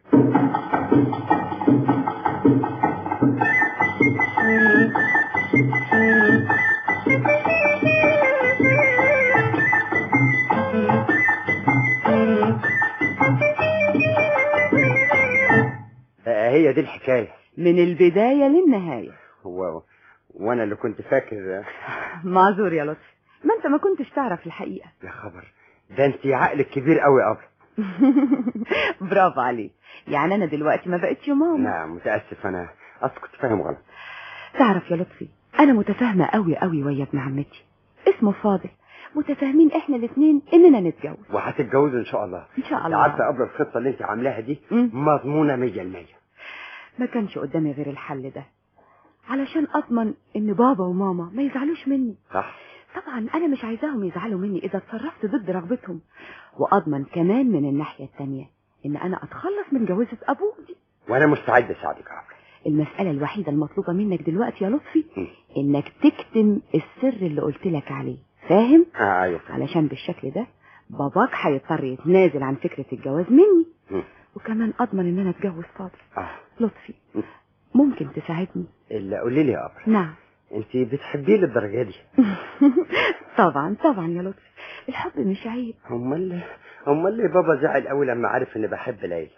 آه، هي دي الحكايه من البدايه للنهايه هو وانا اللي كنت فاكر معذور يا لطفي ما انت ما كنتش تعرف الحقيقه يا خبر ده انت عقلك كبير قوي قوي برافو عليك يعني انا دلوقتي ما بقتش ماما نعم متاسف انا اصل كنت فاهم غلط تعرف يا لطفي انا متفاهمة قوي قوي ويا ابن عمتي اسمه فاضل متفاهمين احنا الاثنين اننا نتجوز وهتتجوزوا ان شاء الله ان شاء انت الله عارفه قبل الخطه اللي انت عاملاها دي مضمونه 100% ما كانش قدامي غير الحل ده علشان اضمن ان بابا وماما ما يزعلوش مني صح طبعا انا مش عايزاهم يزعلوا مني اذا اتصرفت ضد رغبتهم واضمن كمان من الناحية التانية ان انا اتخلص من جوازة ابوه دي وانا مستعد اساعدك يا عمرو المسألة الوحيدة المطلوبة منك دلوقتي يا لطفي انك تكتم السر اللي قلت لك عليه فاهم آه ايوه علشان بالشكل ده باباك هيضطر يتنازل عن فكرة الجواز مني مم. وكمان اضمن ان انا اتجوز فاضل اه لطفي ممكن تساعدني الا قولي لي يا قمر نعم انت بتحبيه للدرجه دي طبعا طبعا يا لطفي الحب مش عيب امال امال ليه بابا زعل قوي لما عرف اني بحب ليلى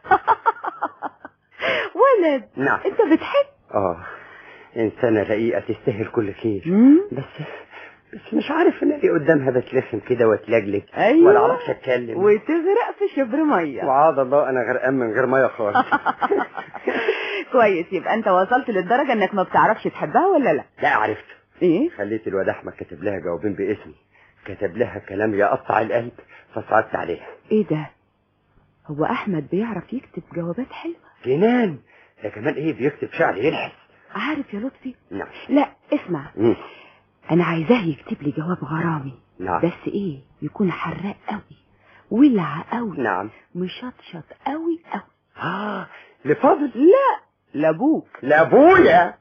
ولد نعم انت بتحب اه انسانه رقيقه تستاهل كل خير بس بس مش عارف ان اللي قدامها بتلخم كده واتلجلج أيوة. ولا اعرفش اتكلم وتغرق في شبر ميه وعاد الله انا غرقان من غير ميه خالص كويس يبقى انت وصلت للدرجة انك ما بتعرفش تحبها ولا لا لا عرفت ايه خليت الواد احمد كاتب لها جوابين باسمي كتب لها كلام يقطع القلب فصعدت عليها ايه ده هو احمد بيعرف يكتب جوابات حلوة جنان ده كمان ايه بيكتب شعر يلحس عارف يا لطفي نعم لا اسمع مم. انا عايزاه يكتب لي جواب غرامي نعم بس ايه يكون حراق قوي ولع قوي نعم مشطشط قوي قوي اه لفاضل لا لابوك لابويا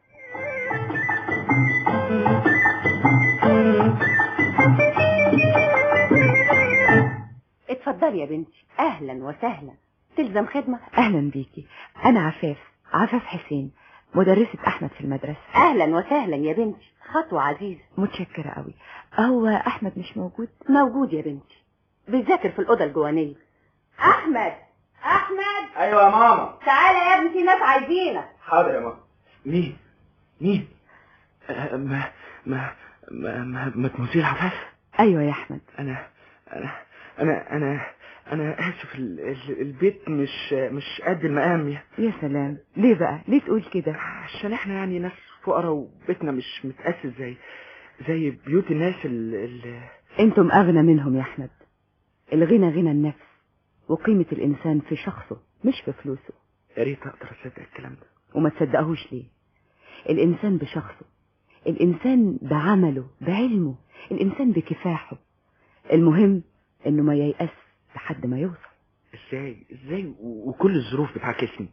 اتفضلي يا بنتي اهلا وسهلا تلزم خدمة اهلا بيكي انا عفاف عفاف حسين مدرسة احمد في المدرسة اهلا وسهلا يا بنتي خطوة عزيزة متشكرة قوي هو احمد مش موجود موجود يا بنتي بيذاكر في الأوضة الجوانية أحمد أحمد ايوه يا ماما تعالى يا ابني في ناس عايزينك حاضر يا ماما مين مين آه، ما ما ما ما, ما تمثيل عفاف ايوه يا احمد انا انا انا انا انا اسف ال- ال- البيت مش مش قد المقام يا يا سلام ليه بقى ليه تقول كده عشان احنا يعني ناس فقراء وبيتنا مش متأسس زي زي بيوت الناس ال ال انتم اغنى منهم يا احمد الغنى غنى النفس وقيمة الانسان في شخصه مش في فلوسه يا ريت اقدر اصدق الكلام ده وما تصدقهوش ليه الانسان بشخصه الانسان بعمله بعلمه الانسان بكفاحه المهم انه ما ييأس لحد ما يوصل ازاي ازاي و- وكل الظروف بتعكسني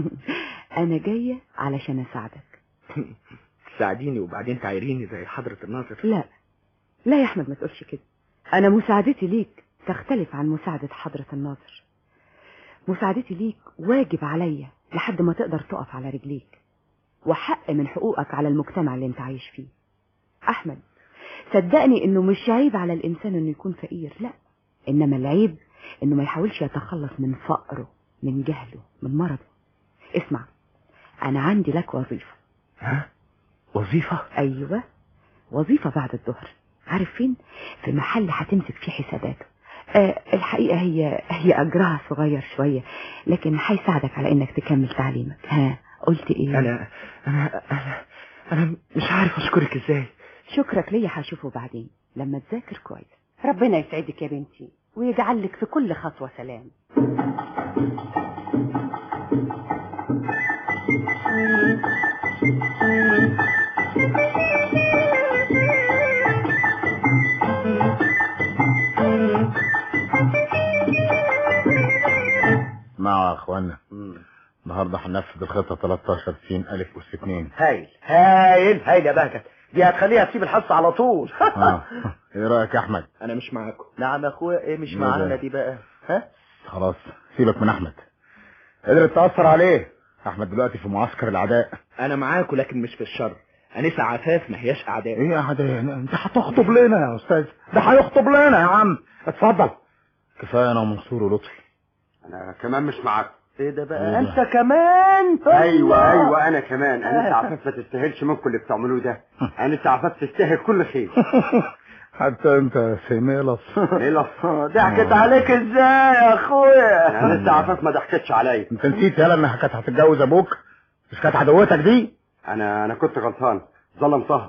انا جاية علشان اساعدك تساعديني وبعدين تعيريني زي حضرة الناظر لا لا يا احمد ما تقولش كده انا مساعدتي ليك تختلف عن مساعدة حضرة الناظر مساعدتي ليك واجب عليا لحد ما تقدر تقف على رجليك وحق من حقوقك على المجتمع اللي انت عايش فيه احمد صدقني انه مش عيب على الانسان انه يكون فقير لا انما العيب انه ما يحاولش يتخلص من فقره من جهله من مرضه اسمع انا عندي لك وظيفة ها وظيفة ايوه وظيفة بعد الظهر عارف فين في محل هتمسك فيه حساباته أه الحقيقة هي هي أجرها صغير شوية لكن هيساعدك على إنك تكمل تعليمك ها قلت إيه انا انا انا انا مش عارف اشكرك ازاي شكرك ليا هشوفه بعدين لما تذاكر كويس ربنا يسعدك يا بنتي ويجعل لك في كل خطوة سلام مع يا اخوانا النهارده هننفذ الخطه 13 س الف اس 2 هايل هايل هايل يا بهجت دي هتخليها تسيب الحصة على طول اه ايه رايك يا احمد انا مش معاكم نعم يا اخويا ايه مش ليه معانا ده؟ دي بقى ها خلاص سيبك من احمد قدرت تاثر عليه احمد دلوقتي في معسكر العداء انا معاكم لكن مش في الشر انسة عفاف ما هياش اعداء ايه يا عداء انت هتخطب لنا يا استاذ ده هيخطب لنا يا عم اتفضل كفايه انا ومنصور ولطفي انا كمان مش معاك ايه ده إيه بقى ده؟ انت كمان ايوه ايوه انا كمان انا عفاف ما تستاهلش منكم اللي بتعملوه ده انا عفاف تستاهل كل خير حتى انت سيميلص ليلى ضحكت عليك ازاي يا اخويا انا لسه عفاف ما ضحكتش عليا انت نسيت يالا انها كانت هتتجوز ابوك مش كانت عدوتك دي انا انا كنت غلطان ظلمتها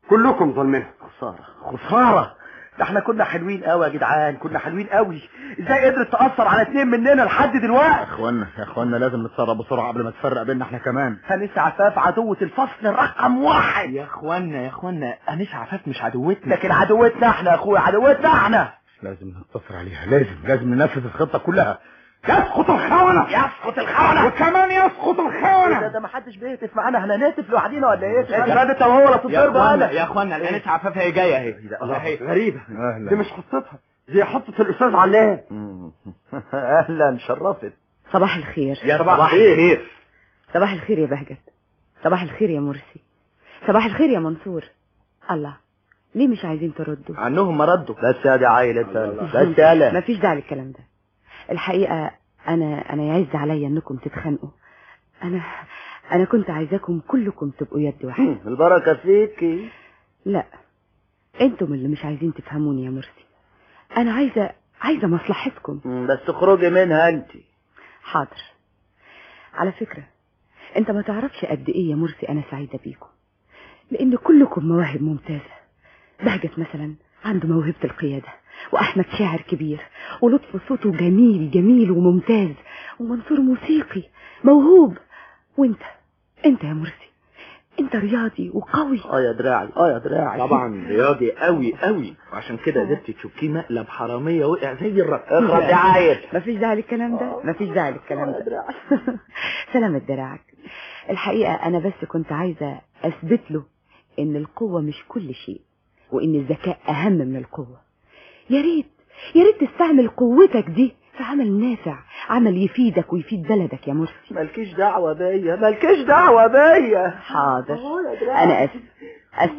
كلكم ظالمينها خسارة خسارة ده احنا كنا حلوين قوي يا جدعان كنا حلوين قوي ازاي قدرت تأثر على اتنين مننا لحد يا دلوقتي اخوانا يا اخوانا لازم نتصرف بسرعه قبل ما تفرق بيننا احنا كمان هنس عفاف عدوة الفصل رقم واحد يا اخوانا يا اخوانا انيس عفاف مش عدوتنا لكن عدوتنا احنا يا اخويا عدوتنا احنا لازم ننتصر عليها لازم لازم ننفذ الخطه كلها يسقط الخونة يسقط الخونة وكمان يسقط ده الخونة ده محدش بيهتف معانا احنا نهتف لوحدينا ولا ايه؟ الجراد انت وهو ولا يا تضرب اخوانا انا يا اخوانا الانيس عفاف هي جايه اهي اهي غريبة اهلا دي مش حصتها دي حصة الأستاذ علام اهلا شرفت صباح الخير يا صباح الخير صباح الخير يا بهجت صباح الخير يا مرسي صباح الخير يا منصور الله ليه مش عايزين تردوا عنهم ما ردوا بس يا دي عيل انت بس يالا مفيش داعي للكلام ده الحقيقة أنا أنا يعز عليا إنكم تتخانقوا أنا أنا كنت عايزاكم كلكم تبقوا يد واحدة البركة فيكي لا أنتم اللي مش عايزين تفهموني يا مرسي أنا عايزة عايزة مصلحتكم بس اخرجي منها انت حاضر على فكرة أنت ما تعرفش قد إيه يا مرسي أنا سعيدة بيكم لأن كلكم مواهب ممتازة بهجت مثلا عنده موهبة القيادة وأحمد شاعر كبير ولطف صوته جميل جميل وممتاز ومنصور موسيقي موهوب وانت انت يا مرسي انت رياضي وقوي اه يا دراعي اه يا دراعي طبعا رياضي قوي قوي وعشان كده قدرت تشكيه مقلب حراميه وقع زي الرق اخرب يا عيل مفيش داعي للكلام ده مفيش داعي للكلام ده سلامة دراعك الحقيقة أنا بس كنت عايزة أثبت له إن القوة مش كل شيء وإن الذكاء أهم من القوة يا ريت يا ريت تستعمل قوتك دي في عمل نافع عمل يفيدك ويفيد بلدك يا مرسي مالكيش دعوة بيا مالكيش دعوة بيا حاضر أهو يا دراعي. أنا آسف آسف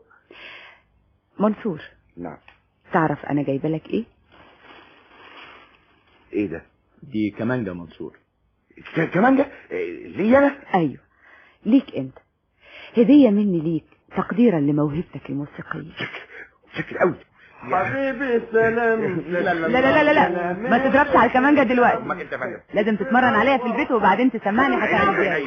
منصور نعم تعرف أنا جايبة لك إيه؟ ايه ده دي كمانجا منصور ك- كمان جا ليه انا أيوه ليك أنت هدية مني ليك تقديرا لموهبتك الموسيقية شكل قوي حبيبي سلام لا لا لا لا, لا. ما تضربش على الكمانجة دلوقتي ما انت فاهم لازم تتمرن عليها في البيت وبعدين تسمعني هتعمل ازاي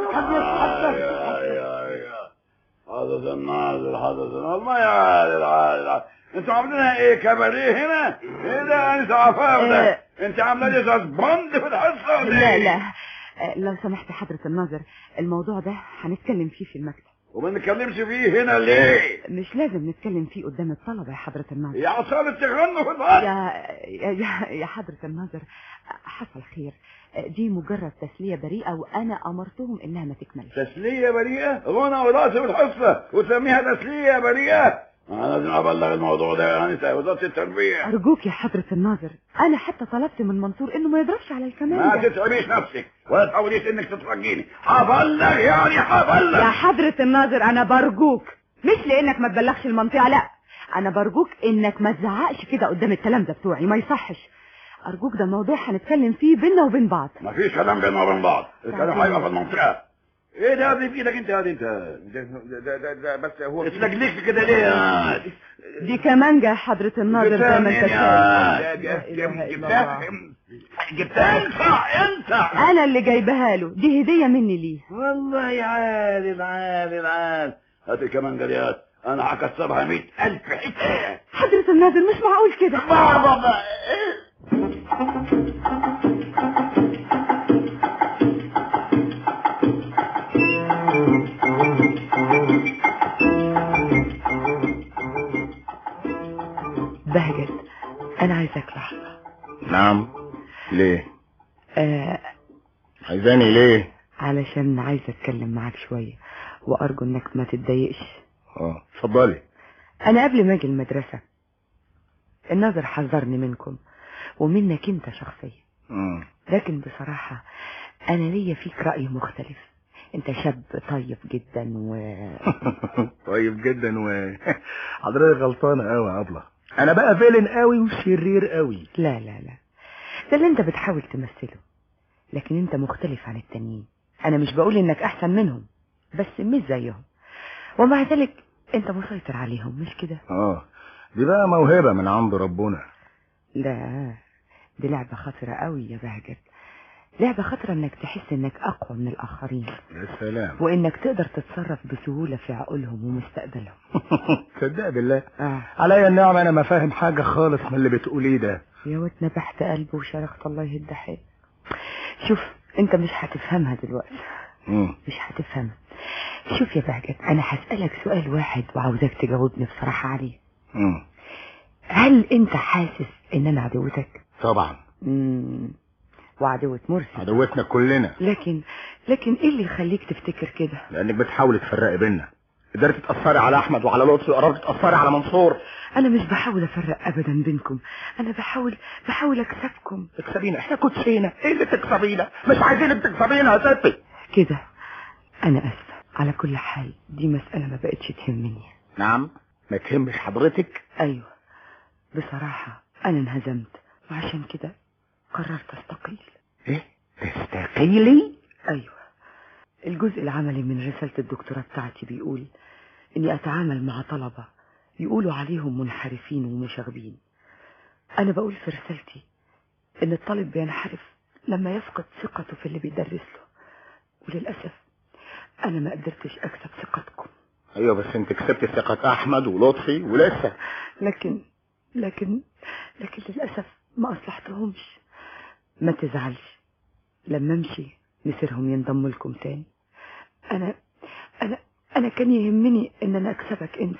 حدث الناظر حدث الناظر ما يعادل عادل انتوا عاملينها ايه كباريه هنا؟ ايه ده انت عفاف ده؟ انت عامله لي سسبند في الحصه ولا لا ايه؟ لا آه، لو سمحت حضرة الناظر الموضوع ده هنتكلم فيه في المكتب وما نتكلمش فيه هنا ليه؟ مش لازم نتكلم فيه قدام الطلبة يا حضرة الناظر يا عصابة تغنوا في الفصل يا يا يا, يا حضرة الناظر حصل خير دي مجرد تسلية بريئة وأنا أمرتهم إنها ما تكملش تسلية بريئة غنى وراسي بالحصة وتسميها تسلية بريئة أنا لازم أبلغ الموضوع ده يا أنسة وزارة التربية أرجوك يا حضرة الناظر أنا حتى طلبت من منصور إنه ما يضربش على ما الكمان تتعبيش نفسك ولا تحاوليش إنك تترجيني هبلغ يعني هبلغ يا حضرة الناظر أنا برجوك مش لأنك ما تبلغش المنطقة لا أنا برجوك إنك ما تزعقش كده قدام التلامذة بتوعي ما يصحش أرجوك ده موضوع هنتكلم فيه بينا وبين بعض مفيش كلام بيننا وبين بعض الكلام هيبقى في المنطقة ايه ده دي في ايدك انت يا دي انت ده, ده, ده, ده بس هو اتلجلجت كده ليه يا دي كمانجة يا حضرة الناظر زي ما انت شايف جبتها جبتها انت انت أنا اللي جايبها له دي هدية مني ليه والله عالم عالم عالم هات كمان جريات انا هكسرها مئة الف حته حضرة الناظر مش معقول كده بابا بهجت أنا عايزك لحظة نعم ليه آه عايزاني ليه علشان عايزة أتكلم معاك شوية وأرجو إنك ما تتضايقش اه اتفضلي أنا قبل ما أجي المدرسة الناظر حذرني منكم ومنك أنت شخصيا مم. لكن بصراحة أنا ليا فيك رأي مختلف أنت شاب طيب جدا و طيب جدا و حضرتك غلطانه قوي يا ابله انا بقى فيلن قوي وشرير قوي لا لا لا ده اللي أنت بتحاول تمثله لكن أنت مختلف عن التانيين أنا مش بقول إنك أحسن منهم بس مش زيهم ومع ذلك أنت مسيطر عليهم مش كده اه دي بقى موهبه من عند ربنا لا دي لعبة خطرة قوي يا بهجت لعبة خطرة انك تحس انك اقوى من الاخرين يا سلام وانك تقدر تتصرف بسهولة في عقولهم ومستقبلهم تصدق بالله اه عليا النعمة انا ما فاهم حاجة خالص من اللي بتقوليه ده يا واد نبحت قلبي وشرخت الله يهد حيل شوف انت مش هتفهمها دلوقتي مم. مش هتفهمها شوف يا بهجت انا هسألك سؤال واحد وعاوزاك تجاوبني بصراحة عليه مم. هل انت حاسس ان انا عدوتك طبعا مم. وعدوة مرسي عدوتنا كلنا لكن لكن ايه اللي يخليك تفتكر كده لانك بتحاولي تفرقي بينا قدرت تأثري على احمد وعلى لطفي وقربت تأثري على منصور انا مش بحاول افرق ابدا بينكم انا بحاول بحاول اكسبكم تكسبينا احنا كوتشينا ايه اللي تكسبينا مش عايزينك تكسبينا يا ستي كده انا اسفة على كل حال دي مسألة ما بقتش تهمني نعم ما تهمش حضرتك ايوه بصراحة انا انهزمت وعشان كده قررت استقيل ايه تستقيلي ايوه الجزء العملي من رسالة الدكتوراه بتاعتي بيقول اني اتعامل مع طلبة يقولوا عليهم منحرفين ومشاغبين انا بقول في رسالتي ان الطالب بينحرف لما يفقد ثقته في اللي بيدرس له وللأسف انا ما قدرتش اكسب ثقتكم ايوه بس انت كسبت ثقة احمد ولطفي ولسه لكن لكن لكن للأسف ما أصلحتهمش ما تزعلش لما امشي مصيرهم ينضموا لكم تاني أنا أنا أنا كان يهمني إن أنا أكسبك أنت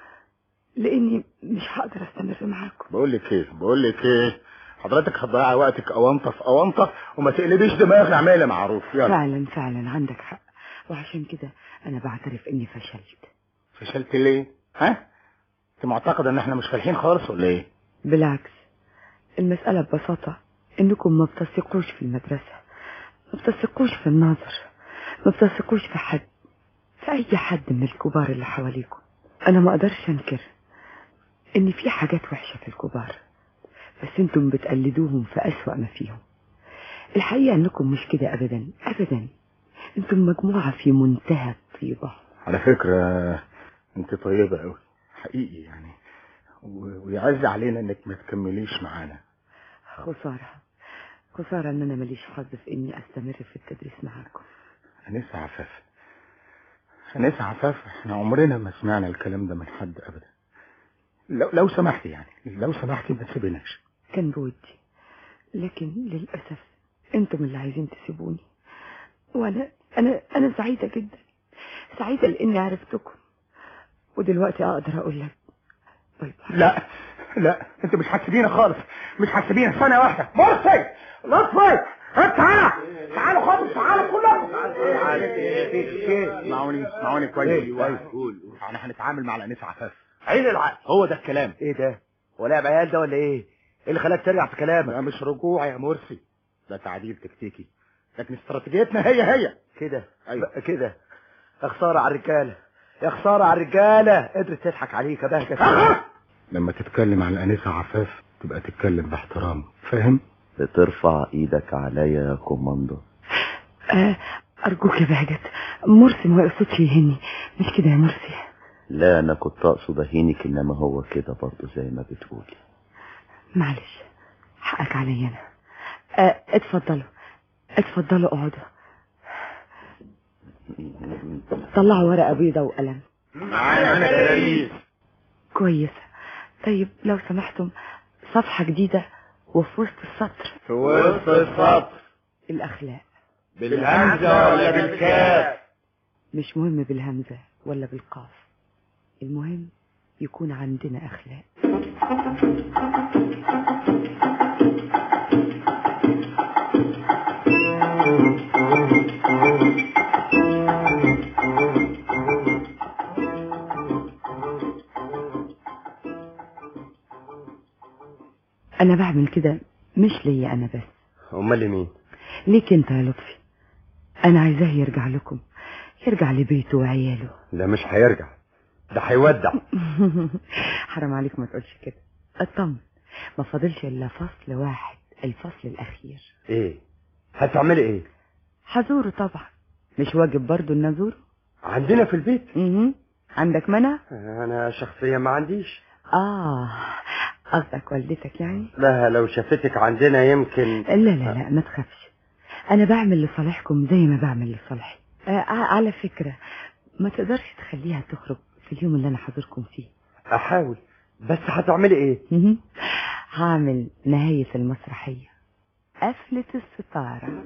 لأني مش هقدر أستمر معاكم بقول لك ايه بقول لك ايه حضرتك هتضيع وقتك اونطه في اونطه وما تقلبيش دماغي اعملي معروف يلا فعلا فعلا عندك حق وعشان كده أنا بعترف إني فشلت فشلت ليه ها انت معتقد ان احنا مش فالحين خالص ولا ايه بالعكس المسألة ببساطة إنكم ما بتثقوش في المدرسة ما بتثقوش في الناظر ما بتثقوش في حد في أي حد من الكبار اللي حواليكم أنا ما أقدرش أنكر إن في حاجات وحشة في الكبار بس أنتم بتقلدوهم في أسوأ ما فيهم الحقيقة إنكم مش كده أبدا أبدا أنتم مجموعة في منتهى الطيبة على فكرة انت طيبة قوي حقيقي يعني و- ويعز علينا انك ما تكمليش معانا خسارة خسارة إن أنا ماليش حظ في إني أستمر في التدريس معاكم انسة عفاف انسة عفاف احنا عمرنا ما سمعنا الكلام ده من حد ابدا لو, لو سمحتي يعني لو سمحتي ما تسيبيناش كان بودي لكن للأسف أنتم اللي عايزين تسيبوني وأنا أنا أنا سعيدة جدا سعيدة لإني عرفتكم ودلوقتي أقدر أقول لك باي باي لا لا انت مش هتسيبينا خالص مش هتسيبينا ثانية واحدة مرسي لطفي انت تعالى تعالوا خالص تعالوا كلكم اسمعوني اسمعوني كويس كويس قول احنا هنتعامل مع الانسة عفاف عين العقل هو ده الكلام ايه ده هو لعب عيال ده ولا ايه ايه اللي خلاك ترجع في كلامك ده مش رجوع يا مرسي ده تعديل تكتيكي لكن استراتيجيتنا هي هي كده أيوة. بقى كده يا خساره على الرجاله يا خساره على الرجاله قدرت تضحك عليك يا بهجت لما تتكلم عن الانسة عفاف تبقى تتكلم باحترام فاهم بترفع ايدك عليا يا كوماندو آه أرجوك يا بهجت مرسي ما يقصدش يهني مش كده يا مرسي لا انا كنت اقصد اهينك انما هو كده برضه زي ما بتقولي معلش حقك عليا أنا آه اتفضلوا اتفضلوا اقعدوا طلعوا ورقة بيضة وقلم معانا كراريس كويسة طيب لو سمحتم صفحة جديدة وفي وسط السطر في وسط السطر الأخلاق بالهمزة ولا بالكاف مش مهم بالهمزة ولا بالقاف المهم يكون عندنا أخلاق أنا بعمل كده مش ليا أنا بس امال لمين ليك أنت يا لطفي أنا عايزاه يرجع لكم يرجع لبيته وعياله ده مش هيرجع ده هيودع حرام عليك ما تقولش كده اطمن ما فاضلش الا فصل واحد الفصل الاخير ايه هتعملي ايه هزوره طبعا مش واجب برضو ان ازوره عندنا في البيت مهم. عندك منع انا شخصيا ما عنديش اه قصدك والدتك يعني لا لو شافتك عندنا يمكن لا لا لا ما تخافش انا بعمل لصالحكم زي ما بعمل لصالحي آه ع- على فكرة ما تقدرش تخليها تخرج في اليوم اللي انا حاضركم فيه احاول بس هتعملي ايه مهم. هعمل نهاية المسرحية قفلة الستارة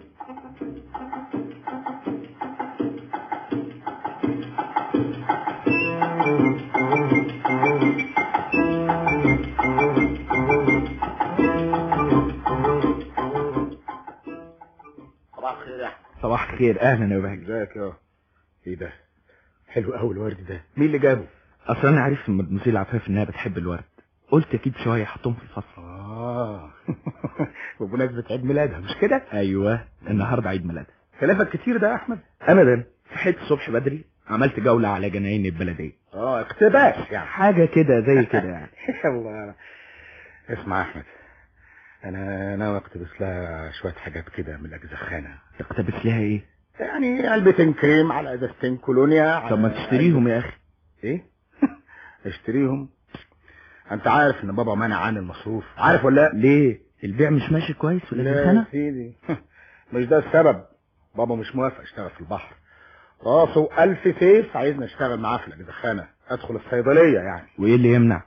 صباح الخير يا احمد صباح الخير اهلا يا بهجة ازيك يا ايه ده حلو قوي الورد ده مين اللي جابه اصل انا عرفت من مدموزيل عفاف انها بتحب الورد قلت اكيد شويه احطهم في الفصل اه بمناسبة عيد ميلادها مش كده ايوه النهارده عيد ميلادها خلافك كتير ده يا احمد ابدا صحيت الصبح بدري عملت جوله على جناين البلديه اه اقتباس يعني حاجه كده زي كده يعني الله اسمع يا احمد انا ناوي اقتبس لها شويه حاجات كده من الاجزخانه تقتبس لها ايه يعني علبتين كريم على ازازتين كولونيا على طب ما تشتريهم يا اخي ايه اشتريهم انت عارف ان بابا منع عن المصروف عارف ولا لا ليه البيع مش ماشي كويس في لا يا الأجزخانة؟ سيدي مش ده السبب بابا مش موافق اشتغل في البحر راسه ألف سيف عايزني اشتغل معاه في الأجزخانة ادخل الصيدلية يعني وايه اللي يمنع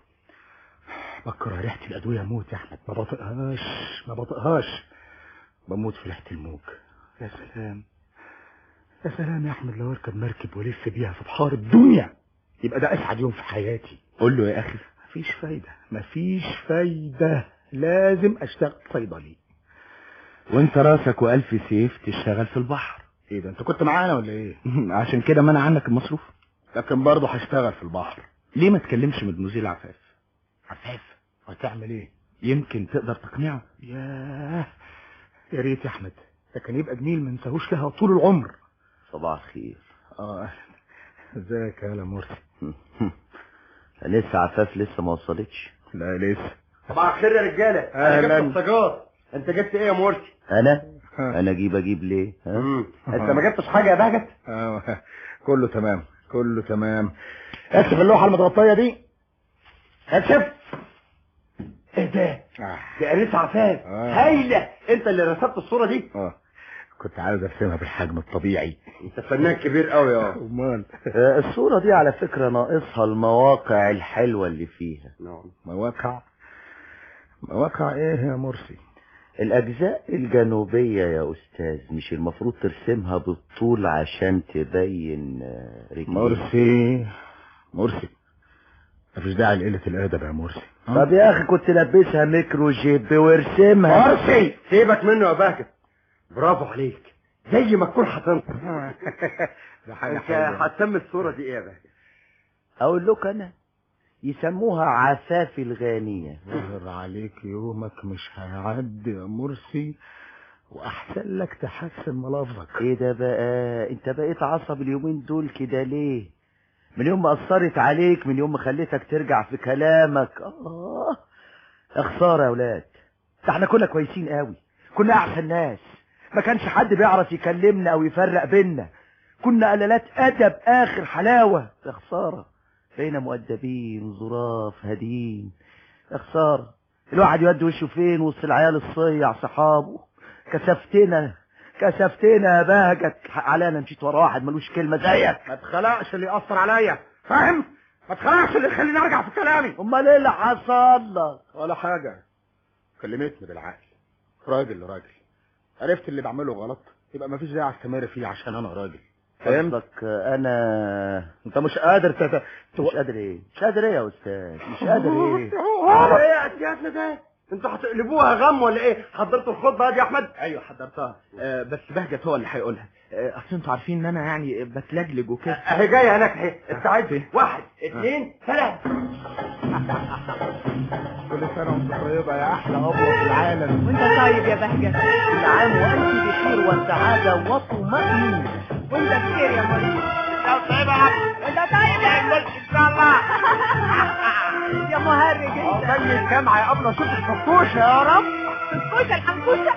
بكره ريحة الأدوية موت يا أحمد ما بطيقهاش ما بطيقهاش بموت في ريحة الموج يا سلام يا سلام يا أحمد لو أركب مركب وألف بيها في بحار الدنيا يبقى ده أسعد يوم في حياتي قول له يا اخي مفيش فايدة مفيش فايدة لازم أشتغل صيدلي وانت راسك والف سيف تشتغل في البحر ايه ده انت كنت معانا ولا ايه عشان كده منع عنك المصروف لكن برضه هشتغل في البحر ليه ما تكلمش مدموزيل عفاف عفاف هتعمل ايه يمكن تقدر تقنعه ياه يا ريت يا احمد ده كان يبقى جميل ما نساهوش لها طول العمر صباح الخير اه أهلاً. ازيك يا هلا مرسي لسه عفاف لسه ما وصلتش لا لسه صباح الخير يا رجاله أهلاً. انا جبت السجار انت جبت ايه يا مرسي انا انا اجيب اجيب ليه ها؟ انت ما جبتش حاجه يا بهجت اه كله تمام كله تمام اكشف اللوحه المتغطيه دي اكشف ايه ده آه. دي انسه عفاف آه. هايله انت اللي رسمت الصوره دي اه كنت عايز ارسمها بالحجم الطبيعي انت فنان كبير قوي يا امال آه، الصورة دي على فكرة ناقصها المواقع الحلوة اللي فيها مواقع مواقع ايه يا مرسي الأجزاء الجنوبية يا أستاذ مش المفروض ترسمها بالطول عشان تبين آه، رجليك مرسي مرسي مفيش داعي لقلة الأدب يا مرسي طب يا أخي كنت لبسها ميكرو جيب وارسمها مرسي سيبك منه يا بهجت برافو عليك زي ما تكون حاطط ده حاجة انت حلوة هتسمي الصوره دي ايه يا بهجت أقول لك أنا يسموها عفاف الغانية ظهر عليك يومك مش هيعدي يا مرسي وأحسن لك تحسن ملفظك ايه ده بقى انت بقيت عصب اليومين دول كده ليه من يوم ما اثرت عليك من يوم ما خليتك ترجع في كلامك اه يا خساره يا ولاد ده احنا كنا كويسين قوي كنا احسن ناس ما كانش حد بيعرف يكلمنا او يفرق بينا كنا قلالات ادب اخر حلاوه يا خساره بقينا مؤدبين ظراف هادين يا خساره الواحد يودي وشه فين وسط العيال الصيع صحابه كسفتنا كسفتنا يا بهجت علينا مشيت ورا واحد ملوش كلمه زيك ما تخلقش اللي يأثر عليا فاهم ما تخلقش اللي يخليني ارجع في كلامي امال ايه اللي حصل لك ولا حاجة كلمتني بالعقل راجل لراجل عرفت اللي بعمله غلط يبقى ما فيش داعي استمر فيه عشان انا راجل فهمت قصدك انا انت مش قادر تت... مش قادر ايه مش قادر ايه يا استاذ مش قادر ايه ايه يا اسيادنا ده انتوا هتقلبوها غم ولا ايه حضرتوا الخطبه دي يا احمد ايوه حضرتها آه بس بهجت هو اللي هيقولها آه اصل انتوا عارفين ان انا يعني بتلجلج وكده اهي جايه هناك اهي استعد واحد اثنين ثلاثه كل سنة وانت طيبة يا أحلى أبوة في العالم وانت طيب يا بهجة كل عام وانت بخير والسعاده وطمأنينه وانت بخير يا مريم لو طيبة يا عم وانت طيب يا الملك ان شاء الله يا مهرج انت عقبال الجامعة يا أبلة شوف الفطوشة يا رب الحنكوشة الحنكوشة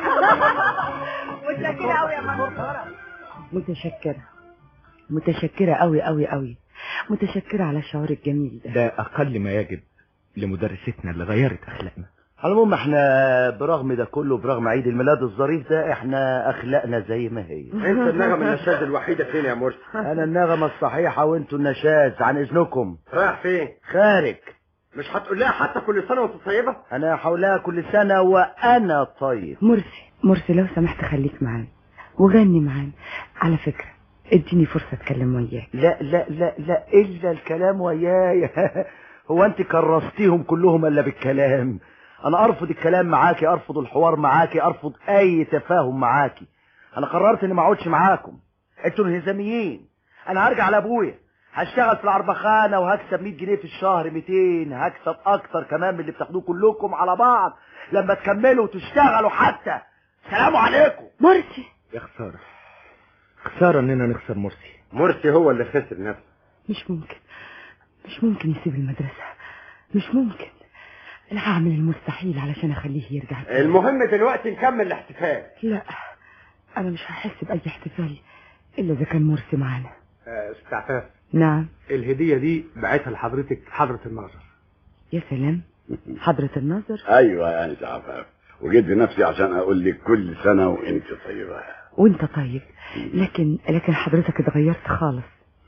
متشكرة قوي يا مريم متشكرة متشكرة قوي قوي قوي متشكرة على الشعور الجميل ده ده اقل ما يجب لمدرستنا اللي غيرت اخلاقنا على العموم احنا برغم ده كله برغم عيد الميلاد الظريف ده احنا اخلاقنا زي ما هي انت النغم النشاز الوحيده فين يا مرسي انا النغمة الصحيحة وانتوا النشاز عن اذنكم رايح فين خارج مش هتقول لها حتى كل سنه وانت طيبه انا حولها كل سنة وانا طيب مرسي مرسي لو سمحت خليك معانا وغني معانا على فكرة اديني فرصة اتكلم وياك لا لا لا لا الا الكلام وياي هو انت كرستيهم كلهم الا بالكلام انا ارفض الكلام معاكي ارفض الحوار معاكي ارفض اي تفاهم معاكي انا قررت اني ما اقعدش معاكم انتوا انهزاميين انا هرجع لابويا هشتغل في العربخانه وهكسب 100 جنيه في الشهر 200 هكسب اكتر كمان من اللي بتاخدوه كلكم على بعض لما تكملوا وتشتغلوا حتى سلام عليكم مرسي يا خسارة خسارة اننا نخسر مرسي مرسي هو اللي خسر نفسه مش ممكن مش ممكن يسيب المدرسة مش ممكن انا هعمل المستحيل علشان اخليه يرجع المهم دلوقتي نكمل الاحتفال لا انا مش هحس باي احتفال الا اذا كان مرسي معانا استعفاف نعم الهدية دي بعتها لحضرتك حضرة الناظر يا سلام حضرة الناظر ايوه يا انت عفاف وجيت بنفسي عشان اقول لك كل سنه وانت طيبه وانت طيب لكن لكن حضرتك اتغيرت خالص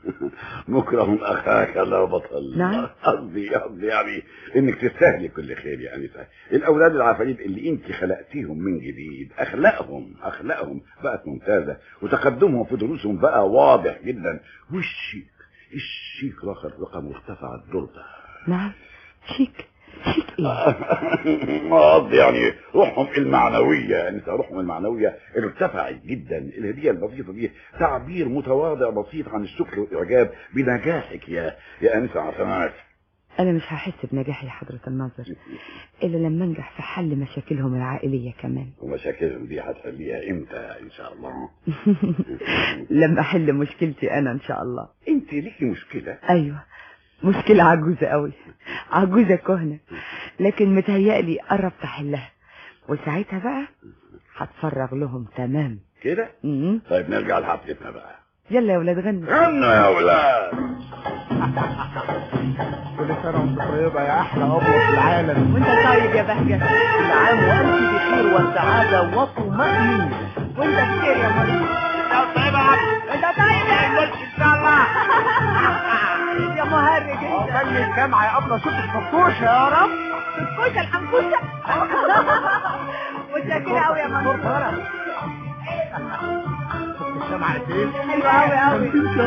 مكره اخاك لا بطل نعم. قصدي قصدي يعني انك تستاهلي كل خير يا انسه الاولاد العفاريت اللي انت خلقتيهم من جديد اخلاقهم اخلاقهم بقت ممتازه وتقدمهم في دروسهم بقى واضح جدا والشيك الشيك رقم رقم ارتفع الدور ده نعم شيك شيك ايه قصدي يعني روحهم المعنوية يعني روحهم المعنوية ارتفعت جدا الهدية البسيطة دي تعبير متواضع بسيط عن الشكر والإعجاب بنجاحك يا يا أنسة عفمات انا مش هحس بنجاحي يا حضرة الناظر الا لما انجح في حل مشاكلهم العائلية كمان ومشاكلهم دي هتحليها امتى ان شاء الله لما احل مشكلتي انا ان شاء الله انت ليكي مشكلة ايوه مشكلة عجوزة قوي عجوزة كهنة لكن متهيألي قربت احلها وساعتها بقى هتفرغ لهم تمام كده مم. طيب نرجع لحفلتنا بقى يلا يا ولاد غنوا غنوا يا ولاد كل سنة وانت طيبة يا أحلى أبو في العالم وانت طيب يا بهجة كل عام وانت بخير وسعادة وطمأنينة وانت بخير يا مريم انت طيب يا الملك ان شاء الله يا مهرج انت عقبال الجامعة يا أبلة شوف الفطوشة يا رب الكوشة الحنكوشة متشكرة قوي يا مريم الجامعة ايه؟ حلوة قوي قوي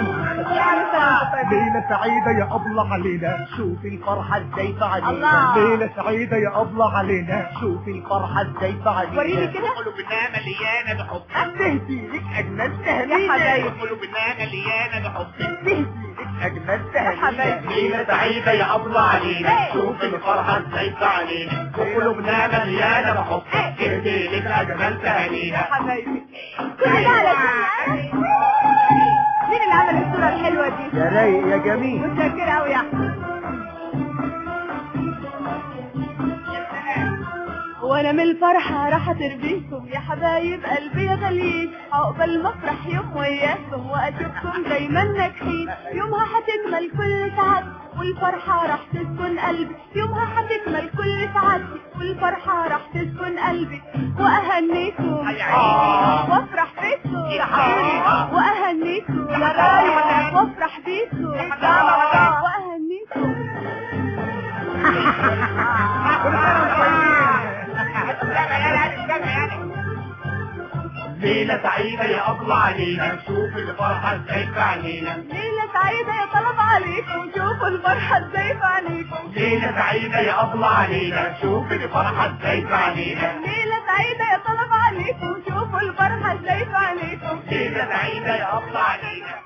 ليلة سعيدة يا أبلة علينا شوف الفرحة ازاي فعلينا الله. ليلة سعيدة يا أبلة علينا شوف الفرحة ازاي فعلينا وريني كده قلوبنا مليانه بحب تهدي لك أجمل يا تهنية حبايبي قلوبنا مليانه بحب تهدي لك أجمل يا حبايبي. تهنية ليلة سعيدة يا أبلة علينا شوف الفرحة ازاي علينا وقلوبنا مليانة بحب تهدي لك أجمل تهانينا حبايبي تعالى مين اللي عمل الصورة الحلوة دي؟ يا رايق يا جميل متشكرة قوي يا احمد وانا من الفرحة راح تربيكم يا حبايب قلبي يا غاليين عقبال ما افرح يوم وياكم واشوفكم دايما ناجحين يومها هتكمل كل سعادتي والفرحة راح تسكن قلبي يومها هتكمل كل سعادتي والفرحة راح تسكن قلبي واهنيكم وافرح بيكم واهنيكم يا رايح وافرح بيكم واهنيكم ليلة سعيدة يا أبلة علينا شوف الفرحة ازاي في عينينا ليلة سعيدة يا طلب عليكم شوفوا الفرحة ازاي في عينيكم ليلة سعيدة يا أبلة علينا شوف الفرحة ازاي في عينينا ليلة سعيدة يا طلب عليكم شوفوا الفرحة ازاي في عينيكم ليلة سعيدة يا أبلة علينا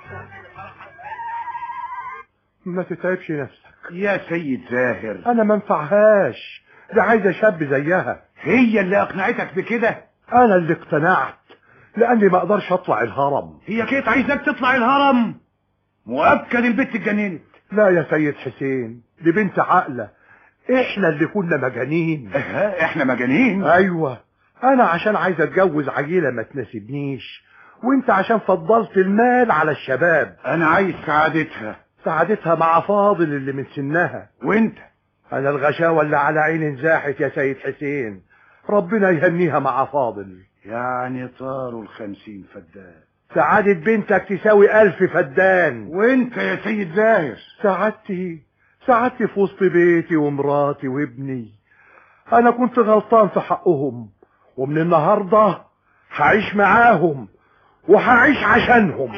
ما تتعبش نفسك يا سيد زاهر انا ما انفعهاش ده عايزه شاب زيها هي اللي اقنعتك بكده انا اللي اقتنعت لاني ما اقدرش اطلع الهرم هي كانت عايزاك تطلع الهرم مؤكد البت اتجننت لا يا سيد حسين دي بنت عاقله احنا اللي كنا مجانين اه، احنا مجانين ايوه انا عشان عايز اتجوز عيله ما تناسبنيش وانت عشان فضلت المال على الشباب انا عايز سعادتها سعادتها مع فاضل اللي من سنها وانت انا الغشاوة اللي على عيني انزاحت يا سيد حسين ربنا يهنيها مع فاضل يعني طاروا الخمسين فدان سعادة بنتك تساوي ألف فدان وانت يا سيد زاهر سعادتي سعادتي في وسط بيتي ومراتي وابني انا كنت غلطان في حقهم ومن النهاردة هعيش معاهم وهعيش عشانهم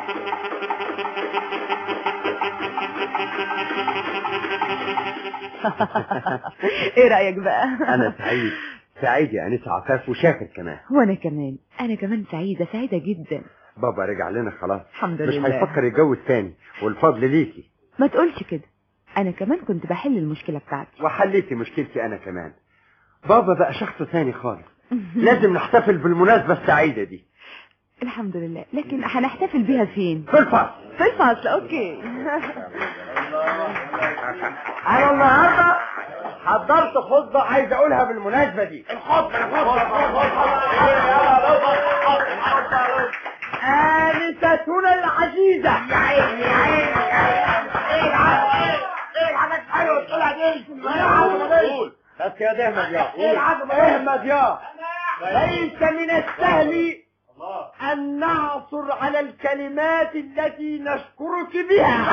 ايه رأيك بقى انا سعيد سعيد يا انسه عفاف وشاكر كمان وانا كمان انا كمان سعيدة سعيدة جدا بابا رجع لنا خلاص الحمد مش لله هيفكر يتجوز تاني والفضل ليكي ما تقولش كده انا كمان كنت بحل المشكلة بتاعتي وحليتي مشكلتي انا كمان بابا بقى شخص ثاني خالص لازم نحتفل بالمناسبة السعيدة دي الحمد لله لكن هنحتفل بيها فين في الفصل في الفصل اوكي انا النهارده حضرت خطبة عايز اقولها بالمناسبة دي الخطبة آنستنا العزيزة يا عيني يا عيني ايه العظمة ايه الحاجات الحلوة اللي بتقولها دي ايه العظمة دي بس يا ده احمد يا ايه العظمة دي احمد يا ليس من السهل أن نعثر على الكلمات التي نشكرك بها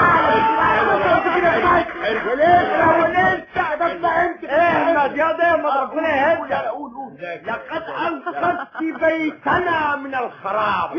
احمد يا ده ما ربنا يهدى لقد أنقذت بيتنا من الخراب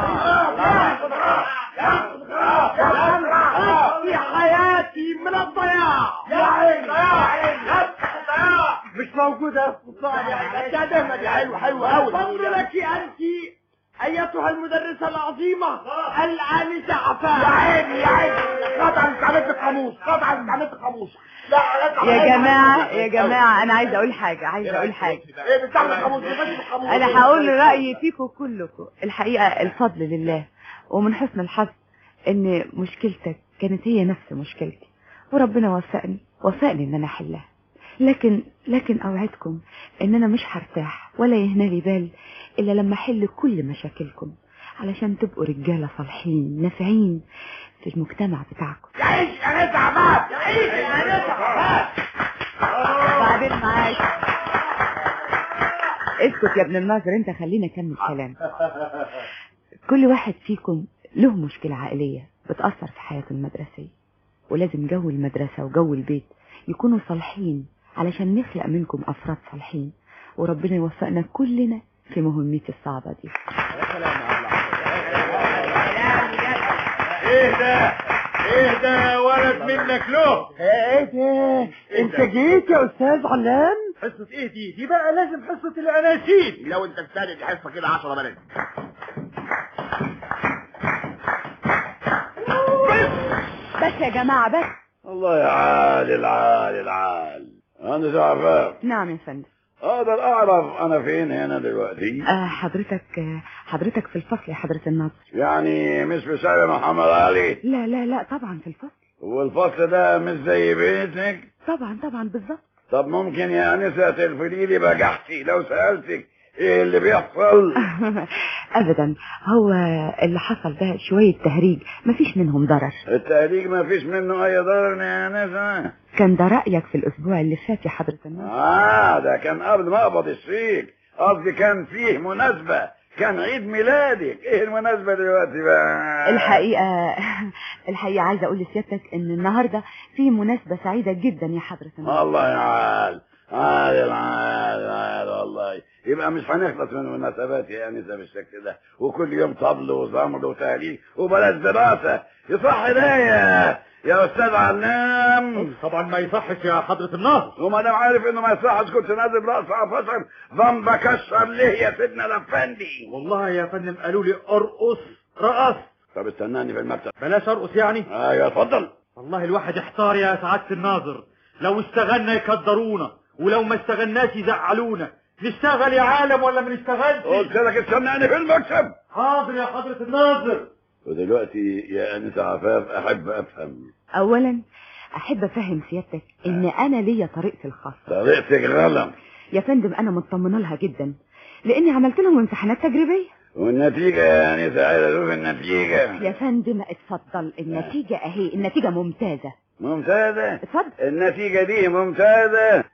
أنقذت حياتي من الضياع يا عيني يا عيني مش موجودة في السلطان يعني يا ده احمد يا حلو حلو قوي فضلك أنت أيتها المدرسة العظيمة الآنسة عفاف يا عيني يا عيني قطعا استعملت القاموس قطعا استعملت القاموس لا يا جماعة يا جماعة انا عايزة اقول حاجة عايزة اقول حاجة ايه بتعمل القاموس بتعمل القاموس انا هقول رأيي فيكم كلكم الحقيقة الفضل لله ومن حسن الحظ ان مشكلتك كانت هي نفس مشكلتي وربنا وفقني وفقني ان انا احلها لكن لكن اوعدكم ان انا مش هرتاح ولا يهنالي بال الا لما احل كل مشاكلكم علشان تبقوا رجالة صالحين نافعين في المجتمع بتاعكم يعيش يا نسا عباد يعيش يا نسا عباد بعدين معاك اسكت يا ابن الناظر انت خلينا اكمل كلام كل واحد فيكم له مشكلة عائلية بتأثر في حياته المدرسية ولازم جو المدرسة وجو البيت يكونوا صالحين علشان نخلق منكم أفراد صالحين وربنا يوفقنا كلنا في مهمتي الصعبة دي ايه ده ايه ده ولد منك له ايه ده انت جيت يا استاذ علام حصة ايه دي دي بقى لازم حصة الاناشيد لو انت مستعد دي حصة كده 10 بلد بس يا جماعة بس الله يا عال العال العال انا زعفاف نعم يا فندم اقدر اعرف انا فين هنا دلوقتي آه حضرتك آه حضرتك في الفصل يا حضرة الناظر يعني مش في شارع محمد علي لا لا لا طبعا في الفصل والفصل ده مش زي بيتك طبعا طبعا بالظبط طب ممكن يا انسة تلفلي لي بجحتي لو سألتك ايه اللي بيحصل ابدا هو اللي حصل ده شوية تهريج مفيش منهم ضرر التهريج ما فيش منه اي ضرر يا انسة كان ده رأيك في الاسبوع اللي فات يا حضرة الناظر اه ده كان قبل ما اقبض الشيك قصدي كان فيه مناسبة كان عيد ميلادك ايه المناسبة دلوقتي بقى الحقيقة الحقيقة عايزة اقول لسيادتك ان النهاردة في مناسبة سعيدة جدا يا حضرة الناظر الله يا عال عال عال عال والله يبقى مش هنخلص من المناسبات يا انسه بالشكل ده وكل يوم طبل وزمر وتهليل وبلاش دراسه يصح ده يا يا استاذ علام طبعا ما يصحش يا حضرة الناظر وما دام عارف انه ما يصحش كنت نازل راس عفشر ذنب كشر ليه يا سيدنا الافندي والله يا فندم قالوا لي ارقص رقص طب استناني في المكتب بلاش ارقص يعني ايوه اتفضل والله الواحد احتار يا سعادة الناظر لو اشتغلنا يقدرونا ولو ما اشتغلناش يزعلونا نشتغل يا عالم ولا ما نشتغلش قلت لك استناني في المكتب حاضر يا حضرة الناظر ودلوقتي يا انسه عفاف احب افهم اولا احب افهم سيادتك ان انا ليا طريقتي الخاصة طريقتك غلط يا فندم انا مطمنه لها جدا لاني عملت لهم امتحانات تجريبيه والنتيجة يا انسه عايز اشوف النتيجة يا فندم اتفضل النتيجة اهي النتيجة ممتازة ممتازة اتفضل النتيجة دي ممتازة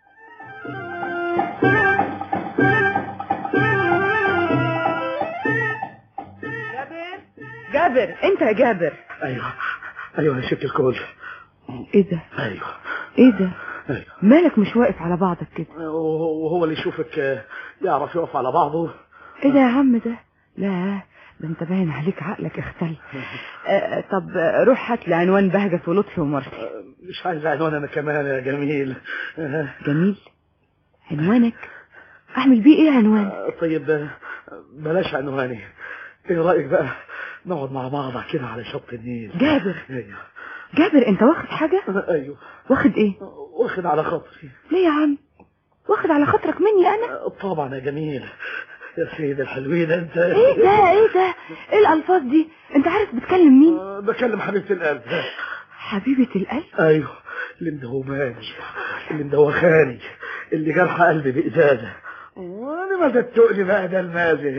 جابر انت يا جابر ايوه ايوه يا ست الكل ايه ده ايوه ايه ده ايوه مالك مش واقف على بعضك كده وهو اللي يشوفك آه، يعرف يقف على بعضه ايه ده يا عم ده لا ده انت باين عليك عقلك اختل آه طب آه، روح هات لي عنوان بهجت ولطفي ومرسي مش عايز عنوان انا كمان يا جميل آه، جميل عنوانك اعمل بيه ايه عنوان آه، طيب آه، بلاش عنواني ايه رايك بقى نقعد مع بعض كده على شط النيل جابر ايوه جابر انت واخد حاجة ايوه واخد ايه واخد على خاطري ليه يا عم واخد على خاطرك مني انا طبعا يا جميل يا سيد الحلوين انت ايه ده ايه ده ايه الالفاظ دي انت عارف بتكلم مين آه، بكلم حبيبة القلب حبيبة القلب ايوه اللي مدوماني اللي مدوخاني اللي جرح قلبي بإزازة وانا ما تتقلي بقى ده المازي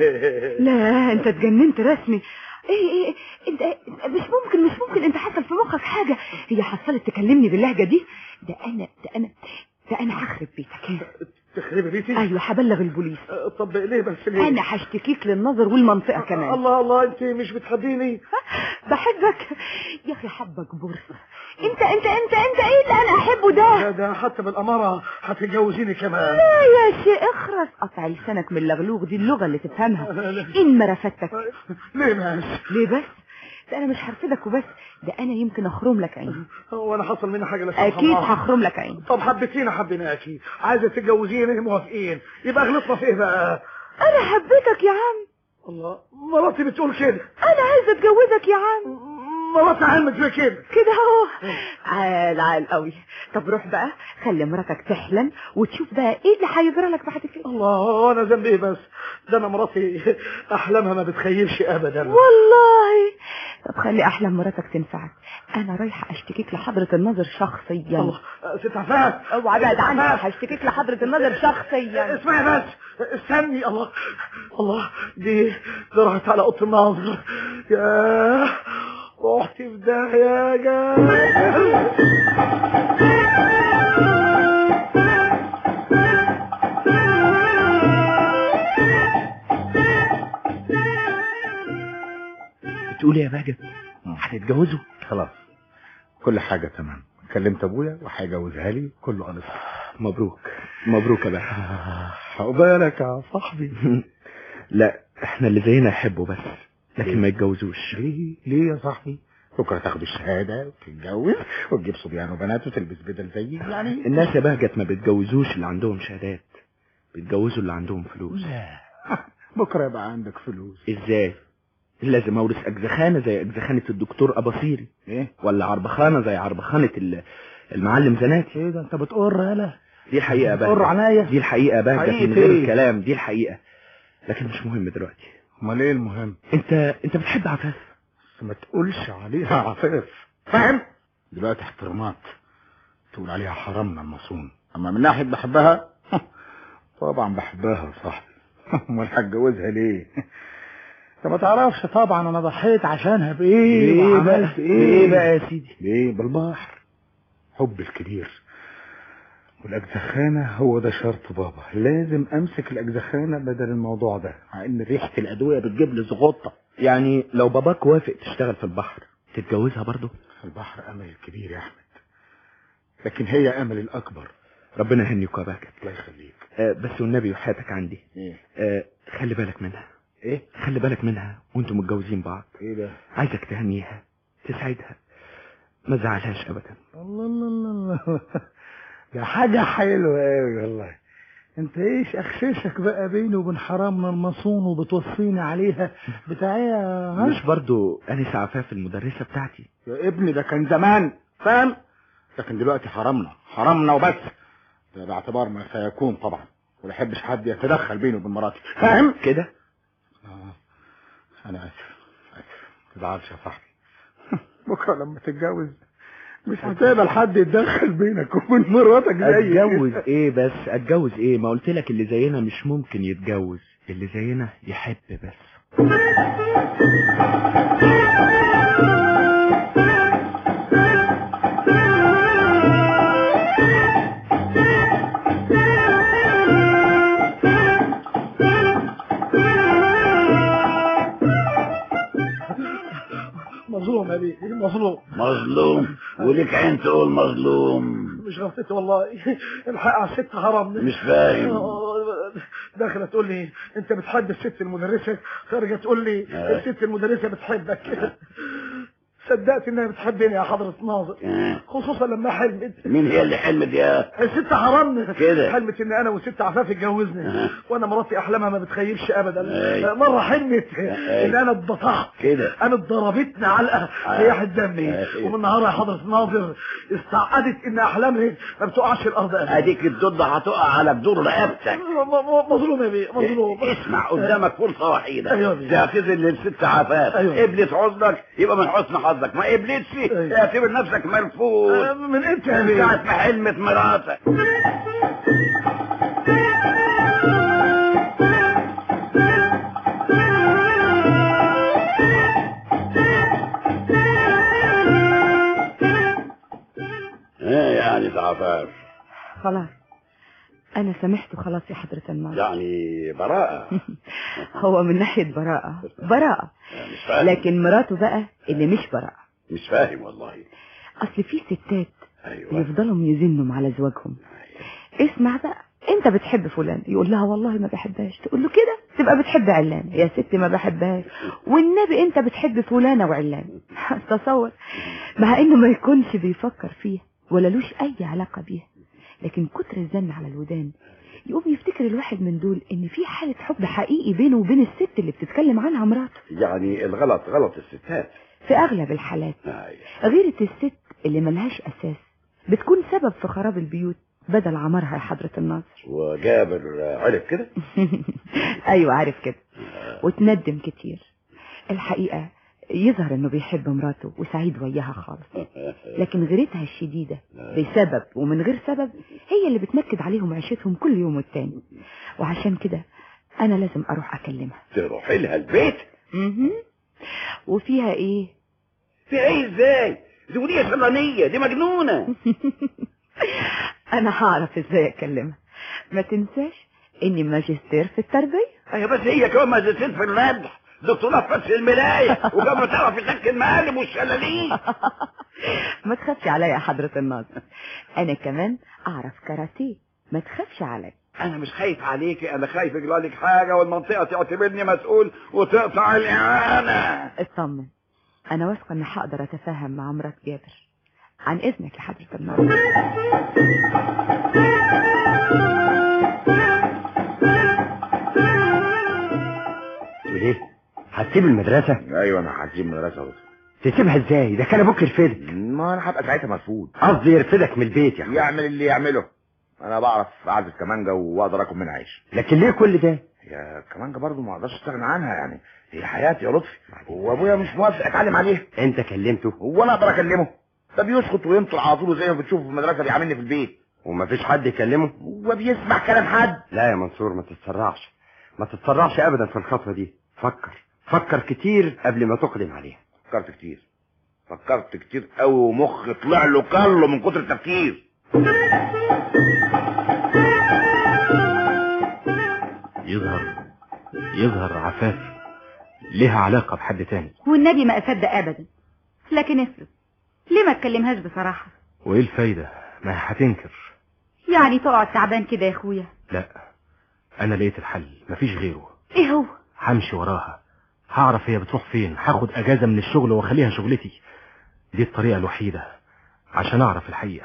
لا انت اتجننت رسمي ايه ايه انت مش ممكن مش ممكن انت حصل في مخك حاجة هي حصلت تكلمني باللهجة دي ده انا ده انا ده انا هخرب بيتك تخربي بيتي ايوه هبلغ البوليس آه، طب ليه بس ليه انا هشتكيك للنظر والمنطقة كمان الله الله انت مش بتحبيني بحبك يا اخي حبك بورصة انت انت انت انت ايه اللي انا احبه ده ده ده حتى بالأمارة هتتجوزيني كمان لا يا شيخ اخرس قطع لسانك من اللغلوغ دي اللغة اللي تفهمها ان ما رفدتك ليه ماشي ليه بس ده انا مش هرفدك وبس ده انا يمكن اخرم لك عيني هو انا حصل مني حاجة لا سمح اكيد الله. هخرم لك عيني طب حبيتينا حبيناكي عايزة تتجوزيني موافقين يبقى غلطنا في ايه بقى انا حبيتك يا عم الله مراتي بتقول كده انا عايزه اتجوزك يا عم مراتي علمت زي كده كده اهو عال عال قوي طب روح بقى خلي مراتك تحلم وتشوف بقى ايه اللي هيجرى لك بعد كده الله انا ذنبي ايه بس ده انا مراتي احلامها ما بتخيلش ابدا والله طب خلي احلام مراتك تنفعك انا رايحه اشتكيك لحضره النظر شخصيا الله ست عفاف اوعى بعد عني هشتكيك لحضره النظر شخصيا اسمعي بس استني الله الله دي دي راحت على اوضه الناظر يا رحت في داهيه يا جمال بتقول إيه يا بهجت هتتجوزوا خلاص كل حاجة تمام كلمت ابويا وهيجوزها لي كله خلص مبروك مبروك يا بهجت عقبالك يا صاحبي لا احنا اللي زينا يحبوا بس لكن ما يتجوزوش ليه ليه يا صاحبي بكره تاخد الشهاده وتتجوز وتجيب صبيان وبنات وتلبس بدل زيي يعني الناس يا بهجت ما بتجوزوش اللي عندهم شهادات بيتجوزوا اللي عندهم فلوس لا بكره يبقى عندك فلوس ازاي لازم اورث اجزخانه زي اجزخانه الدكتور اباصيري ايه ولا عربخانه زي عربخانه ال- المعلم زناتي ايه ده انت بتقر يالا دي الحقيقه بقى قر عينيا دي الحقيقه بقى حقيقة من غير إيه؟ الكلام دي الحقيقه لكن مش مهم دلوقتي امال ايه المهم انت انت بتحب عفاف بس ما تقولش عليها عفاف فاهم دلوقتي احترامات تقول عليها حرامنا المصون اما من ناحيه بحبها طبعا بحبها يا صاحبي امال هتجوزها ليه انت ما تعرفش طبعا انا ضحيت عشانها بايه ليه وعملت بقى؟ ليه بقى يا سيدي ليه بالبحر حب الكبير والاجزخانة هو ده شرط بابا لازم امسك الاجزخانة بدل الموضوع ده مع ان ريحة الادوية بتجيب لي زغطة يعني لو باباك وافق تشتغل في البحر تتجوزها برضه في البحر امل الكبير يا احمد لكن هي امل الاكبر ربنا يهنيك يا بهجت الله يخليك آه بس والنبي وحياتك عندي ايه آه خلي بالك منها ايه خلي بالك منها وانتم متجوزين بعض ايه ده عايزك تهنيها تسعدها ما تزعلهاش ابدا الله الله الله الله ده حاجة حلوة قوي والله انت ايش اخششك بقى بيني وبين حرامنا المصون وبتوصيني عليها بتاع ايه يا ها؟ مش برضو انسة عفاف المدرسة بتاعتي يا ابني ده كان زمان فاهم لكن دلوقتي حرامنا حرامنا وبس ده باعتبار ما سيكون طبعا ولا احبش حد يتدخل بيني وبين مراتي فاهم كده آه. انا اسف اسف ما تزعلش يا صاحبي بكره لما تتجوز مش هتقبل حد يتدخل بينك وبين مراتك زي اتجوز ايه بس اتجوز ايه ما قلت لك اللي زينا مش ممكن يتجوز اللي زينا يحب بس بيه مظلوم مظلوم وليك عين تقول مظلوم مش غلطتي والله الحق على الست حرام مش فاهم. داخله تقول لي انت بتحب الست المدرسه خارجه تقول لي آه. الست المدرسه بتحبك صدقت انها بتحبني يا حضره ناظر آه. خصوصا لما حلمت مين هي اللي حلمت يا الست حرام كده. حلمت ان انا وست عفاف اتجوزني آه. وانا مراتي احلامها ما بتخيبش ابدا أي. مره حلمت أي. ان انا اتبطحت كده انا ضربتني علقه رياح دمي أي. ومن نهارها يا حضره ناظر استعقدت ان احلامي ما بتقعش الارض ابدا اديك الضد هتقع على جدور رقبتك م- م- مظلوم يا بيه مظلوم اسمع قدامك فرصة وحيدة أيوة بيه. تعتذر للست عفاف أيوة. قبلت عذرك يبقى من حسن حظك ما قبلتش اعتبر نفسك مرفوض آه، من امتى يا من بيه ساعة ما حلمت مراتك ايه يعني عفاف خلاص انا سامحته خلاص يا حضرة الناظر يعني براءة هو من ناحية براءة براءة مش فاهم لكن مراته بقى اللي مش براءة مش فاهم والله اصل في ستات ايوه يفضلوا يزنوا على زواجهم اسمع بقى انت بتحب فلان يقول لها والله ما بحبهاش تقول له كده تبقى بتحب علان يا ستي ما بحبهاش والنبي انت بتحب فلانة وعلان تصور مع انه ما يكونش بيفكر فيها ولا لوش اي علاقة بيها لكن كتر الزن على الودان يقوم يفتكر الواحد من دول ان في حالة حب حقيقي بينه وبين الست اللي بتتكلم عنها مراته يعني الغلط غلط الستات في اغلب الحالات أيوة. غيرة الست اللي ملهاش اساس بتكون سبب في خراب البيوت بدل عمرها يا حضرة الناظر وجابر عرف كده ايوه عارف كده وتندم كتير الحقيقة يظهر انه بيحب مراته وسعيد وياها خالص لكن غيرتها الشديدة بسبب ومن غير سبب هي اللي بتنكد عليهم عيشتهم كل يوم والتاني وعشان كده انا لازم اروح اكلمها تروح لها البيت مهم. وفيها ايه في ايه ازاي دي ودي شرانية دي مجنونة انا هعرف ازاي اكلمها ما تنساش اني ماجستير في التربية ايوه بس هي كمان ماجستير في المدح دكتوراه في فتح الملاية وكمان بتعرف تفك المقالب والشلالين ما تخافش عليا يا حضرة الناظر انا كمان اعرف كاراتيه ما تخافش عليا انا مش خايف عليكي انا خايف يجرى لك حاجة والمنطقة تعتبرني مسؤول وتقطع الاعانة اطمن انا واثقة اني هقدر اتفاهم مع مرات جابر عن اذنك يا حضرة الناظر تقول ايه هتسيب المدرسة ايوه انا هسيب المدرسه بس تسيبها ازاي ده كان ابوك يرفدك ما انا هبقى ساعتها مرفوض قصدي يرفدك من البيت يا اخي يعمل اللي يعمله انا بعرف اعزف كمانجا واقدر اكل منها عيش لكن ليه كل ده يا كمانجا برضه ما اقدرش استغنى عنها يعني هي حياتي يا لطفي وابويا مش موافق اتعلم عليها انت كلمته هو انا اقدر اكلمه ده بيسقط وينطر على طول زي ما بتشوفه في المدرسه بيعاملني في البيت ومفيش حد يكلمه هو بيسمع كلام حد لا يا منصور ما تتسرعش ما تتسرعش ابدا في الخطوة دي فكر فكر كتير قبل ما تقدم عليها فكرت كتير فكرت كتير قوي ومخي طلع له كله من كتر التفكير يظهر يظهر عفاف لها علاقة بحد تاني والنبي ما اصدق ابدا لكن افرض ليه ما تكلمهاش بصراحة وايه الفايدة ما هي هتنكر يعني تقعد تعبان كده يا اخويا لا انا لقيت الحل مفيش غيره ايه هو همشي وراها هعرف هي بتروح فين هاخد اجازة من الشغل واخليها شغلتي دي الطريقة الوحيدة عشان اعرف الحقيقة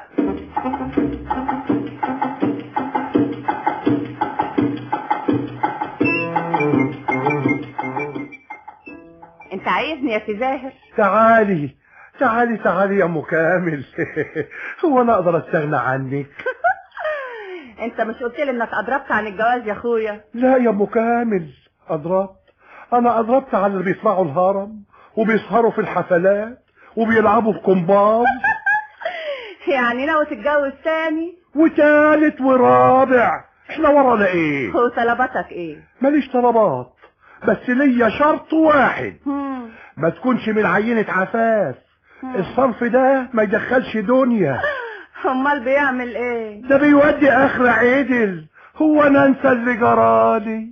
انت عايزني يا سي زاهر تعالي تعالي تعالي يا ام كامل هو انا اقدر استغنى عنك انت مش قلت لي انك اضربت عن الجواز يا اخويا لا يا ام كامل اضربت انا اضربت على اللي بيطلعوا الهرم وبيسهروا في الحفلات وبيلعبوا الكومباز يعني ناوي تتجوز تاني وتالت ورابع احنا ورانا ايه وطلباتك ايه ماليش طلبات بس ليا شرط واحد هم. ما تكونش من عينة عفاف الصنف ده ما يدخلش دنيا امال بيعمل ايه ده بيودي اخر عدل هو انا انسى اللي جرالي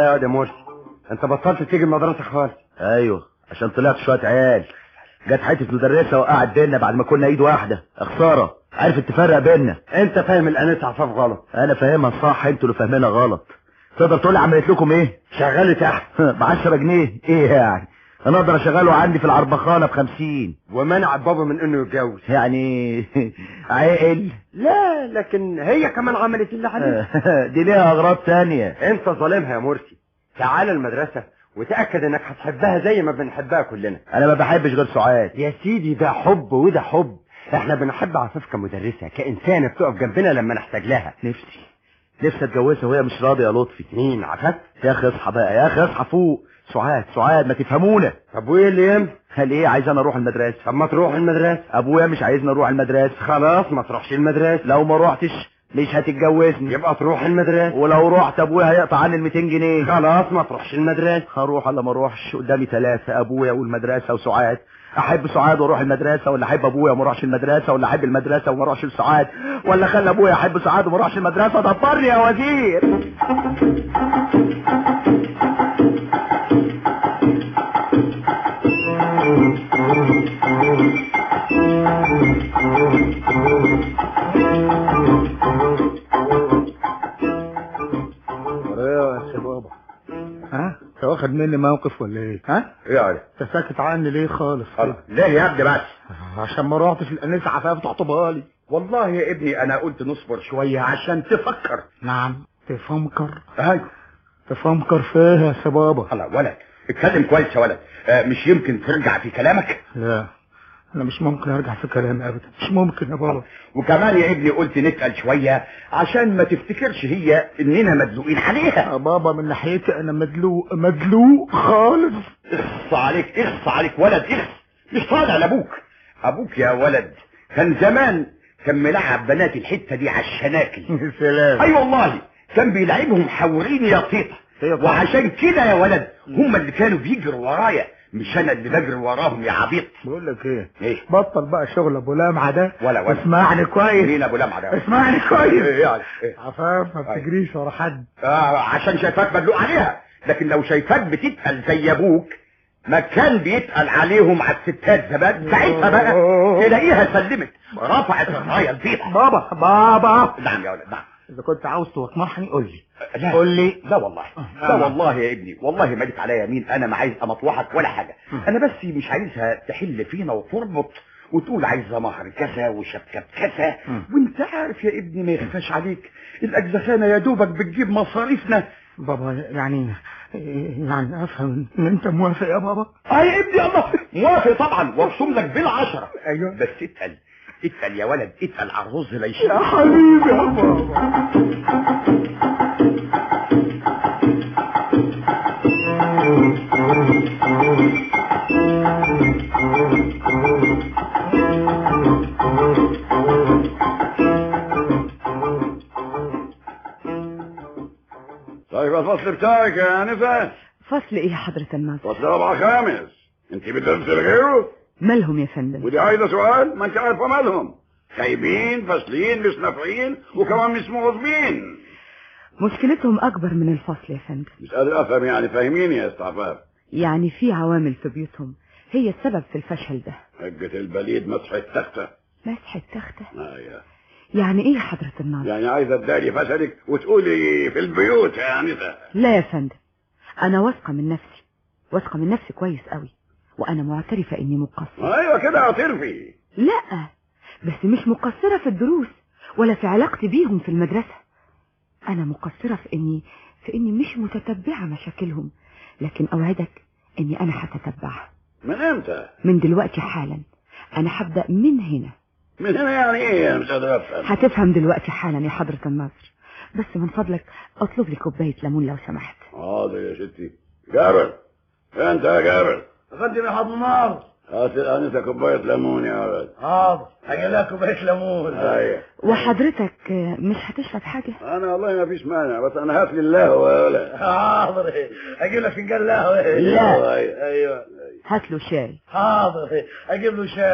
يا واد يا مرسي انت بطلت تيجي المدرسه خالص ايوه عشان طلعت شويه عيال جت حته مدرسه وقعت بينا بعد ما كنا ايد واحده خساره عرفت تفرق بينا انت فاهم الانسه عفاف غلط انا فاهمها صح انتوا اللي فاهمينها غلط تقدر تقول لي عملت لكم ايه شغال تحت ب 10 جنيه ايه يعني انا اقدر اشغله عندي في العربخانه ب 50 ومنع بابا من انه يتجوز يعني عاقل لا لكن هي كمان عملت اللي عليها دي ليها اغراض تانية انت ظالمها يا مرسي تعال المدرسه وتاكد انك هتحبها زي ما بنحبها كلنا انا ما بحبش غير سعاد يا سيدي ده حب وده حب احنا بنحب عفاف كمدرسه كانسانه بتقف جنبنا لما نحتاج لها نفسي نفسي اتجوزها وهي مش راضيه يا لطفي مين عفاف يا اخي اصحى بقى يا اخي اصحى فوق سعاد سعاد ما تفهمونا طب وايه اللي يم قال ايه عايز انا اروح المدرسه طب ما تروح المدرسه ابويا مش عايزني اروح المدرسه خلاص ما تروحش المدرسه لو ما روحتش مش هتتجوزني يبقى تروح المدرسه ولو رحت ابويا هيقطع عني ال 200 جنيه خلاص ما تروحش المدرسه هروح ولا ما اروحش قدامي ثلاثه ابويا والمدرسه وسعاد احب سعاد واروح المدرسه ولا احب ابويا وما اروحش المدرسه ولا احب المدرسه وما اروحش لسعاد ولا خلي ابويا احب سعاد وما اروحش المدرسه دبرني يا وزير ايه يا بابا ها انت واخد مني موقف ولا ايه ها ايه يعني انت ساكت عني ليه خالص ليه يا ابني بس عشان ما رحتش الانسه عفاف تخطبها لي والله يا ابني انا قلت نصبر شوية عشان تفكر نعم تفمكر ايوه تفمكر فيها يا بابا هلا ولد اتكلم كويس يا ولد آه مش يمكن ترجع في كلامك لا انا مش ممكن ارجع في كلامي ابدا مش ممكن يا بابا وكمان يا ابني قلت نتقل شوية عشان ما تفتكرش هي اننا مدلوقين عليها يا بابا من ناحيتي انا مدلوق مدلوق خالص اخص عليك اخص عليك ولد اخص مش طالع لابوك ابوك يا ولد كان زمان كان ملعب بنات الحتة دي على الشناكل سلام اي والله كان بيلعبهم حورين يا طيطة وعشان كده يا ولد هم اللي كانوا بيجروا ورايا مش انا اللي بجري وراهم يا عبيط بقول لك ايه ايه بطل بقى شغل ابو لمعه ده ولا ولا اسمعني كويس مين ابو لمعه ده اسمعني كويس ايه يعني إيه؟ عفاف ما بتجريش ورا حد آه عشان شايفاك مدلوق عليها لكن لو شايفاك بتتقل زي ابوك ما كان بيتقل عليهم على الستات زمان ساعتها بقى تلاقيها سلمت رفعت الرايه البيضاء بابا بابا نعم يا ولد نعم اذا كنت عاوز توقمحني قول لي لا قول لي لا والله لا والله يا ابني والله ما لك عليا يمين انا ما عايز امطوحك ولا حاجه انا بس مش عايزها تحل فينا وتربط وتقول عايزه مهر كذا وشبكه كذا وانت عارف يا ابني ما يخفاش عليك الاجزخانه يا دوبك بتجيب مصاريفنا بابا يعني يعني افهم ان انت موافق يا بابا اه يا ابني الله موافق طبعا وارسم لك بالعشره ايوه بس اتقل اتقل يا ولد اتقل على الرز لا يا حبيبي يا بابا طيب الفصل بتاعك يا انسه فصل ايه يا حضرة الناظر فصل رابع خامس انت بتدرسي لغيره مالهم يا فندم ودي عايزه سؤال ما انت عارفه مالهم خايبين فاشلين مش نافعين وكمان مش مواظبين مشكلتهم اكبر من الفصل يا فندم مش قادر افهم يعني فاهميني يا استعفاف يعني في عوامل في بيوتهم هي السبب في الفشل ده حجة البليد مسح التختة مسح التختة ايوه يعني ايه يا حضرة الناظر يعني عايزة تداري فشلك وتقولي في البيوت يا انسه لا يا فندم انا واثقة من نفسي واثقة من نفسي كويس قوي وانا معترفة اني مقصرة ايوه كده اعترفي لا بس مش مقصرة في الدروس ولا في علاقتي بيهم في المدرسة انا مقصرة في اني في اني مش متتبعة مشاكلهم لكن اوعدك اني انا هتتبعها من امتى من دلوقتي حالا انا هبدأ من هنا من هنا يعني ايه مش قادر افهم هتفهم دلوقتي حالا يا حضرة الناظر بس من فضلك اطلب لي كوباية ليمون لو سمحت حاضر يا ستي جابر انت يا جابر خدني يا حضر النار هات الانسه كوبايه ليمون يا ولد حاضر هجيب لها كوبايه ليمون ايوه وحضرتك مش هتشرب حاجة انا والله ما فيش مانع بس انا هات لي القهوه يا ولد حاضر اجيب لك فنجان قهوه لا. ايوه ايوه هات له شاي حاضر اجيب له شاي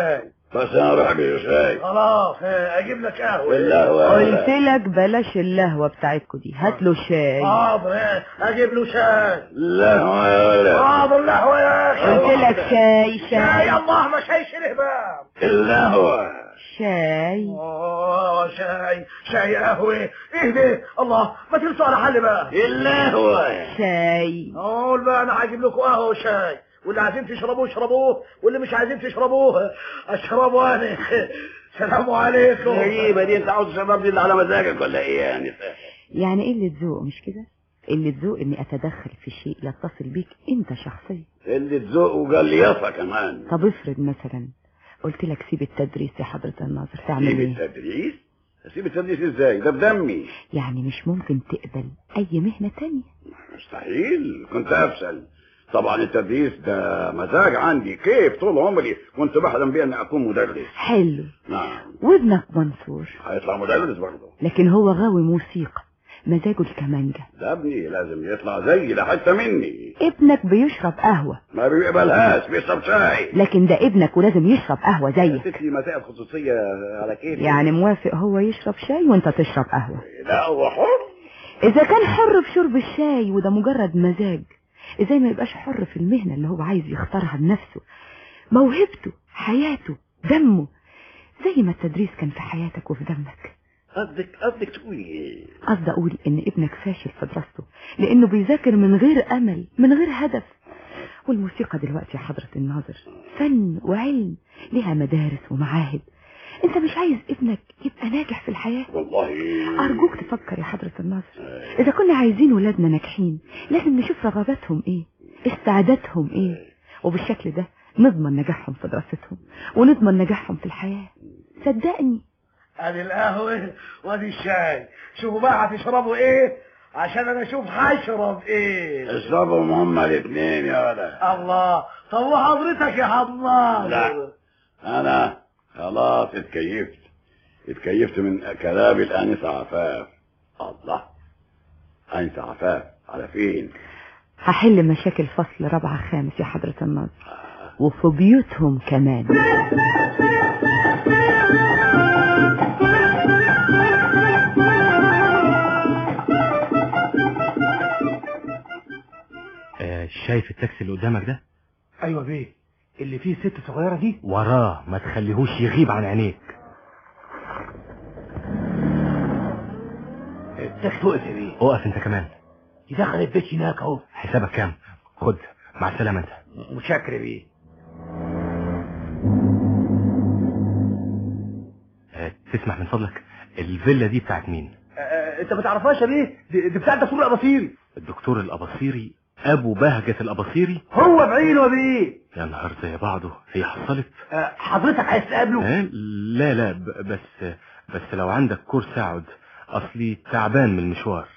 بس انا اروح اجيب شاي خلاص اه، اجيب لك قهوه بالقهوة. قلت لك بلاش اللهوة بتاعتكوا دي هات له شاي حاضر اه، اجيب له شاي لا يا ولد حاضر لهوه يا اخي قلت لك شاي شاي شاي الله ما شاي شره بقى القهوة شاي اه شاي شاي قهوه ايه ده الله ما تنسوا على حل بقى القهوة شاي اقول بقى انا هجيب لكم قهوه وشاي واللي عايزين تشربوه اشربوه واللي مش عايزين تشربوه اشربوا انا سلام عليكم غريبة دي انت عاوز تشرب دي اللي على مزاجك ولا ايه يعني يعني قلة ذوق مش كده قلة ذوق اني اتدخل في شيء يتصل بيك انت شخصيا اللي تذوق وجليصة كمان طب افرض مثلا قلت لك سيب التدريس يا حضرة الناظر تعمل سيب ايه التدريس اسيب التدريس ازاي ده بدمي يعني مش ممكن تقبل اي مهنة تانية مستحيل كنت افشل طبعا التدريس ده مزاج عندي كيف طول عمري كنت بحلم بيه اني اكون مدرس حلو نعم وابنك منصور هيطلع مدرس برضه لكن هو غاوي موسيقى مزاجه الكمانجة ده ابني لازم يطلع زي ده حتى مني ابنك بيشرب قهوة ما بيقبلهاش بيشرب شاي لكن ده ابنك ولازم يشرب قهوة زيك ست لي مسائل خصوصية على كيف يعني موافق هو يشرب شاي وانت تشرب قهوة لا هو حر اذا كان حر في شرب الشاي وده مجرد مزاج ازاي ما يبقاش حر في المهنة اللي هو عايز يختارها بنفسه موهبته حياته دمه زي ما التدريس كان في حياتك وفي دمك قصدك قصدك تقولي ايه قصدي اقول ان ابنك فاشل في دراسته لانه بيذاكر من غير امل من غير هدف والموسيقى دلوقتي يا حضرة الناظر فن وعلم لها مدارس ومعاهد انت مش عايز ابنك يبقى ناجح في الحياة والله ارجوك تفكر يا حضرة الناظر اذا كنا عايزين ولادنا ناجحين لازم نشوف رغباتهم ايه استعدادهم ايه وبالشكل ده نضمن نجاحهم في دراستهم ونضمن نجاحهم في الحياة صدقني ادي القهوه وادي الشاي شوفوا بقى هتشربوا ايه عشان انا اشوف هشرب ايه اشربهم هما الاثنين يا ولد الله طب وحضرتك يا حماد لا انا خلاص اتكيفت اتكيفت من كلام الانسة عفاف الله انسة عفاف على فين هحل مشاكل فصل رابعة خامس يا حضرة الناظر وفي بيوتهم كمان آه شايف التاكسي اللي قدامك ده ايوه بيه اللي فيه ست صغيره دي وراه ما تخليهوش يغيب عن عينيك التاكسي وقف يا بيه اقف انت كمان دي دخلت بيت هناك اهو حسابك كام خد مع السلامه انت متشكر بيه آه تسمح من فضلك الفيلا دي بتاعت مين آه، انت ما تعرفهاش يا بيه دي, دي بتاعت دكتور الاباصيري الدكتور الاباصيري ابو بهجة الاباصيري هو بعينه يا بيه يا نهار زي بعضه هي حصلت آه، حضرتك عايز تقابله آه لا لا ب- بس بس لو عندك كورس اقعد اصلي تعبان من المشوار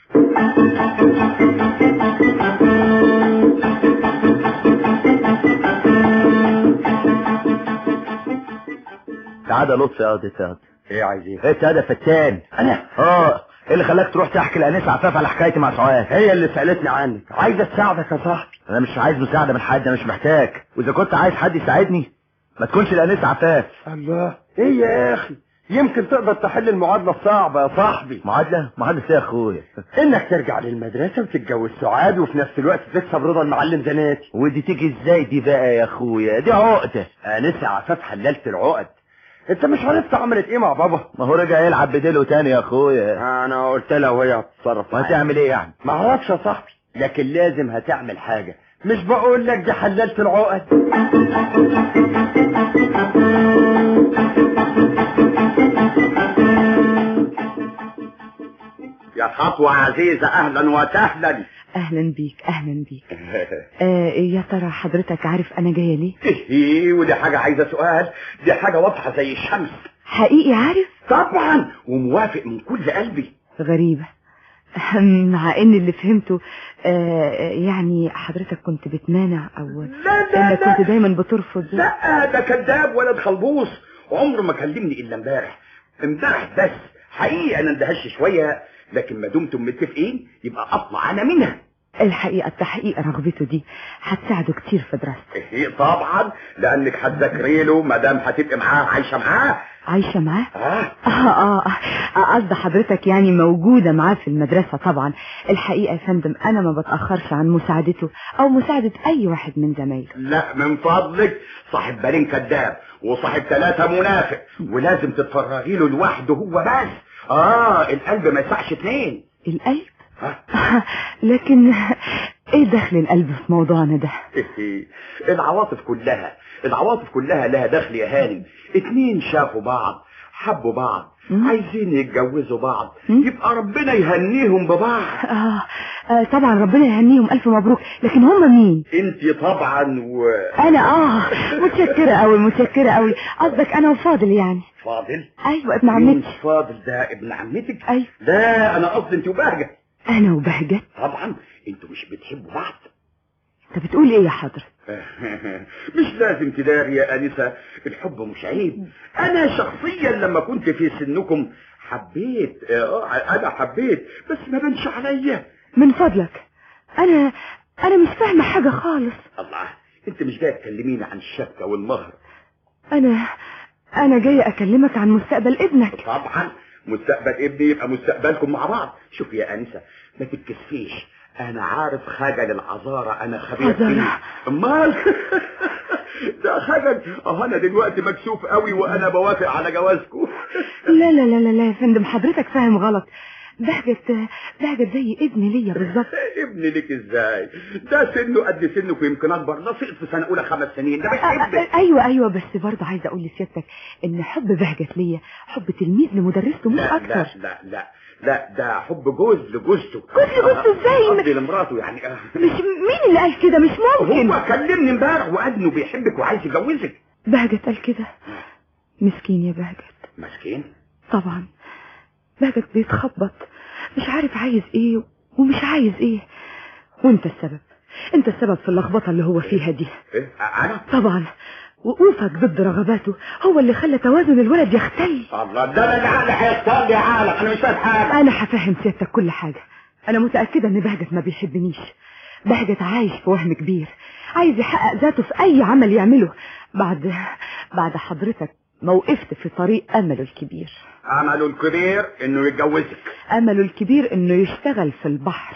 تعالى لطفي يا قاضي تعالى ايه عايزين ايه تعالى فتان انا اه ايه اللي خلاك تروح تحكي لانسه عفاف على حكايتي مع سعاد هي اللي سألتني عنك عايزة تساعدك يا صاحبي انا مش عايز مساعده من حد انا مش محتاج واذا كنت عايز حد يساعدني ما تكونش لانسه عفاف الله ايه يا اخي يمكن تقدر تحل المعادلة الصعبة يا صاحبي معادله معادله ايه يا اخويا انك ترجع للمدرسة وتتجوز سعاد وفي نفس الوقت تكسب رضا المعلم زناتي ودي تيجي ازاي دي بقى يا اخويا دي عقده انسة عفاف حللت العقد انت مش عرفت عملت ايه مع بابا ما هو رجع يلعب بديله تاني يا اخويا انا قلت لها وهي هتتصرف معايا. وهتعمل ايه يعني ما اعرفش يا صاحبي لكن لازم هتعمل حاجة مش بقول لك دي حللت العقد يا خطوة عزيزة اهلا وسهلا اهلا بيك اهلا بيك آه يا ترى حضرتك عارف انا جايه ليه ايه ودي حاجة عايزة سؤال دي حاجة واضحة زي الشمس حقيقي عارف طبعا وموافق من كل قلبي غريبة مع ان اللي فهمته آه يعني حضرتك كنت بتمانع او لا لا انك لا كنت دايما بترفض لا ده كذاب ولد خلبوص عمره ما كلمني الا امبارح امبارح بس حقيقي انا اندهش شويه لكن ما دمتم متفقين يبقى اطلع انا منها الحقيقة التحقيق رغبته دي هتساعده كتير في دراسته إيه طبعا لانك هتذاكري له ما دام هتبقي معاه عايشه معاه عايشة معاه؟ اه اه اه آه، قصد حضرتك يعني موجودة معاه في المدرسة طبعا الحقيقة يا فندم أنا ما بتأخرش عن مساعدته أو مساعدة أي واحد من زمايله لا من فضلك صاحب بالين كذاب وصاحب ثلاثة منافق ولازم تتفرغي له لوحده هو بس اه القلب ما يسعش اتنين القلب؟ لكن ايه دخل القلب في موضوعنا ده؟ العواطف كلها العواطف كلها لها دخل يا هانم اتنين شافوا بعض حبوا بعض عايزين يتجوزوا بعض يبقى ربنا يهنيهم ببعض آه, آه طبعا ربنا يهنيهم ألف مبروك لكن هم مين؟ انت طبعا و أنا آه متشكرة أوي متشكرة أوي قصدك أنا وفاضل يعني فاضل أيوة ابن مين عمتي فاضل ده ابن عمتك أيوة لا انا قصدي انت وبهجة أنا وبهجت طبعا انتوا مش بتحبوا بعض أنت بتقول إيه يا حضرة؟ مش لازم تداري يا انسه الحب مش عيب انا شخصيا لما كنت في سنكم حبيت اه انا حبيت بس ما بنش عليا من فضلك أنا أنا مش فاهمة حاجة خالص الله انت مش جاي تكلميني عن الشبكه والمهر أنا أنا جاية أكلمك عن مستقبل ابنك طبعا مستقبل ابني يبقى مستقبلكم مع بعض شوف يا انسه ما تتكسفيش انا عارف خجل العذارى انا خبير عذارى؟ فيه امال ده خجل اه انا دلوقتي مكسوف قوي وانا بوافق على جوازكم لا لا لا لا لا يا فندم حضرتك فاهم غلط بهجت بهجت زي ابن ليا بالظبط ابن ليك ازاي ده سنه قد سنك ويمكن اكبر ده سقط في سنه اولى خمس سنين ده مش آه، ابنك آه، ايوه ايوه بس برضه عايزه اقول لسيادتك ان حب بهجت ليا حب تلميذ لمدرسته مش لا اكتر لا لا لا لا ده حب جوز لجوزته جوز لجوزته ازاي؟ قصدي لمراته يعني آه. مش مين اللي قال كده مش ممكن هو كلمني امبارح وقال انه بيحبك وعايز يجوزك بهجت قال كده مسكين يا بهجت مسكين طبعا بهجت بيتخبط مش عارف عايز ايه ومش عايز ايه وانت السبب انت السبب في اللخبطه اللي هو فيها دي ايه انا طبعا وقوفك ضد رغباته هو اللي خلى توازن الولد يختل الله ده انا اللي عقلي هيختار لي عقلك انا مش فاهم حاجه انا هفهم سيادتك كل حاجة انا متأكدة ان بهجت ما بيحبنيش بهجت عايش في وهم كبير عايز يحقق ذاته في اي عمل يعمله بعد بعد حضرتك ما وقفت في طريق امله الكبير عمله الكبير انه يتجوزك امله الكبير انه يشتغل في البحر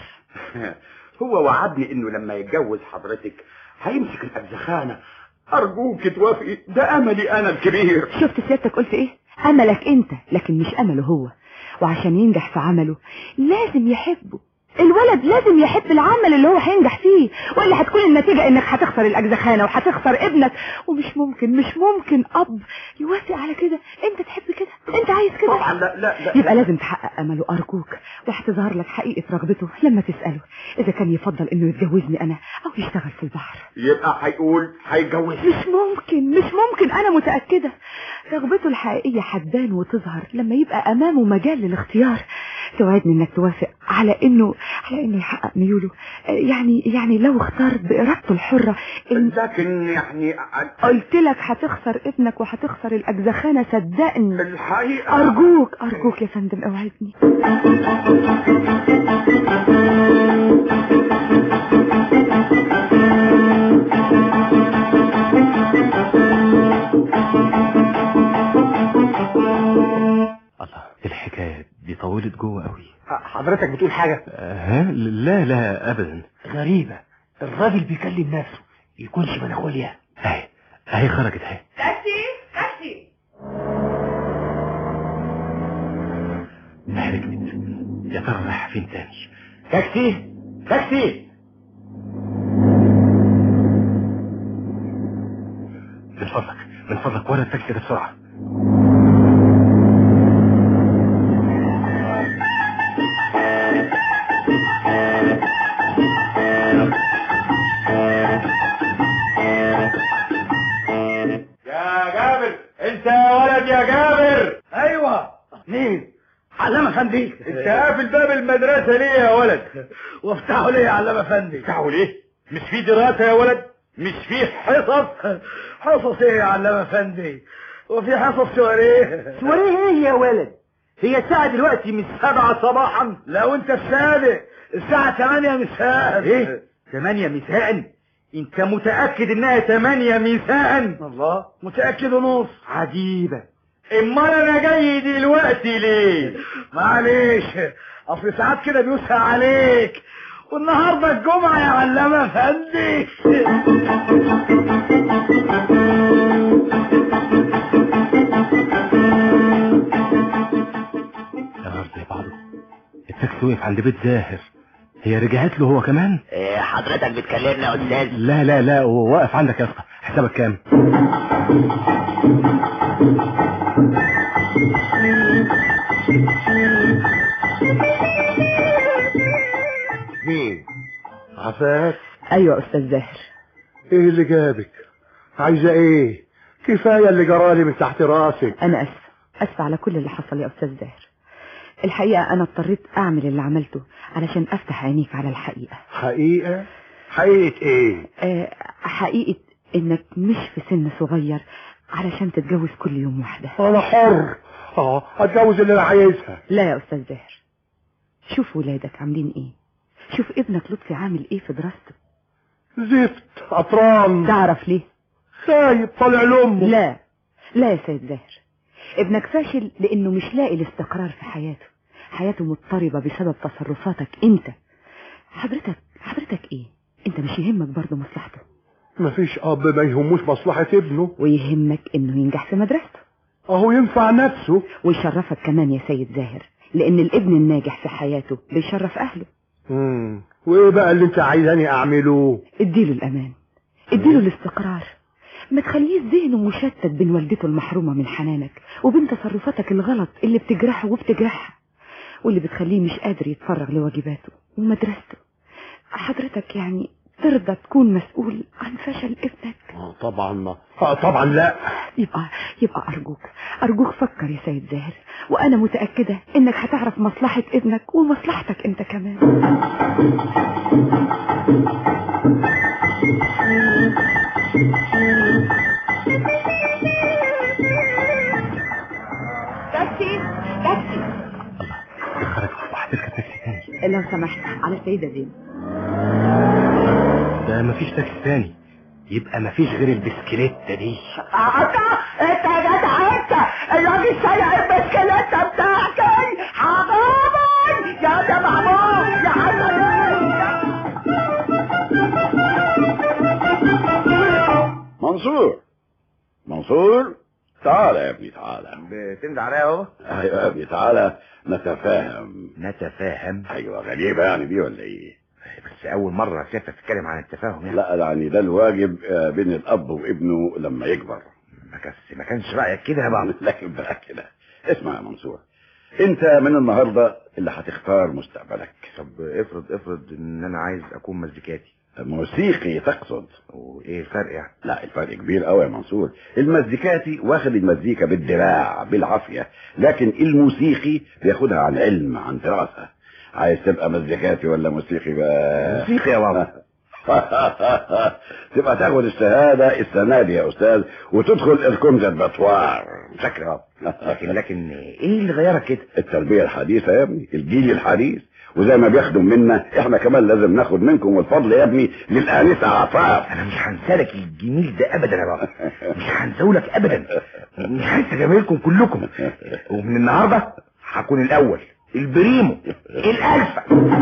هو وعدني انه لما يتجوز حضرتك هيمسك الاجزخانه ارجوك توافقي ده املي انا الكبير شفت سيادتك قلت ايه املك انت لكن مش امله هو وعشان ينجح في عمله لازم يحبه الولد لازم يحب العمل اللي هو هينجح فيه والا هتكون النتيجة انك هتخسر الاجزخانة وهتخسر ابنك ومش ممكن مش ممكن اب يوافق على كده انت تحب كده انت عايز كده طبعا لا لا لا يبقى لازم تحقق امله ارجوك وهتظهر لك حقيقة رغبته لما تسأله اذا كان يفضل انه يتجوزني انا او يشتغل في البحر يبقى هيقول هيتجوز مش ممكن مش ممكن انا متأكدة رغبته الحقيقية هتبان وتظهر لما يبقى امامه مجال للاختيار توعدني انك توافق على انه على انه يحقق ميوله آه، يعني يعني لو اختار بارادته الحرة إن لكن يعني قلت لك هتخسر ابنك وهتخسر الاجزخانة صدقني الحقيقة ارجوك ارجوك يا فندم اوعدني الحكاية دي طولت جوه قوي حضرتك بتقول حاجة ها لا لا ابدا غريبة الراجل بيكلم نفسه يكونش مناخوليا اهي اهي خرجت اهي تاكسي تاكسي ركبت يا ترى رايحة فين تاني تاكسي تاكسي من فضلك من فضلك ورا التاكسي ده بسرعة يا جابر انت يا ولد يا جابر ايوه مين علامة فندي انت قافل باب المدرسة ليه يا ولد وافتحوا ليه يا علامة فندي افتحوا ليه مش في دراسة يا ولد مش في حصص حصص ايه يا علامة فندي وفي حصص سواريه سواريه ايه يا ولد هي الساعة دلوقتي من سبعة صباحا لو انت السابق الساعة 8 مساء ايه تمانية مساء انت متأكد انها تمانية مساء الله متأكد ونص عجيبة امال انا جاي دلوقتي ليه معلش اصل ساعات كده بيوسع عليك والنهارده الجمعة يا علامة فندي يا نهار زي بعضه التاكسي وقف عند بيت زاهر هي رجعت له هو كمان إيه حضرتك بتكلمنا يا استاذ لا لا لا هو واقف عندك يا اسطى حسابك كام مين عفاك ايوه استاذ زاهر ايه اللي جابك عايزه ايه كفايه اللي جرالي من تحت راسك انا اسفه اسفه على كل اللي حصل يا استاذ زاهر الحقيقه انا اضطريت اعمل اللي عملته علشان افتح عينيك على الحقيقه حقيقه حقيقه ايه أه حقيقه انك مش في سن صغير علشان تتجوز كل يوم واحده انا حر اه اتجوز اللي انا عايزها لا يا استاذ زاهر شوف ولادك عاملين ايه شوف ابنك لطفي عامل ايه في دراسته زفت عطران تعرف ليه خايب طالع لامه لا لا يا سيد زاهر ابنك فاشل لانه مش لاقي الاستقرار في حياته حياته مضطربة بسبب تصرفاتك انت حضرتك حضرتك ايه انت مش يهمك برضه مصلحته مفيش اب ما يهموش مصلحة ابنه ويهمك انه ينجح في مدرسته اهو ينفع نفسه ويشرفك كمان يا سيد زاهر لان الابن الناجح في حياته بيشرف اهله امم وايه بقى اللي انت عايزاني اعمله اديله الامان اديله الاستقرار ما تخليش ذهنه مشتت بين والدته المحرومة من حنانك وبين تصرفاتك الغلط اللي بتجرحه وبتجرحها واللي بتخليه مش قادر يتفرغ لواجباته ومدرسته حضرتك يعني ترضى تكون مسؤول عن فشل ابنك آه طبعا ما آه طبعا لا يبقى يبقى أرجوك أرجوك فكر يا سيد زاهر وأنا متأكدة إنك هتعرف مصلحة ابنك ومصلحتك أنت كمان تاكسي تاكسي خرج وهتركب تاكسي تاني لو سمحت على السيدة زين ده مفيش تاكسي تاني يبقى مفيش غير البسكليتة دي انت انت يا جدع انت الراجل سايق البسكليتة بتاعتي حرامي يا ده محمود يا منصور منصور تعالى يا ابني تعالى بتنزع عليا اهو ايوه يا ابني تعالى نتفاهم نتفاهم ايوه غريبة يعني دي ولا ايه بس اول مرة سيادتك تتكلم عن التفاهم يعني لا يعني ده الواجب آه، بين الاب وابنه لما يكبر ما كانش ما كانش رايك كده يا بابا لكن بقى كده اسمع يا منصور انت من النهارده اللي هتختار مستقبلك طب افرض افرض ان انا عايز اكون مزيكاتي موسيقي تقصد وايه الفرق يعني لا الفرق كبير قوي يا منصور المزيكاتي واخد المزيكا بالدراع بالعافيه لكن الموسيقي بياخدها عن علم عن دراسه عايز تبقى مزيكاتي ولا موسيقي بقى موسيقي يا بابا تبقى تاخد الشهاده السنه دي يا استاذ وتدخل الكونسرفاتوار شكرا يا رب. لكن لكن ايه اللي غيرك كده التربيه الحديثه يا ابني الجيل الحديث وزي ما بياخدوا منا احنا كمان لازم ناخد منكم والفضل يا ابني للانسه عفاف انا مش هنسالك الجميل ده ابدا يا بابا مش هنسولك ابدا مش هنسى جماهيركم كلكم ومن النهارده هكون الاول البريمو الالفا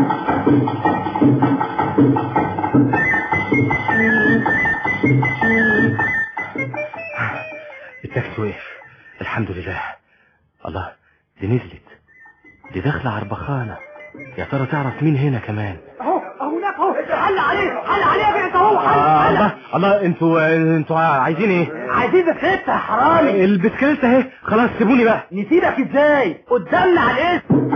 التاكسي وقف الحمد لله الله دي نزلت دي داخلة عربخانة يا ترى تعرف مين هنا كمان اهو اهو هناك اهو حل عليه حل عليه يا بنت اهو حل آه حل الله الله انتوا انتوا عايزين ايه عايزين بسكليتة يا حرامي البسكليتة اهي خلاص سيبوني بقى نسيبك ازاي قدامنا على الاسم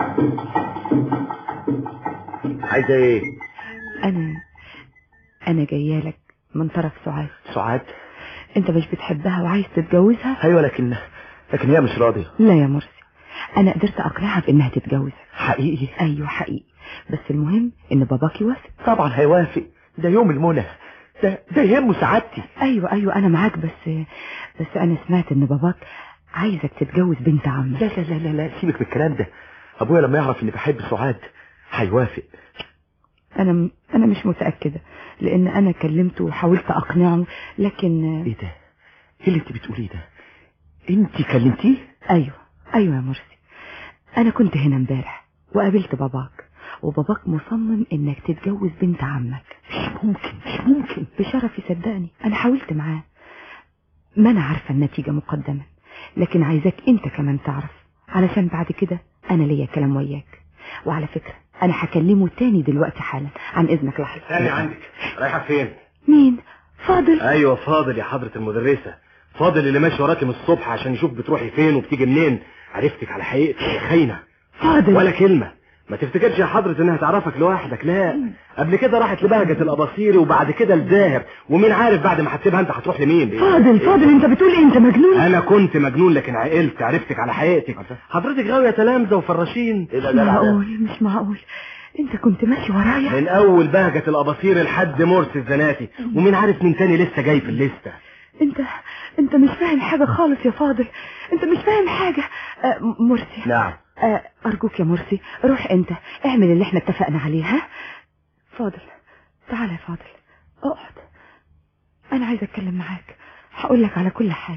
عايزه ايه أنا أنا جاية لك من طرف سعاد سعاد أنت مش بتحبها وعايز تتجوزها ايوه لكن لكن هي مش راضية لا يا مرسي أنا قدرت أقنعها بإنها تتجوزك حقيقي أيوة حقيقي بس المهم إن باباك يوافق طبعا هيوافق ده يوم المنى ده ده يهمه سعادتي أيوة أيوة أنا معاك بس بس أنا سمعت إن باباك عايزك تتجوز بنت عمك لا لا لا لا لا سيبك من الكلام ده ابويا لما يعرف اني بحب سعاد هيوافق انا م... انا مش متاكده لان انا كلمته وحاولت اقنعه لكن ايه ده ايه اللي انت بتقوليه ده انت كلمتيه ايوه ايوه يا مرسي انا كنت هنا امبارح وقابلت باباك وباباك مصمم انك تتجوز بنت عمك مش ممكن مش ممكن بشرفي صدقني انا حاولت معاه ما انا عارفه النتيجه مقدما لكن عايزاك انت كمان تعرف علشان بعد كده انا ليا كلام وياك وعلى فكره انا هكلمه تاني دلوقتي حالا عن اذنك لحظه ثاني عندك رايحه فين مين فاضل ايوه فاضل يا حضره المدرسه فاضل اللي ماشي وراكي من الصبح عشان يشوف بتروحي فين وبتيجي منين عرفتك على حقيقتك يا خاينه فاضل ولا كلمه ما تفتكرش يا حضرة انها تعرفك لوحدك لا قبل كده راحت لبهجة الاباصيري وبعد كده لزاهر ومين عارف بعد ما هتسيبها انت هتروح لمين فاضل فاضل انت بتقول ايه انت مجنون انا كنت مجنون لكن عقلت عرفتك على حقيقتك حضرتك غاوية تلامذة وفراشين مش معقول مش معقول انت كنت ماشي ورايا من اول بهجة الاباصير لحد مرسي الزناتي ومين عارف مين تاني لسه جاي في الليستة انت انت مش فاهم حاجة خالص يا فاضل انت مش فاهم حاجة آه م- مرسي نعم آه ارجوك يا مرسي روح انت اعمل اللي احنا اتفقنا عليه ها فاضل تعال يا فاضل اقعد انا عايزه اتكلم معاك هقول لك على كل حاجة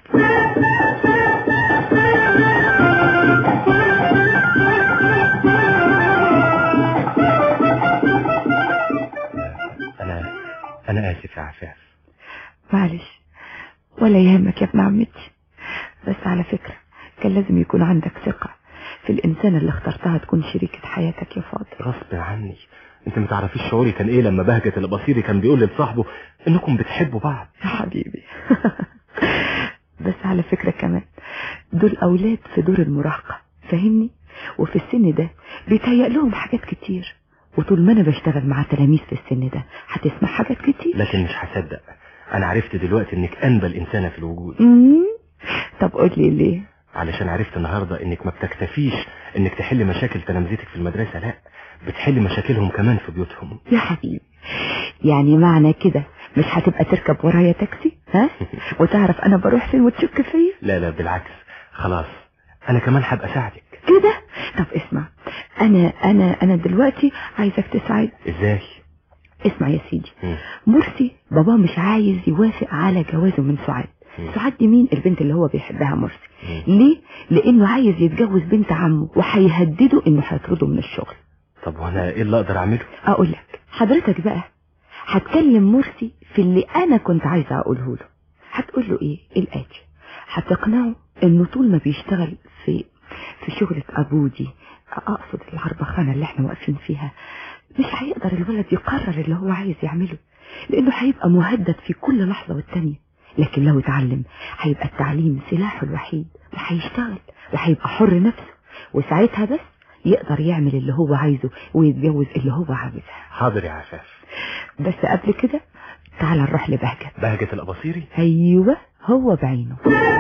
انا انا اسف يا عفاف معلش ولا يهمك يا ابن عمتي بس على فكرة كان لازم يكون عندك ثقة في الإنسان اللي اخترتها تكون شريكة حياتك يا فاضل غصب عني انت ما تعرفيش شعوري كان ايه لما بهجة الاباصيري كان بيقول لصاحبه انكم بتحبوا بعض يا حبيبي بس على فكرة كمان دول أولاد في دور المراهقة فاهمني وفي السن ده بيتهيأ لهم حاجات كتير وطول ما أنا بشتغل مع تلاميذ في السن ده هتسمع حاجات كتير لكن مش هصدق انا عرفت دلوقتي انك انبل انسانة في الوجود مم. طب قول لي ليه علشان عرفت النهاردة انك ما بتكتفيش انك تحل مشاكل تلامذتك في المدرسة لا بتحل مشاكلهم كمان في بيوتهم يا حبيبي يعني معنى كده مش هتبقى تركب ورايا تاكسي ها وتعرف انا بروح فين وتشك فيا لا لا بالعكس خلاص انا كمان هبقى اساعدك كده طب اسمع انا انا انا دلوقتي عايزك تساعد ازاي اسمع يا سيدي مم. مرسي بابا مش عايز يوافق على جوازه من سعاد سعاد دي مين البنت اللي هو بيحبها مرسي ليه لانه عايز يتجوز بنت عمه وهيهدده انه هيطرده من الشغل طب وانا ايه اللي اقدر اعمله اقول لك حضرتك بقى هتكلم مرسي في اللي انا كنت عايزه اقوله له هتقول له ايه الاتي هتقنعه انه طول ما بيشتغل في في شغلة ابوه دي اقصد العربخانة اللي احنا واقفين فيها مش هيقدر الولد يقرر اللي هو عايز يعمله لانه هيبقى مهدد في كل لحظة والتانية لكن لو اتعلم هيبقى التعليم سلاحه الوحيد وهيشتغل وهيبقى حر نفسه وساعتها بس يقدر يعمل اللي هو عايزه ويتجوز اللي هو عايزها حاضر يا عفاف بس قبل كده تعال نروح لبهجت بهجة الاباصيري ايوه هو بعينه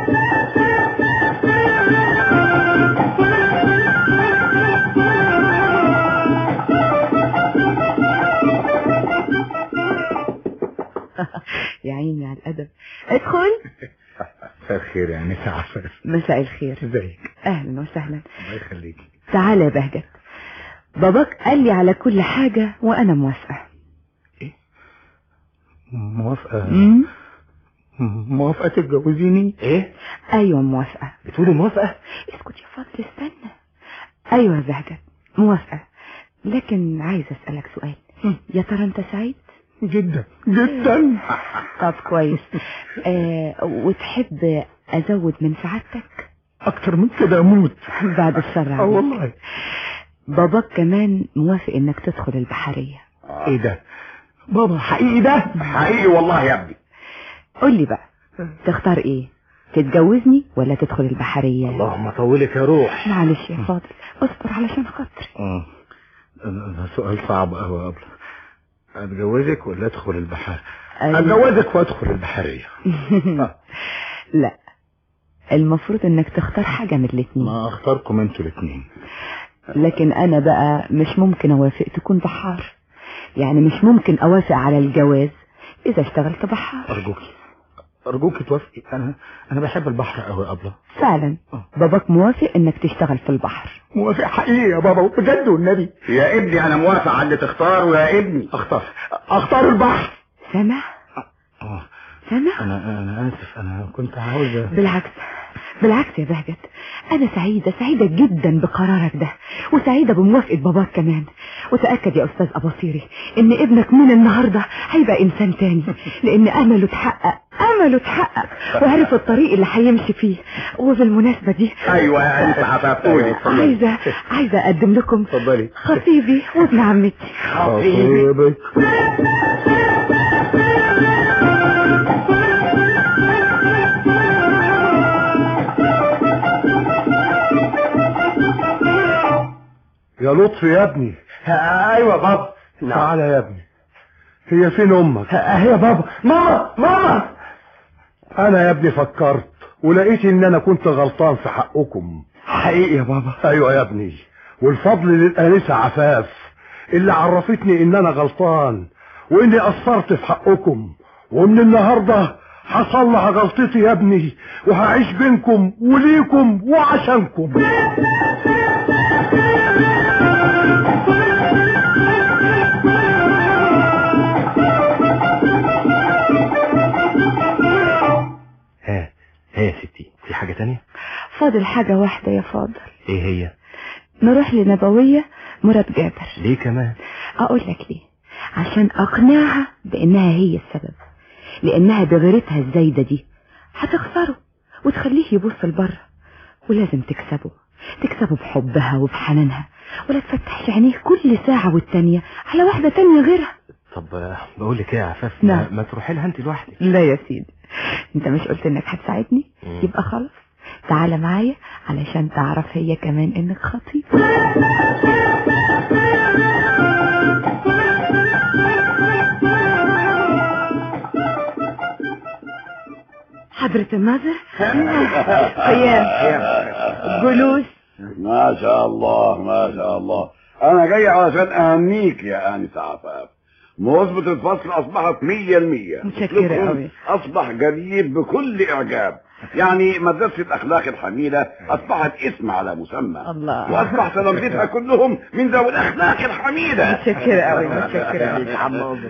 يا عيني على الادب ادخل مساء الخير يا نسا عفاف مساء الخير ازيك اهلا وسهلا الله يخليك تعالى يا بهجت باباك قال لي على كل حاجة وانا موافقة موافقة مم؟ موافقة تتجوزيني ايه ايوه موافقة بتقولي موافقة اسكت يا فاضل استنى ايوه يا بهجت موافقة لكن عايز اسألك سؤال يا ترى انت سعيد جدا جدا طب كويس آه وتحب ازود من سعادتك اكتر من كده اموت بعد الشر اه عليك. والله باباك كمان موافق انك تدخل البحرية ايه ده بابا حقيقي ده حقيقي والله يا ابني قول لي بقى تختار ايه تتجوزني ولا تدخل البحرية اللهم طولك يا روح معلش يا فاضل اصبر علشان خاطري اه ده سؤال صعب قوي يا ابله اتجوزك ولا ادخل البحر أيوة. اتجوزك وادخل البحرية لا المفروض انك تختار حاجة من الاتنين ما اختاركم انتوا الاتنين لكن انا بقى مش ممكن اوافق تكون بحار يعني مش ممكن اوافق على الجواز اذا اشتغلت بحار ارجوك ارجوك توافقي انا انا بحب البحر قوي يا ابله فعلا باباك موافق انك تشتغل في البحر موافق حقيقي يا بابا بجد والنبي يا ابني انا موافق على اللي تختاره يا ابني اختار اختار البحر سامع سامع انا انا اسف انا كنت عاوز بالعكس بالعكس يا بهجت انا سعيدة سعيدة جدا بقرارك ده وسعيدة بموافقة باباك كمان وتأكد يا استاذ اباصيري ان ابنك من النهاردة هيبقى انسان تاني لان امله اتحقق امله اتحقق وعرف الطريق اللي هيمشي فيه وبالمناسبة دي ايوه يا انت عفاف عايزة عايزة اقدم لكم اتفضلي خطيبي وابن عمتي حبيبي يا لطفي يا ابني ايوه يا بابا تعالى يا ابني هي فين امك اهي يا بابا ماما ماما انا يا ابني فكرت ولقيت ان انا كنت غلطان في حقكم حقيقي يا بابا ايوه يا ابني والفضل للانسه عفاف اللي عرفتني ان انا غلطان واني قصرت في حقكم ومن النهارده هصلح غلطتي يا ابني وهعيش بينكم وليكم وعشانكم ها ها يا ستي في حاجة تانية فاضل حاجة واحدة يا فاضل ايه هي نروح لنبوية مراد جابر ليه كمان اقول لك ليه عشان اقنعها بانها هي السبب لانها بغيرتها الزايدة دي هتخسره وتخليه يبص لبره ولازم تكسبه تكسبه بحبها وبحنانها ولا تفتحش عينيه كل ساعة والتانية على واحدة تانية غيرها طب آه، بقول لك ايه يا عفاف نعم. ما, ما تروحي لها انت لوحدك لا يا سيدي انت مش قلت انك هتساعدني مم. يبقى خلاص تعالى معايا علشان تعرف هي كمان انك خطيب حضرة الناظر قيام جلوس ما شاء الله ما شاء الله انا جاي علشان اهنيك يا انسة عفاف مثبت الفصل اصبحت مية المية متشكرة أسلوبكم أوي. اصبح جديد بكل اعجاب يعني مدرسة الاخلاق الحميدة اصبحت اسم على مسمى الله. واصبح تلامذتها كلهم من ذوي الاخلاق الحميدة متشكرة أوي متشكرة ليك يا عم ناظر.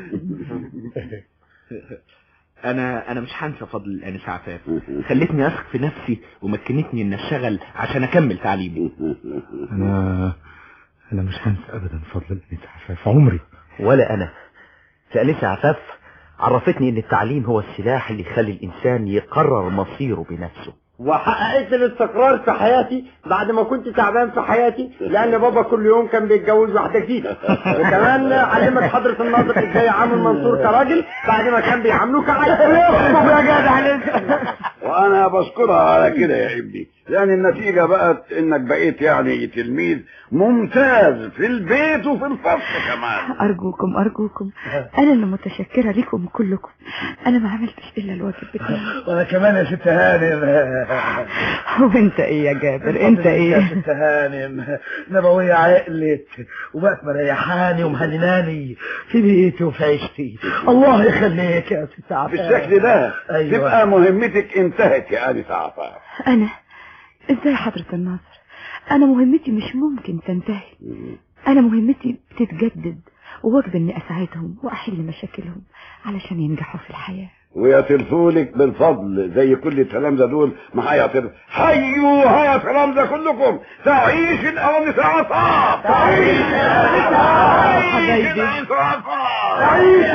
انا انا مش هنسى فضل الانسه عفاف خلتني اثق في نفسي ومكنتني ان اشتغل عشان اكمل تعليمي انا انا مش هنسى ابدا فضل الانسه عفاف عمري ولا انا فأنسة عفاف عرفتني ان التعليم هو السلاح اللي يخلي الانسان يقرر مصيره بنفسه وحققت الاستقرار في حياتي بعد ما كنت تعبان في حياتي لان بابا كل يوم كان بيتجوز واحده جديده وكمان علمت حضره الناظر ازاي يعامل منصور كراجل بعد ما كان بيعامله كعيل يا جدع وانا بشكرها على كده يا ابني يعني النتيجة بقت انك بقيت يعني تلميذ ممتاز في البيت وفي الفصل كمان أرجوكم أرجوكم أنا اللي متشكرة لكم كلكم أنا ما عملتش إلا الواجب بتاعي وانا كمان يا ست هانم وأنت إيه يا جابر أنت يا إيه ست هانم نبوية عقلت وبقت مريحاني ومهنناني في بيتي وفي عيشتي الله يخليك يا ست عفاف بالشكل ده أيوة. تبقى مهمتك انتهت يا انسة عفاف أنا إزاي حضرة الناظر أنا مهمتي مش ممكن تنتهي أنا مهمتي بتتجدد وواجب إني أساعدهم وأحل مشاكلهم علشان ينجحوا في الحياة ويعترفوا لك بالفضل زي كل التلامذة دول ما هيعترف حيوا يا تلامذة كلكم تعيش الأنسة عصام تعيش حبايبي تعيش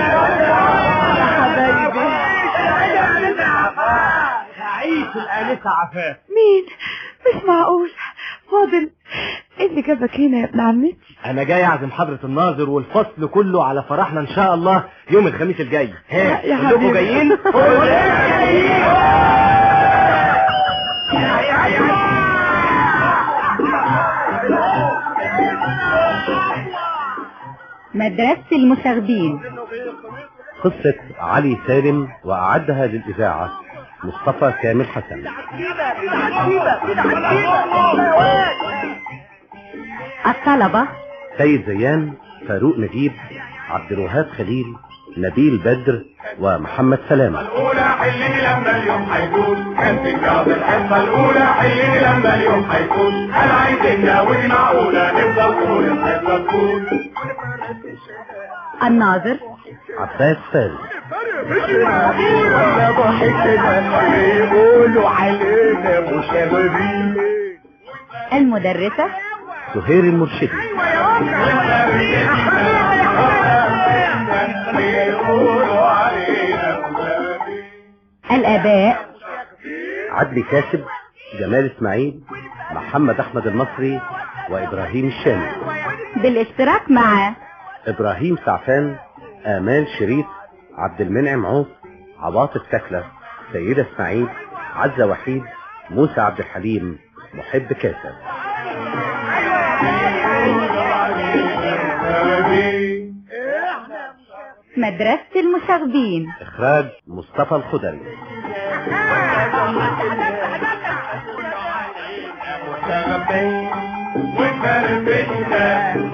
عيش الآلسة عفاف مين مش معقول فاضل إيه اللي جابك هنا يا ابن عمتي انا جاي اعزم حضرة الناظر والفصل كله على فرحنا ان شاء الله يوم الخميس الجاي ها يا كلكم حبيبي. جايين مدرسة المشاغبين قصة علي سالم وأعدها للإذاعة مصطفى كامل حسن الطلبة سيد زيان فاروق نجيب عبد الوهاب خليل نبيل بدر ومحمد سلامة الأولى حلني لما اليوم هيفوت كان تنجاب الحصة الأولى حلني لما اليوم هيفوت أنا عايزنا ودي معقولة نفضل طول الحصة تفوت الناظر عباس فارس ولا ضحكنا يقولوا علينا مشاغبين المدرسة سهير المرشدي يقولوا علينا مشاغبين الآباء عدلي كاسب جمال اسماعيل محمد احمد المصري وابراهيم الشامي بالاشتراك مع ابراهيم سعفان امال شريف عبد المنعم عوف عواطف تكلة سيدة اسماعيل عزة وحيد موسى عبد الحليم محب كاسب مدرسة المشاغبين اخراج مصطفى الخضري وفرفتنا